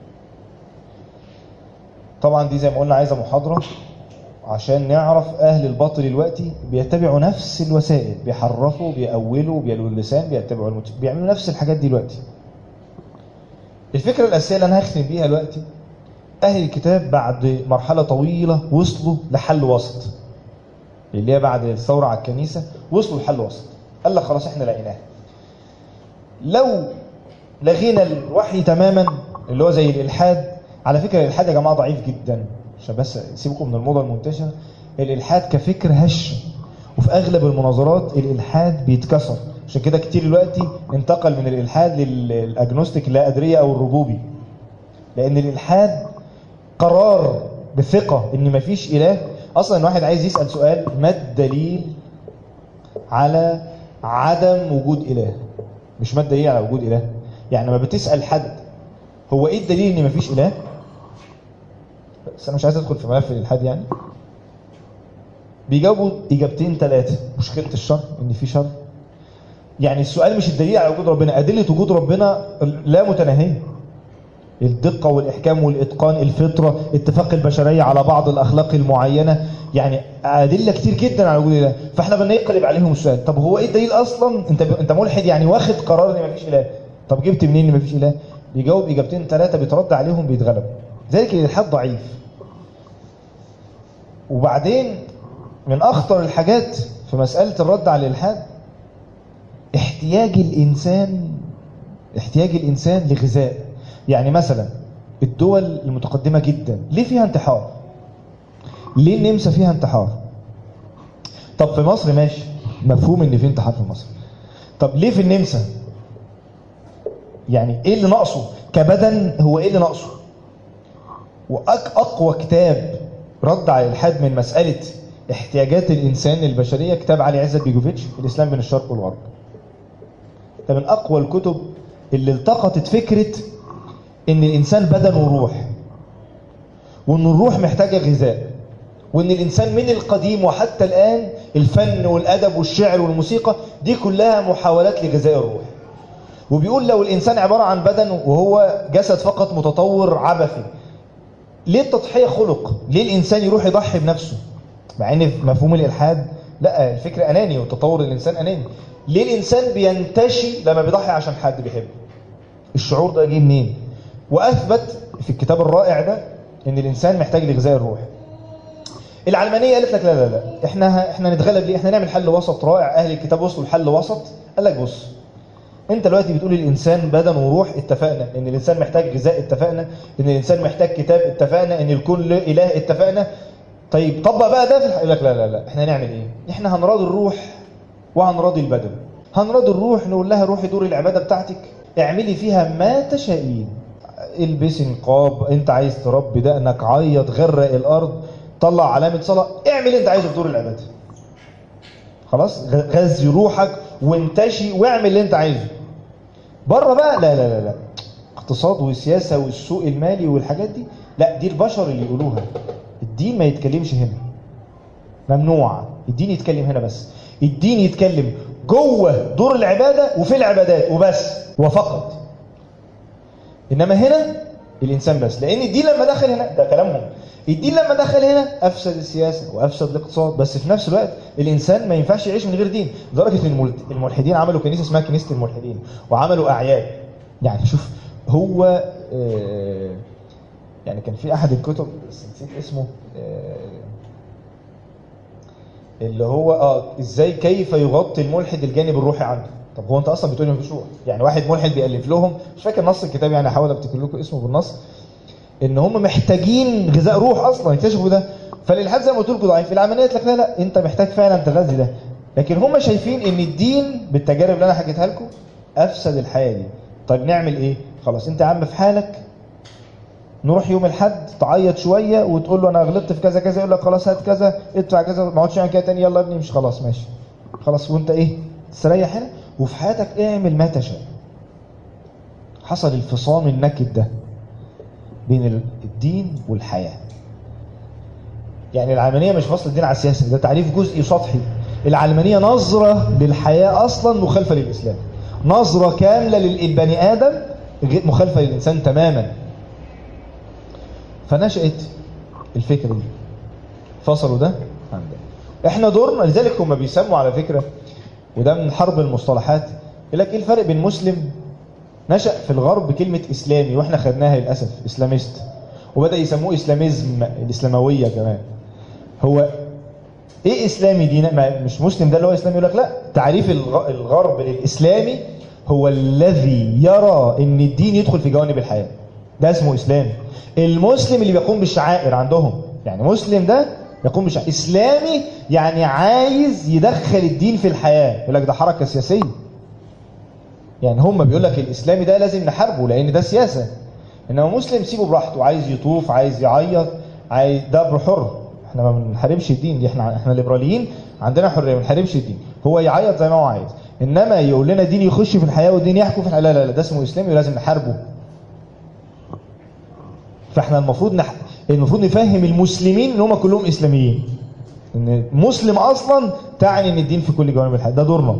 طبعا دي زي ما قلنا عايزه محاضره عشان نعرف اهل الباطل دلوقتي بيتبعوا نفس الوسائل بيحرفوا بيأولوا بيلوا اللسان بيتبعوا المت... بيعملوا نفس الحاجات دي دلوقتي الفكره الاساسيه اللي انا هختم بيها دلوقتي اهل الكتاب بعد مرحله طويله وصلوا لحل وسط اللي هي بعد الثوره على الكنيسه وصلوا لحل وسط قال لك خلاص احنا لقيناه لو لغينا الوحي تماما اللي هو زي الالحاد على فكره الالحاد يا جماعه ضعيف جدا عشان بس سيبكم من الموضه المنتشره الالحاد كفكر هش وفي اغلب المناظرات الالحاد بيتكسر عشان كده كتير دلوقتي انتقل من الالحاد للاجنوستيك اللا ادريه او الربوبي لان الالحاد قرار بثقه ان مفيش اله اصلا الواحد عايز يسال سؤال ما الدليل على عدم وجود اله مش ما الدليل على وجود اله يعني ما بتسال حد هو ايه الدليل ان مفيش اله بس انا مش عايز ادخل في ملف الالحاد يعني بيجاوبوا اجابتين ثلاثه مشكله الشر ان في شر يعني السؤال مش الدليل على وجود ربنا ادله وجود ربنا لا متناهيه الدقه والاحكام والاتقان الفطره اتفاق البشريه على بعض الاخلاق المعينه يعني ادله كتير جدا على وجود اله فاحنا بنقلب عليهم السؤال طب هو ايه الدليل اصلا انت انت ملحد يعني واخد قرار ان مفيش اله طب جبت منين ان مفيش اله بيجاوب اجابتين ثلاثه بيترد عليهم بيتغلب ذلك الالحاد ضعيف وبعدين من اخطر الحاجات في مساله الرد على الالحاد احتياج الانسان احتياج الانسان لغذاء يعني مثلا الدول المتقدمه جدا ليه فيها انتحار ليه النمسا فيها انتحار طب في مصر ماشي مفهوم ان في انتحار في مصر طب ليه في النمسا يعني ايه اللي ناقصه كبدن هو ايه اللي ناقصه واقوى كتاب رد على الالحاد من مساله احتياجات الانسان البشريه كتاب علي عزت بيجوفيتش الاسلام بين الشرق والغرب ده من اقوى الكتب اللي التقطت فكره ان الانسان بدن وروح وان الروح محتاجه غذاء وان الانسان من القديم وحتى الان الفن والادب والشعر والموسيقى دي كلها محاولات لغذاء الروح وبيقول لو الانسان عباره عن بدن وهو جسد فقط متطور عبثي ليه التضحيه خلق ليه الانسان يروح يضحي بنفسه مع ان في مفهوم الالحاد لا الفكر اناني وتطور الانسان اناني ليه الانسان بينتشي لما بيضحي عشان حد بيحبه الشعور ده جه منين واثبت في الكتاب الرائع ده ان الانسان محتاج لغذاء الروح العلمانيه قالت لك لا لا لا احنا احنا نتغلب ليه احنا نعمل حل وسط رائع اهل الكتاب وصلوا لحل وسط قال لك بص انت دلوقتي بتقول الانسان بدن وروح اتفقنا ان الانسان محتاج غذاء اتفقنا ان الانسان محتاج كتاب اتفقنا ان الكون له اله اتفقنا طيب طبق بقى ده في الح... يقول لك لا لا لا احنا هنعمل ايه احنا هنراضي الروح وهنراضي البدن هنراضي الروح نقول لها روحي دور العباده بتاعتك اعملي فيها ما تشائين البسي نقاب انت عايز تربي دقنك عيط غرق الارض طلع علامه صلاه اعمل اللي انت عايزه في دور العباده خلاص غذي روحك وانتشي واعمل اللي انت عايزه بره بقى لا لا لا لا اقتصاد وسياسه والسوق المالي والحاجات دي لا دي البشر اللي يقولوها الدين ما يتكلمش هنا ممنوع الدين يتكلم هنا بس الدين يتكلم جوه دور العباده وفي العبادات وبس وفقط انما هنا الانسان بس لان الدين لما دخل هنا ده كلامهم الدين لما دخل هنا افسد السياسه وافسد الاقتصاد بس في نفس الوقت الانسان ما ينفعش يعيش من غير دين لدرجه ان الملحدين عملوا كنيسه اسمها كنيسه الملحدين وعملوا اعياد يعني شوف هو آه يعني كان في احد الكتب بس نسيت اسمه آه اللي هو اه ازاي كيف يغطي الملحد الجانب الروحي عنده طب هو انت اصلا بتقول مفيش روح يعني واحد ملحد بيالف لهم مش فاكر نص الكتاب يعني احاول افتكر لكم اسمه بالنص ان هم محتاجين غذاء روح اصلا يكتشفوا ده فالالحاد زي ما قلت لكم ضعيف العمليه لك لا لا انت محتاج فعلا تغذي ده لكن هم شايفين ان الدين بالتجارب اللي انا حكيتها لكم افسد الحياه دي طيب نعمل ايه خلاص انت يا عم في حالك نروح يوم الحد تعيط شويه وتقول له انا غلطت في كذا كذا يقول لك خلاص هات كذا ادفع كذا ما اقعدش كده تاني يلا ابني مش خلاص ماشي خلاص وانت ايه تستريح هنا وفي حياتك اعمل ما تشاء حصل الفصام النكد ده بين الدين والحياه يعني العلمانيه مش فصل الدين على السياسه ده تعريف جزئي سطحي العلمانيه نظره للحياه اصلا مخالفه للاسلام نظره كامله للبني ادم مخالفه للانسان تماما فنشأت الفكرة دي فصلوا ده عن ده احنا دورنا لذلك هم بيسموا على فكرة وده من حرب المصطلحات يقول لك ايه الفرق بين مسلم نشأ في الغرب كلمة اسلامي واحنا خدناها للأسف اسلاميست وبدأ يسموه اسلاميزم الاسلاموية كمان هو ايه اسلامي دي مش مسلم ده اللي هو اسلامي يقول لك لا تعريف الغرب للاسلامي هو الذي يرى ان الدين يدخل في جوانب الحياه ده اسمه اسلامي المسلم اللي بيقوم بالشعائر عندهم يعني مسلم ده يقوم بالشعائر اسلامي يعني عايز يدخل الدين في الحياه يقول لك ده حركه سياسيه يعني هم بيقول لك الاسلامي ده لازم نحاربه لان ده سياسه انما مسلم سيبه براحته عايز يطوف عايز يعيط عايز ده حر احنا ما بنحاربش الدين دي احنا احنا ليبراليين عندنا حريه ما بنحاربش الدين هو يعيط زي ما هو عايز انما يقول لنا دين يخش في الحياه ودين يحكم في الحياه لا لا لا ده اسمه اسلامي ولازم نحاربه فاحنا المفروض نح... المفروض نفهم المسلمين ان هم كلهم اسلاميين ان مسلم اصلا تعني ان الدين في كل جوانب الحياه ده دورنا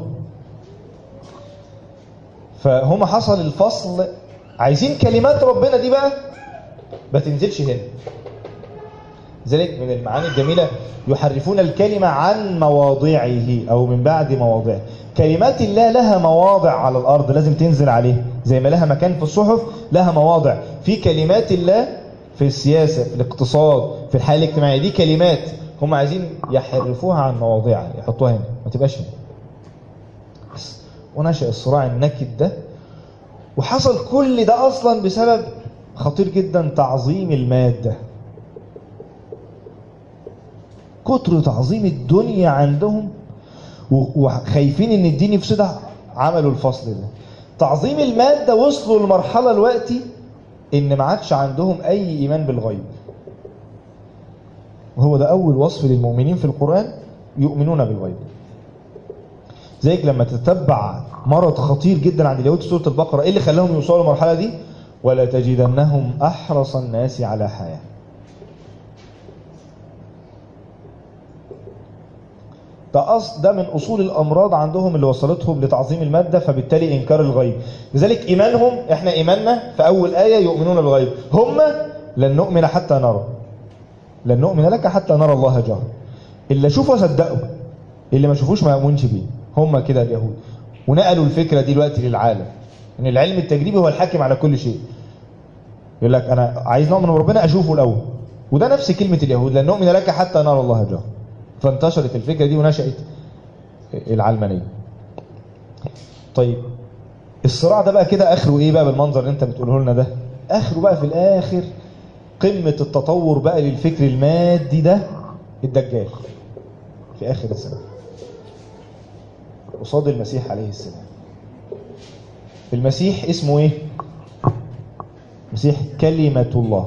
فهم حصل الفصل عايزين كلمات ربنا دي بقى ما تنزلش هنا ذلك من المعاني الجميلة يحرفون الكلمة عن مواضعه أو من بعد مواضعه كلمات الله لها مواضع على الأرض لازم تنزل عليه زي ما لها مكان في الصحف لها مواضع في كلمات الله في السياسة في الاقتصاد في الحياة الاجتماعية دي كلمات هم عايزين يحرفوها عن مواضعها يحطوها هنا ما تبقاش هنا بس ونشأ الصراع النكد ده وحصل كل ده أصلا بسبب خطير جدا تعظيم المادة كتر تعظيم الدنيا عندهم وخايفين ان الدين يفسدها عملوا الفصل ده تعظيم المادة وصلوا لمرحلة دلوقتي ان ما عادش عندهم اي ايمان بالغيب وهو ده اول وصف للمؤمنين في القرآن يؤمنون بالغيب زيك لما تتبع مرض خطير جدا عند اليهود في سورة البقرة ايه اللي خلاهم يوصلوا للمرحلة دي ولا تجدنهم احرص الناس على حياه ده أصل ده من أصول الأمراض عندهم اللي وصلتهم لتعظيم المادة فبالتالي إنكار الغيب لذلك إيمانهم إحنا إيماننا في أول آية يؤمنون بالغيب هم لن نؤمن حتى نرى لن نؤمن لك حتى نرى الله جهر اللي شوفه صدقوا اللي ما شوفوش ما يؤمنش بيه هم كده اليهود ونقلوا الفكرة دي دلوقتي للعالم ان العلم التجريبي هو الحاكم على كل شيء يقول لك انا عايز نؤمن بربنا اشوفه الاول وده نفس كلمة اليهود لن نؤمن لك حتى نرى الله جهر فانتشرت الفكرة دي ونشأت العلمانية طيب الصراع ده بقى كده اخره ايه بقى بالمنظر اللي انت بتقوله لنا ده اخره بقى في الاخر قمة التطور بقى للفكر المادي ده الدجال في اخر الزمان قصاد المسيح عليه السلام المسيح اسمه ايه مسيح كلمة الله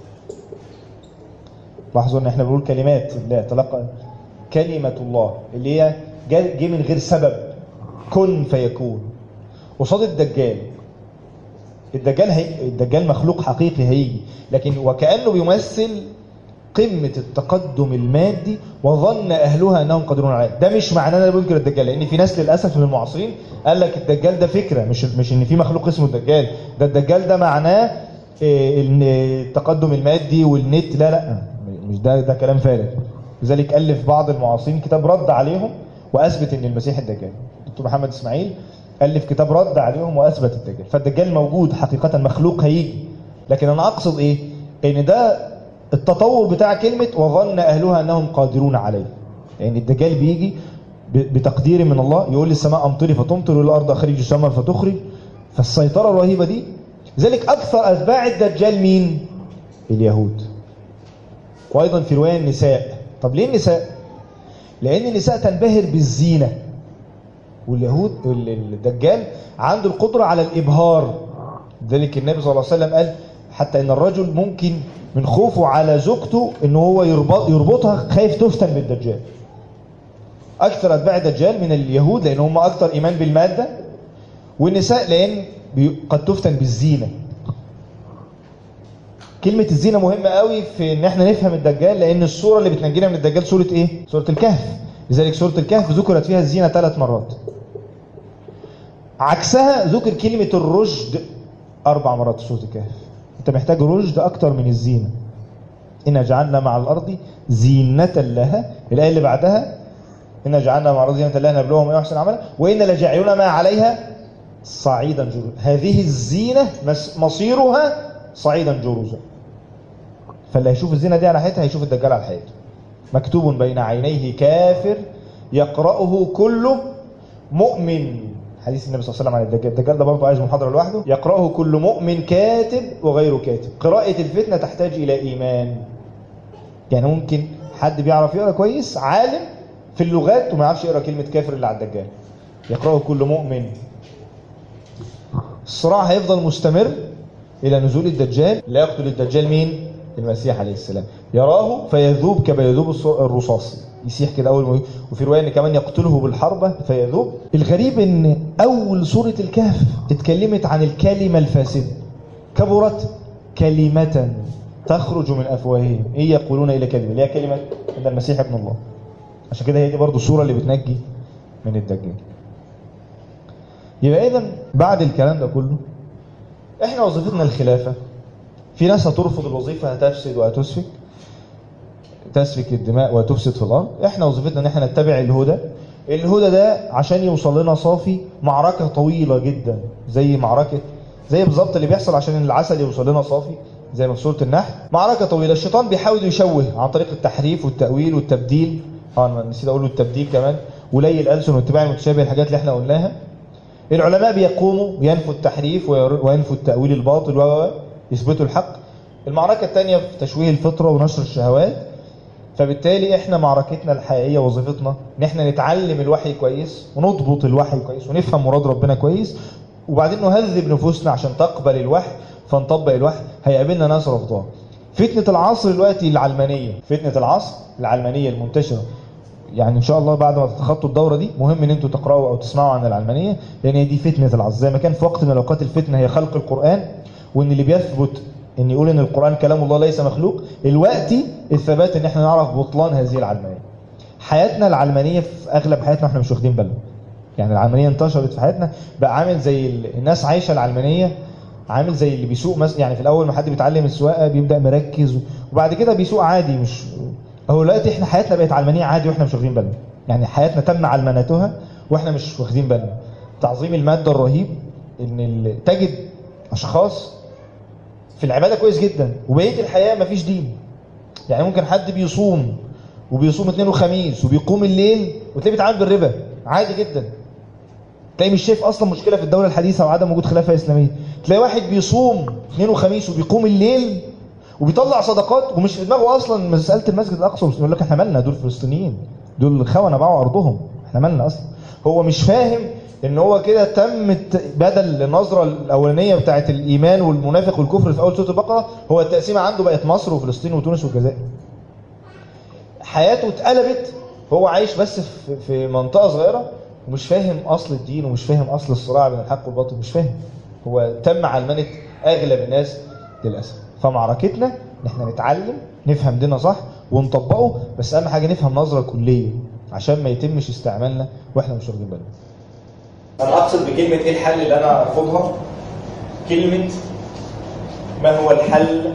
لاحظوا ان احنا بنقول كلمات لا تلقى كلمة الله اللي هي جه من غير سبب كن فيكون قصاد الدجال الدجال هي الدجال مخلوق حقيقي هيجي لكن وكأنه بيمثل قمة التقدم المادي وظن أهلها أنهم قادرون عليه ده مش معناه أنا بنكر الدجال لأن في ناس للأسف من المعاصرين قال لك الدجال ده فكرة مش مش إن في مخلوق اسمه الدجال ده الدجال ده معناه التقدم المادي والنت لا لا مش ده ده كلام فارغ لذلك ألف بعض المعاصرين كتاب رد عليهم وأثبت إن المسيح الدجال دكتور محمد إسماعيل ألف كتاب رد عليهم وأثبت الدجال فالدجال موجود حقيقة مخلوق هيجي لكن أنا أقصد إيه إن ده التطور بتاع كلمة وظن أهلها أنهم قادرون عليه يعني الدجال بيجي بتقدير من الله يقول للسماء أمطري فتمطر والأرض أخرج الشمر فتخرج فالسيطرة الرهيبة دي لذلك أكثر أتباع الدجال مين؟ اليهود وأيضا في رواية النساء طب ليه النساء؟ لأن النساء تنبهر بالزينة واليهود الدجال عنده القدرة على الإبهار ذلك النبي صلى الله عليه وسلم قال حتى ان الرجل ممكن من خوفه على زوجته ان هو يربط يربطها خايف تفتن بالدجال اكثر اتباع الدجال من اليهود لان هم اكثر ايمان بالماده والنساء لان قد تفتن بالزينه كلمة الزينة مهمة قوي في ان احنا نفهم الدجال لان الصورة اللي بتنجينا من الدجال سورة ايه؟ سورة الكهف لذلك سورة الكهف ذكرت فيها الزينة ثلاث مرات عكسها ذكر كلمة الرشد اربع مرات في سورة الكهف انت محتاج رشد اكتر من الزينة إن جعلنا مع الأرض زينة لها الآية اللي بعدها إن جعلنا مع الأرض زينة لها نبلوهم أيها أحسن عملا وإن لجاعلون ما عليها صعيدا جرزا هذه الزينة مصيرها صعيدا جرزا فاللي هيشوف الزينة دي على حياتها هيشوف الدجال على حياته مكتوب بين عينيه كافر يقرأه كل مؤمن حديث النبي صلى الله عليه وسلم عن الدجال الدجال ده برضه عايز محاضرة لوحده يقرأه كل مؤمن كاتب وغير كاتب قراءة الفتنة تحتاج إلى إيمان يعني ممكن حد بيعرف يقرأ كويس عالم في اللغات وما يعرفش يقرأ كلمة كافر اللي على الدجال يقرأه كل مؤمن الصراع هيفضل مستمر إلى نزول الدجال لا يقتل الدجال مين؟ المسيح عليه السلام يراه فيذوب كما يذوب الرصاص يسيح كده اول ما وفي روايه ان كمان يقتله بالحربه فيذوب الغريب ان اول سوره الكهف اتكلمت عن الكلمه الفاسده كبرت كلمه تخرج من افواههم ايه يقولون الى كلمه اللي هي كلمه ان المسيح ابن الله عشان كده هي دي برضه الصوره اللي بتنجي من الدجال يبقى اذا بعد الكلام ده كله احنا وظيفتنا الخلافه في ناس هترفض الوظيفه هتفسد وهتسفك تسفك الدماء وتفسد في الارض احنا وظيفتنا ان احنا نتبع الهدى الهدى ده عشان يوصل لنا صافي معركه طويله جدا زي معركه زي بالظبط اللي بيحصل عشان العسل يوصل لنا صافي زي ما في سوره النحل معركه طويله الشيطان بيحاول يشوه عن طريق التحريف والتاويل والتبديل اه انا نسيت اقول التبديل كمان ولي الالسن واتباع المتشابه الحاجات اللي احنا قلناها العلماء بيقوموا ينفوا التحريف وينفوا التاويل الباطل ويثبتوا الحق المعركه الثانيه في تشويه الفطره ونشر الشهوات فبالتالي احنا معركتنا الحقيقيه وظيفتنا ان احنا نتعلم الوحي كويس ونضبط الوحي كويس ونفهم مراد ربنا كويس وبعدين نهذب نفوسنا عشان تقبل الوحي فنطبق الوحي هيقابلنا ناس رفضاه فتنة العصر دلوقتي العلمانية فتنة العصر العلمانية المنتشرة يعني ان شاء الله بعد ما تتخطوا الدوره دي مهم ان انتوا تقراوا او تسمعوا عن العلمانيه لان هي دي فتنه العصر زي ما كان في وقت من الاوقات الفتنه هي خلق القران وان اللي بيثبت ان يقول ان القران كلام الله ليس مخلوق دلوقتي الثبات ان احنا نعرف بطلان هذه العلمانيه حياتنا العلمانيه في اغلب حياتنا احنا مش واخدين بالنا يعني العلمانيه انتشرت في حياتنا بقى عامل زي ال- الناس عايشه العلمانيه عامل زي اللي بيسوق مثلا يعني في الاول ما حد بيتعلم السواقه بيبدا مركز وبعد كده بيسوق عادي مش هو دلوقتي احنا حياتنا بقت علمانيه عادي واحنا مش واخدين بالنا يعني حياتنا تم علمنتها واحنا مش واخدين بالنا تعظيم الماده الرهيب ان ال- تجد اشخاص في العباده كويس جدا وبقيه الحياه مفيش دين يعني ممكن حد بيصوم وبيصوم اثنين وخميس وبيقوم الليل وتلاقيه بيتعامل بالربا عادي جدا تلاقي مش شايف اصلا مشكله في الدوله الحديثه وعدم وجود خلافه اسلاميه تلاقي واحد بيصوم اثنين وخميس وبيقوم الليل وبيطلع صدقات ومش في دماغه اصلا مساله المسجد الاقصى يقول لك احنا مالنا دول فلسطينيين دول خونه باعوا ارضهم احنا مالنا اصلا هو مش فاهم ان هو كده تمت بدل النظره الاولانيه بتاعه الايمان والمنافق والكفر في اول سوره البقره هو التقسيمه عنده بقت مصر وفلسطين وتونس والجزائر حياته اتقلبت هو عايش بس في- في منطقه صغيره ومش فاهم اصل الدين ومش فاهم اصل الصراع بين الحق والباطل مش فاهم هو تم علمنه اغلب الناس للاسف فمعركتنا ان احنا نتعلم نفهم ديننا صح ونطبقه بس اهم حاجه نفهم نظره كليه عشان ما يتمش استعمالنا واحنا مش واخدين بالنا انا اقصد بكلمه ايه الحل اللي انا ارفضها كلمه ما هو الحل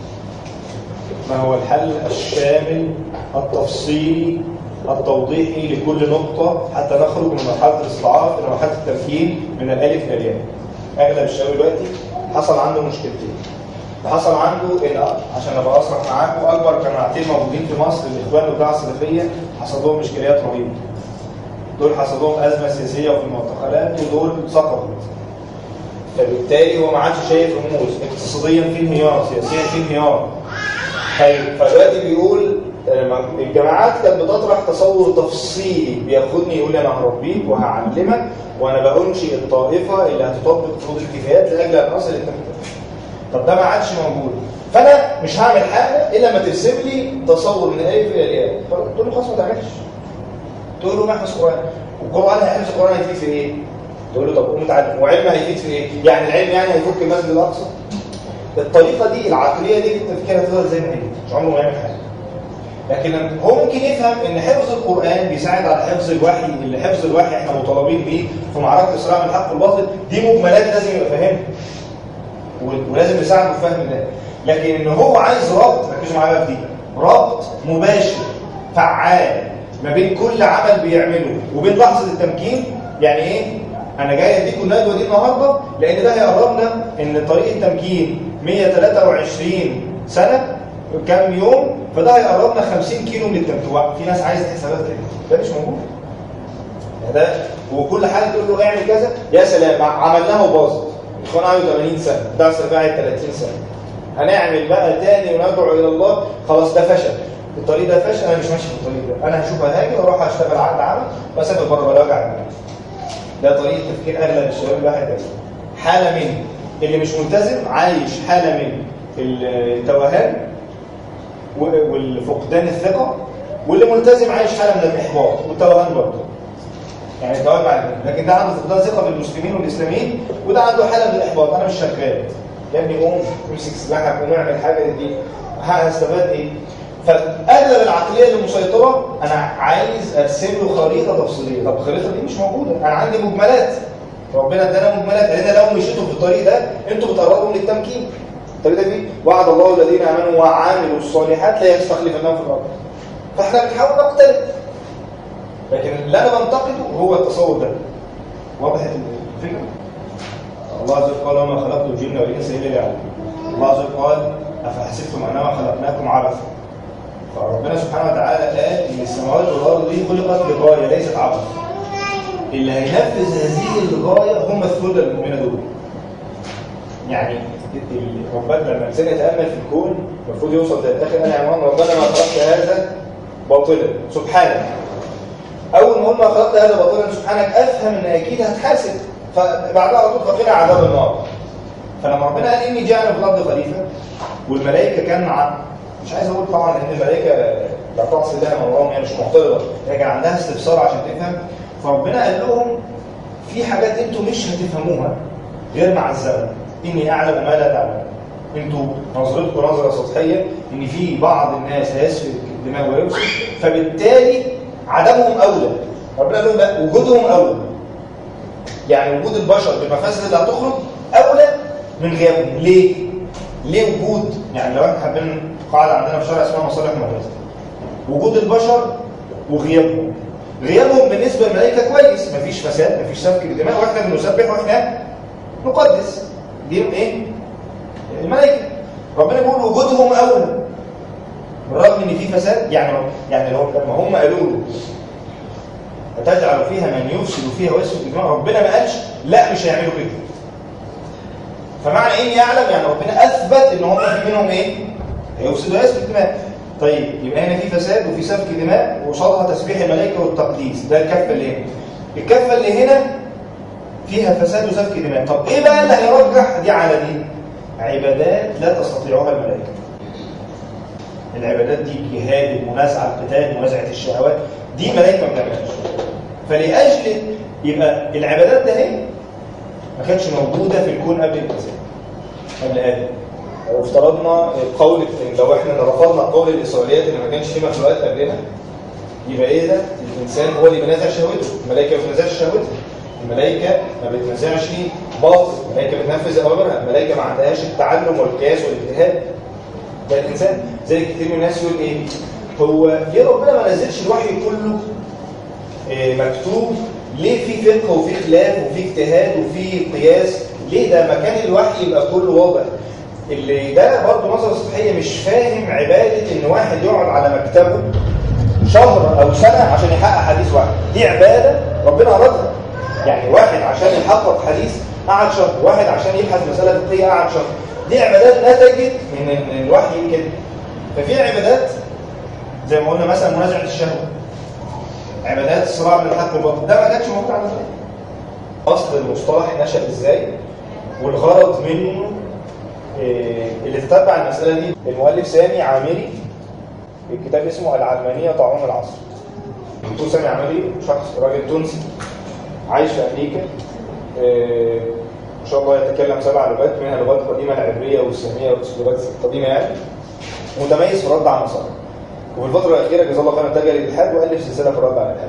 ما هو الحل الشامل التفصيلي التوضيحي لكل نقطة حتى نخرج من مرحلة الاستضعاف إلى مرحلة التمكين من الألف إلى الياء. أغلب الشباب دلوقتي حصل عنده مشكلتين. حصل عنده إن عشان أبقى أصرح معاكم أكبر جماعتين موجودين في مصر الإخوان والجماعة السلفية حصل لهم مشكلات رهيبة. دول حصل لهم أزمة سياسية في المعتقلات ودول سقطوا. فبالتالي هو ما عادش شايف رموز اقتصاديا في انهيار سياسيا في انهيار طيب فدلوقتي بيقول آه، الجماعات كانت بتطرح تصور تفصيلي بياخدني يقول لي انا هربيك وهعلمك وانا بنشئ الطائفه اللي هتطبق فروض الكفايات لاجل ان اصل للتمكين. طب ده ما عادش موجود فانا مش هعمل حاجه الا لما ترسم لي تصور من الالف الى الياء تقول له خلاص ما تعملش تقول له ما احفظ قران والقران هيحفظ القران هيفيد في ايه؟ تقول له طب قوم اتعلم وعلم هيفيد في ايه؟ يعني العلم يعني هيفك المسجد الاقصى الطريقه دي العقليه دي في التفكير هتفضل زي ما هي مش عمره ما يعمل حاجه لكن هو ممكن يفهم ان حفظ القران بيساعد على حفظ الوحي اللي حفظ الوحي احنا مطالبين بيه في معركه الصراع بين الحق والباطل دي مجملات لازم يبقى فاهمها و- ولازم نساعده في فهم ده لكن ان هو عايز ربط ركزوا معايا بقى في دي ربط مباشر فعال ما بين كل عمل بيعمله وبين لحظه التمكين يعني ايه انا جاي اديكم الندوه دي النهارده لان ده هيقربنا ان طريق التمكين 123 سنه كام يوم فده هيقربنا 50 كيلو من التمكين في ناس عايزه حسابات كده ده مش موجود يعني ده وكل حاجه تقول له اعمل كذا يا سلام عملناها وباظت الاخوان قعدوا 80 سنه ده قاعد 30 سنه هنعمل بقى تاني وندعو الى الله خلاص ده فشل الطريق ده فشل انا مش ماشي في الطريق ده انا هشوف هاجي واروح اشتغل عقد عمل واسافر بره ولا وجع دماغ ده طريقه تفكير اغلب الشباب الواحد ده حاله من اللي مش ملتزم عايش حاله من التوهان و- والفقدان الثقه واللي ملتزم عايش حاله من الاحباط والتوهان برضه يعني التوهان مع الدين. لكن ده عنده فقدان ثقه بالمسلمين والاسلاميين وده عنده حاله من الاحباط انا مش شغال يا ابني قوم امسك سلاحك قوم اعمل حاجه للدين هستفاد ايه؟ فاغلب العقليه اللي مسيطره انا عايز ارسم له خريطه تفصيليه طب الخريطه دي مش موجوده انا عندي مجملات ربنا ادانا مجملات لان لو مشيتوا في الطريق ده انتوا بتقربوا من التمكين الطريق ده فيه وعد الله الذين امنوا وعملوا الصالحات لا يستخلفنهم في الارض فاحنا بنحاول نقترب لكن اللي انا بنتقده هو التصور ده وضحت الفكره الله عز وجل قال وما خلقت الجن والانس الا ليعبدون الله عز وجل قال افحسبتم انما خلقناكم عبثا فربنا سبحانه وتعالى قال ان السماوات والارض دي خلقت لغايه ليست عبث اللي هينفذ هذه الغايه هم الثلة المؤمنه دول يعني ال- ربنا لما الانسان يتامل في الكون المفروض يوصل ليتخذ انا عنوان ربنا ما خلقت هذا باطلا سبحانك اول ما اقول ما خلقت هذا باطلا سبحانك افهم ان اكيد هتحاسب فبعدها على طول فقنا عذاب النار فلما ربنا قال اني جاعل في الارض خليفه والملائكه كان مع مش عايز اقول طبعا ان الملائكه لا تعصي الله امرهم هي مش معترضه هي كان عندها استفسار عشان تفهم فربنا قال لهم في حاجات انتوا مش هتفهموها غير مع الزمن اني اعلم ما لا تعلمون انتوا نظرتكم نظره سطحيه ان في بعض الناس هيسفك الدماء ويفسد فبالتالي عدمهم اولى ربنا قال لهم لا وجودهم اولى يعني وجود البشر بالمفاسد اللي هتخرج اولى من غيابهم ليه؟ ليه وجود يعني لو احنا حابين قاعده عندنا في شرع اسمها مصالح المفاسد وجود البشر وغيابهم غيابهم بالنسبه للملائكه كويس مفيش فساد مفيش سفك دماء واحنا بنسبح واحنا نقدس دي ايه؟ الملائكه ربنا بيقول وجودهم اولى بالرغم ان في فساد يعني يعني لو لما هم قالوا له فتجعل فيها من يفسد فيها ويسفك الدماء ربنا ما قالش لا مش هيعملوا كده فمعنى ايه يعلم يعني ربنا اثبت ان هم في منهم ايه هيفسد ويسفك الدماء طيب يبقى هنا في فساد وفي سفك دماء وقصادها تسبيح الملائكه والتقديس ده الكفه اللي هنا الكفه اللي هنا فيها فساد وسفك دماء طب ايه بقى اللي هيرجح دي على دي عبادات لا تستطيعها الملائكه العبادات دي جهاد المنازعه القتال منازعه الشهوات دي ملائكه ما بتعملهاش فلاجل يبقى العبادات ده هي ما كانتش موجوده في الكون قبل الانسان قبل ادم لو افترضنا قول لو احنا رفضنا قول الاسرائيليات ان ما كانش في مخلوقات قبلنا يبقى ايه ده الانسان هو اللي بينازع شهوته الملائكه ما بتنازعش شهوتها الملائكه ما بتنازعش باطل الملائكه بتنفذ اوامرها الملائكه ما عندهاش التعلم والقياس والاجتهاد ده الانسان زي كتير من الناس يقول ايه هو ليه ربنا ما نزلش الوحي كله إيه مكتوب ليه في فقه وفي خلاف وفي اجتهاد وفي قياس ليه ده مكان الوحي يبقى كله واضح اللي ده برضه نظرة سطحية مش فاهم عبادة ان واحد يقعد على مكتبه شهر او سنة عشان يحقق حديث واحد دي عبادة ربنا أرادها يعني واحد عشان يحقق حديث قعد شهر واحد عشان يبحث مسألة فقهية قعد شهر دي عبادات نتجت من من الوحي كده ففي عبادات زي ما قلنا مثلا منازعة الشهوة عبادات الصراع بين الحق والباطل ده ما كانش موجود على الفقه اصل المصطلح نشأ ازاي والغرض منه إيه اللي تتبع المسألة دي المؤلف سامي عامري الكتاب اسمه العلمانية طاعون العصر دكتور سامي عامري شخص راجل تونسي عايش في أمريكا إيه ان شاء الله يتكلم سبع لغات منها لغات قديمة العبرية والسامية واللغات القديمة يعني متميز في الرد على النصارى وفي الفترة الأخيرة جزاه الله خيرا اتجه للإلحاد وألف سلسلة في الرد على الإلحاد.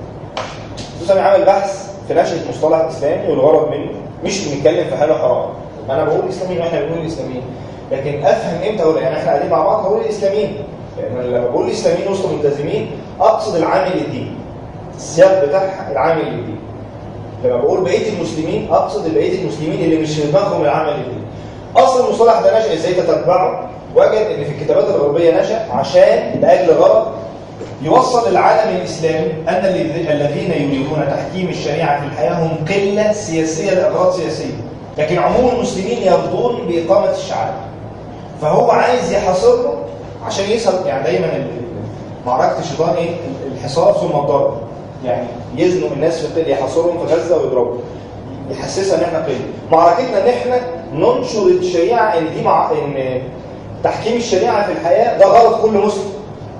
سامي عمل بحث في نشأة مصطلح إسلامي والغرض منه مش بنتكلم في حاله حرام. أنا بقول إسلاميين وإحنا بنقول الإسلاميين. لكن أفهم إمتى أقول يعني إحنا قاعدين مع بعض هقول الإسلاميين. يعني لما بقول الإسلاميين وسط ملتزمين أقصد العامل الديني. السياق بتاع العامل الديني. لما بقول بقية المسلمين أقصد بقية المسلمين اللي مش في دماغهم العمل الديني. أصل المصطلح ده نشأ إزاي تتبعه؟ وجد ان في الكتابات الغربية نشأ عشان لأجل غرض يوصل للعالم الإسلامي أن الذين يريدون تحكيم الشريعة في الحياة هم قلة سياسية لأغراض سياسية لكن عموم المسلمين يرضون بإقامة الشعائر فهو عايز يحاصرهم عشان يسهل يعني دايما معركة الشيطان ايه الحصار ثم الضرب يعني يزنوا الناس في قلة يحاصرهم في غزة ويضربوا يحسسها ان احنا قلة معركتنا ان احنا ننشر الشريعة ان دي مع ان تحكيم الشريعة في الحياة ده غلط كل مسلم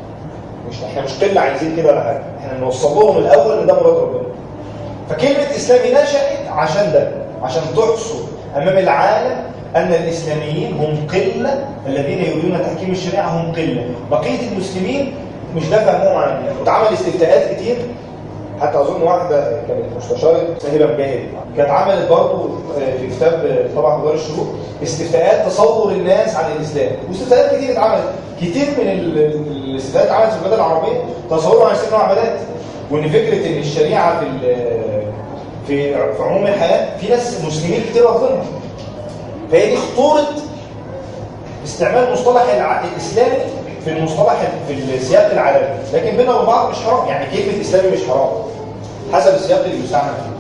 مش احنا مش قلة عايزين كده ولا حاجة احنا نوصل لهم الاول ان ده مراد ربنا فكلمة اسلامي نشأت عشان ده عشان تحصر امام العالم ان الاسلاميين هم قلة الذين يريدون تحكيم الشريعة هم قلة بقية المسلمين مش ده فهمهم عن الدين واتعمل استفتاءات كتير حتى اظن واحده كانت مستشاره سهيله مجاهد كانت عملت برضه في كتاب طبعا مدار الشروق استفتاءات تصور الناس عن الاسلام واستفتاءات كتير اتعملت كتير من الاستفتاءات اتعملت في البلاد العربيه تصوروا عن الاسلام عبادات وان فكره ان الشريعه في في في عموم الحياه في ناس مسلمين كتير رافضينها فهي دي خطوره استعمال مصطلح الاسلامي في المصطلح في السياق العالمي لكن بيننا وبين بعض مش حرام يعني كلمه اسلامي مش حرام حسب السياق اللي بيستعمل فيه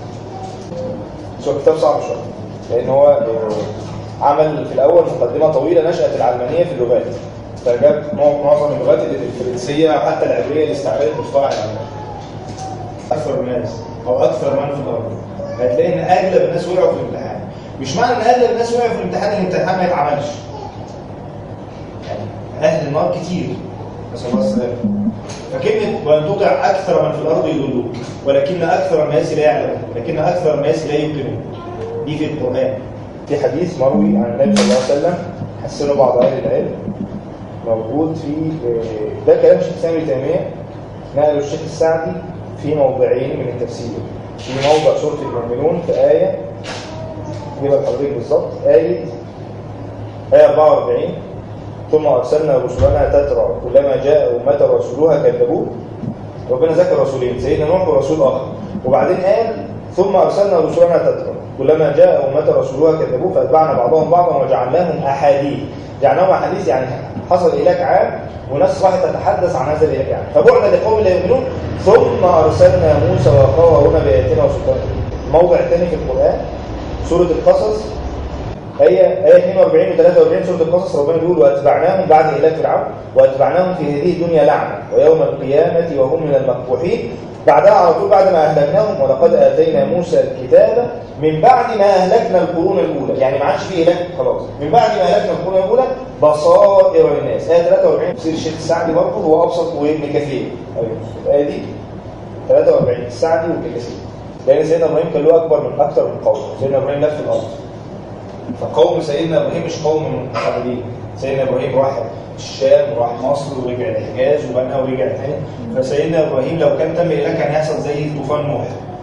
بس هو كتاب صعب شويه لان هو عمل في الاول مقدمه طويله نشات العلمانيه في اللغات فجاب معظم اللغات الفرنسيه حتى العبريه اللي استعملت مصطلح العلماني اكثر الناس او اكثر من في الارض هتلاقي ان اغلب الناس وقعوا في الامتحان مش معنى ان اغلب الناس وقعوا في الامتحان ان الامتحان ما يتعملش يعني اهل النار كتير نسال الله السلامه فكلمه وان تطع اكثر من في الارض يضلوك ولكن اكثر الناس لا يعلمون ولكن اكثر الناس لا يوقنون دي في القران في حديث مروي عن النبي صلى الله عليه وسلم حسنه بعض اهل العلم موجود في ده كلام الشيخ سامي تيميه نقله الشيخ السعدي في موضعين من التفسير في موضع سوره المؤمنون في ايه يبقى لحضرتك بالظبط ايه ايه 44 ثم ارسلنا رسلنا تترى كلما جاء امه رسولها كذبوه ربنا ذكر رسولين سيدنا نوح ورسول اخر وبعدين قال ثم ارسلنا رسلنا تترى كلما جاء امه رسولها كذبوه فاتبعنا بعضهم بعضا وجعلناهم احاديث جعلناهم احاديث يعني حصل إهلاك عام وناس راحت تتحدث عن هذا الإهلاك عام فبعنا لقوم لا يؤمنون ثم أرسلنا موسى وأخاه هارون بآياتنا وسلطان الموضع الثاني في القرآن سورة القصص هي آية 42 و 43 سورة القصص ربنا بيقول وأتبعناهم بعد إهلاك فرعون وأتبعناهم في هذه الدنيا لعنة ويوم القيامة وهم من المقبوحين بعدها على طول بعد ما أهلكناهم ولقد آتينا موسى الكتاب من بعد ما أهلكنا القرون الأولى يعني ما عادش فيه إهلاك خلاص من بعد ما أهلكنا القرون الأولى بصائر للناس آية 43 تفسير الشيخ السعدي برضه هو أبسط وابن كثير الآية دي 43 السعدي وابن كثير لأن سيدنا إبراهيم كان له أكبر من أكثر من قوم سيدنا إبراهيم لف الأرض فقوم سيدنا إبراهيم مش قوم من المتحدين سيدنا إبراهيم راح الشام وراح مصر ورجع الحجاز وبنى ورجع تاني فسيدنا إبراهيم لو كان تم إهلاك كان هيحصل زي طوفان نوح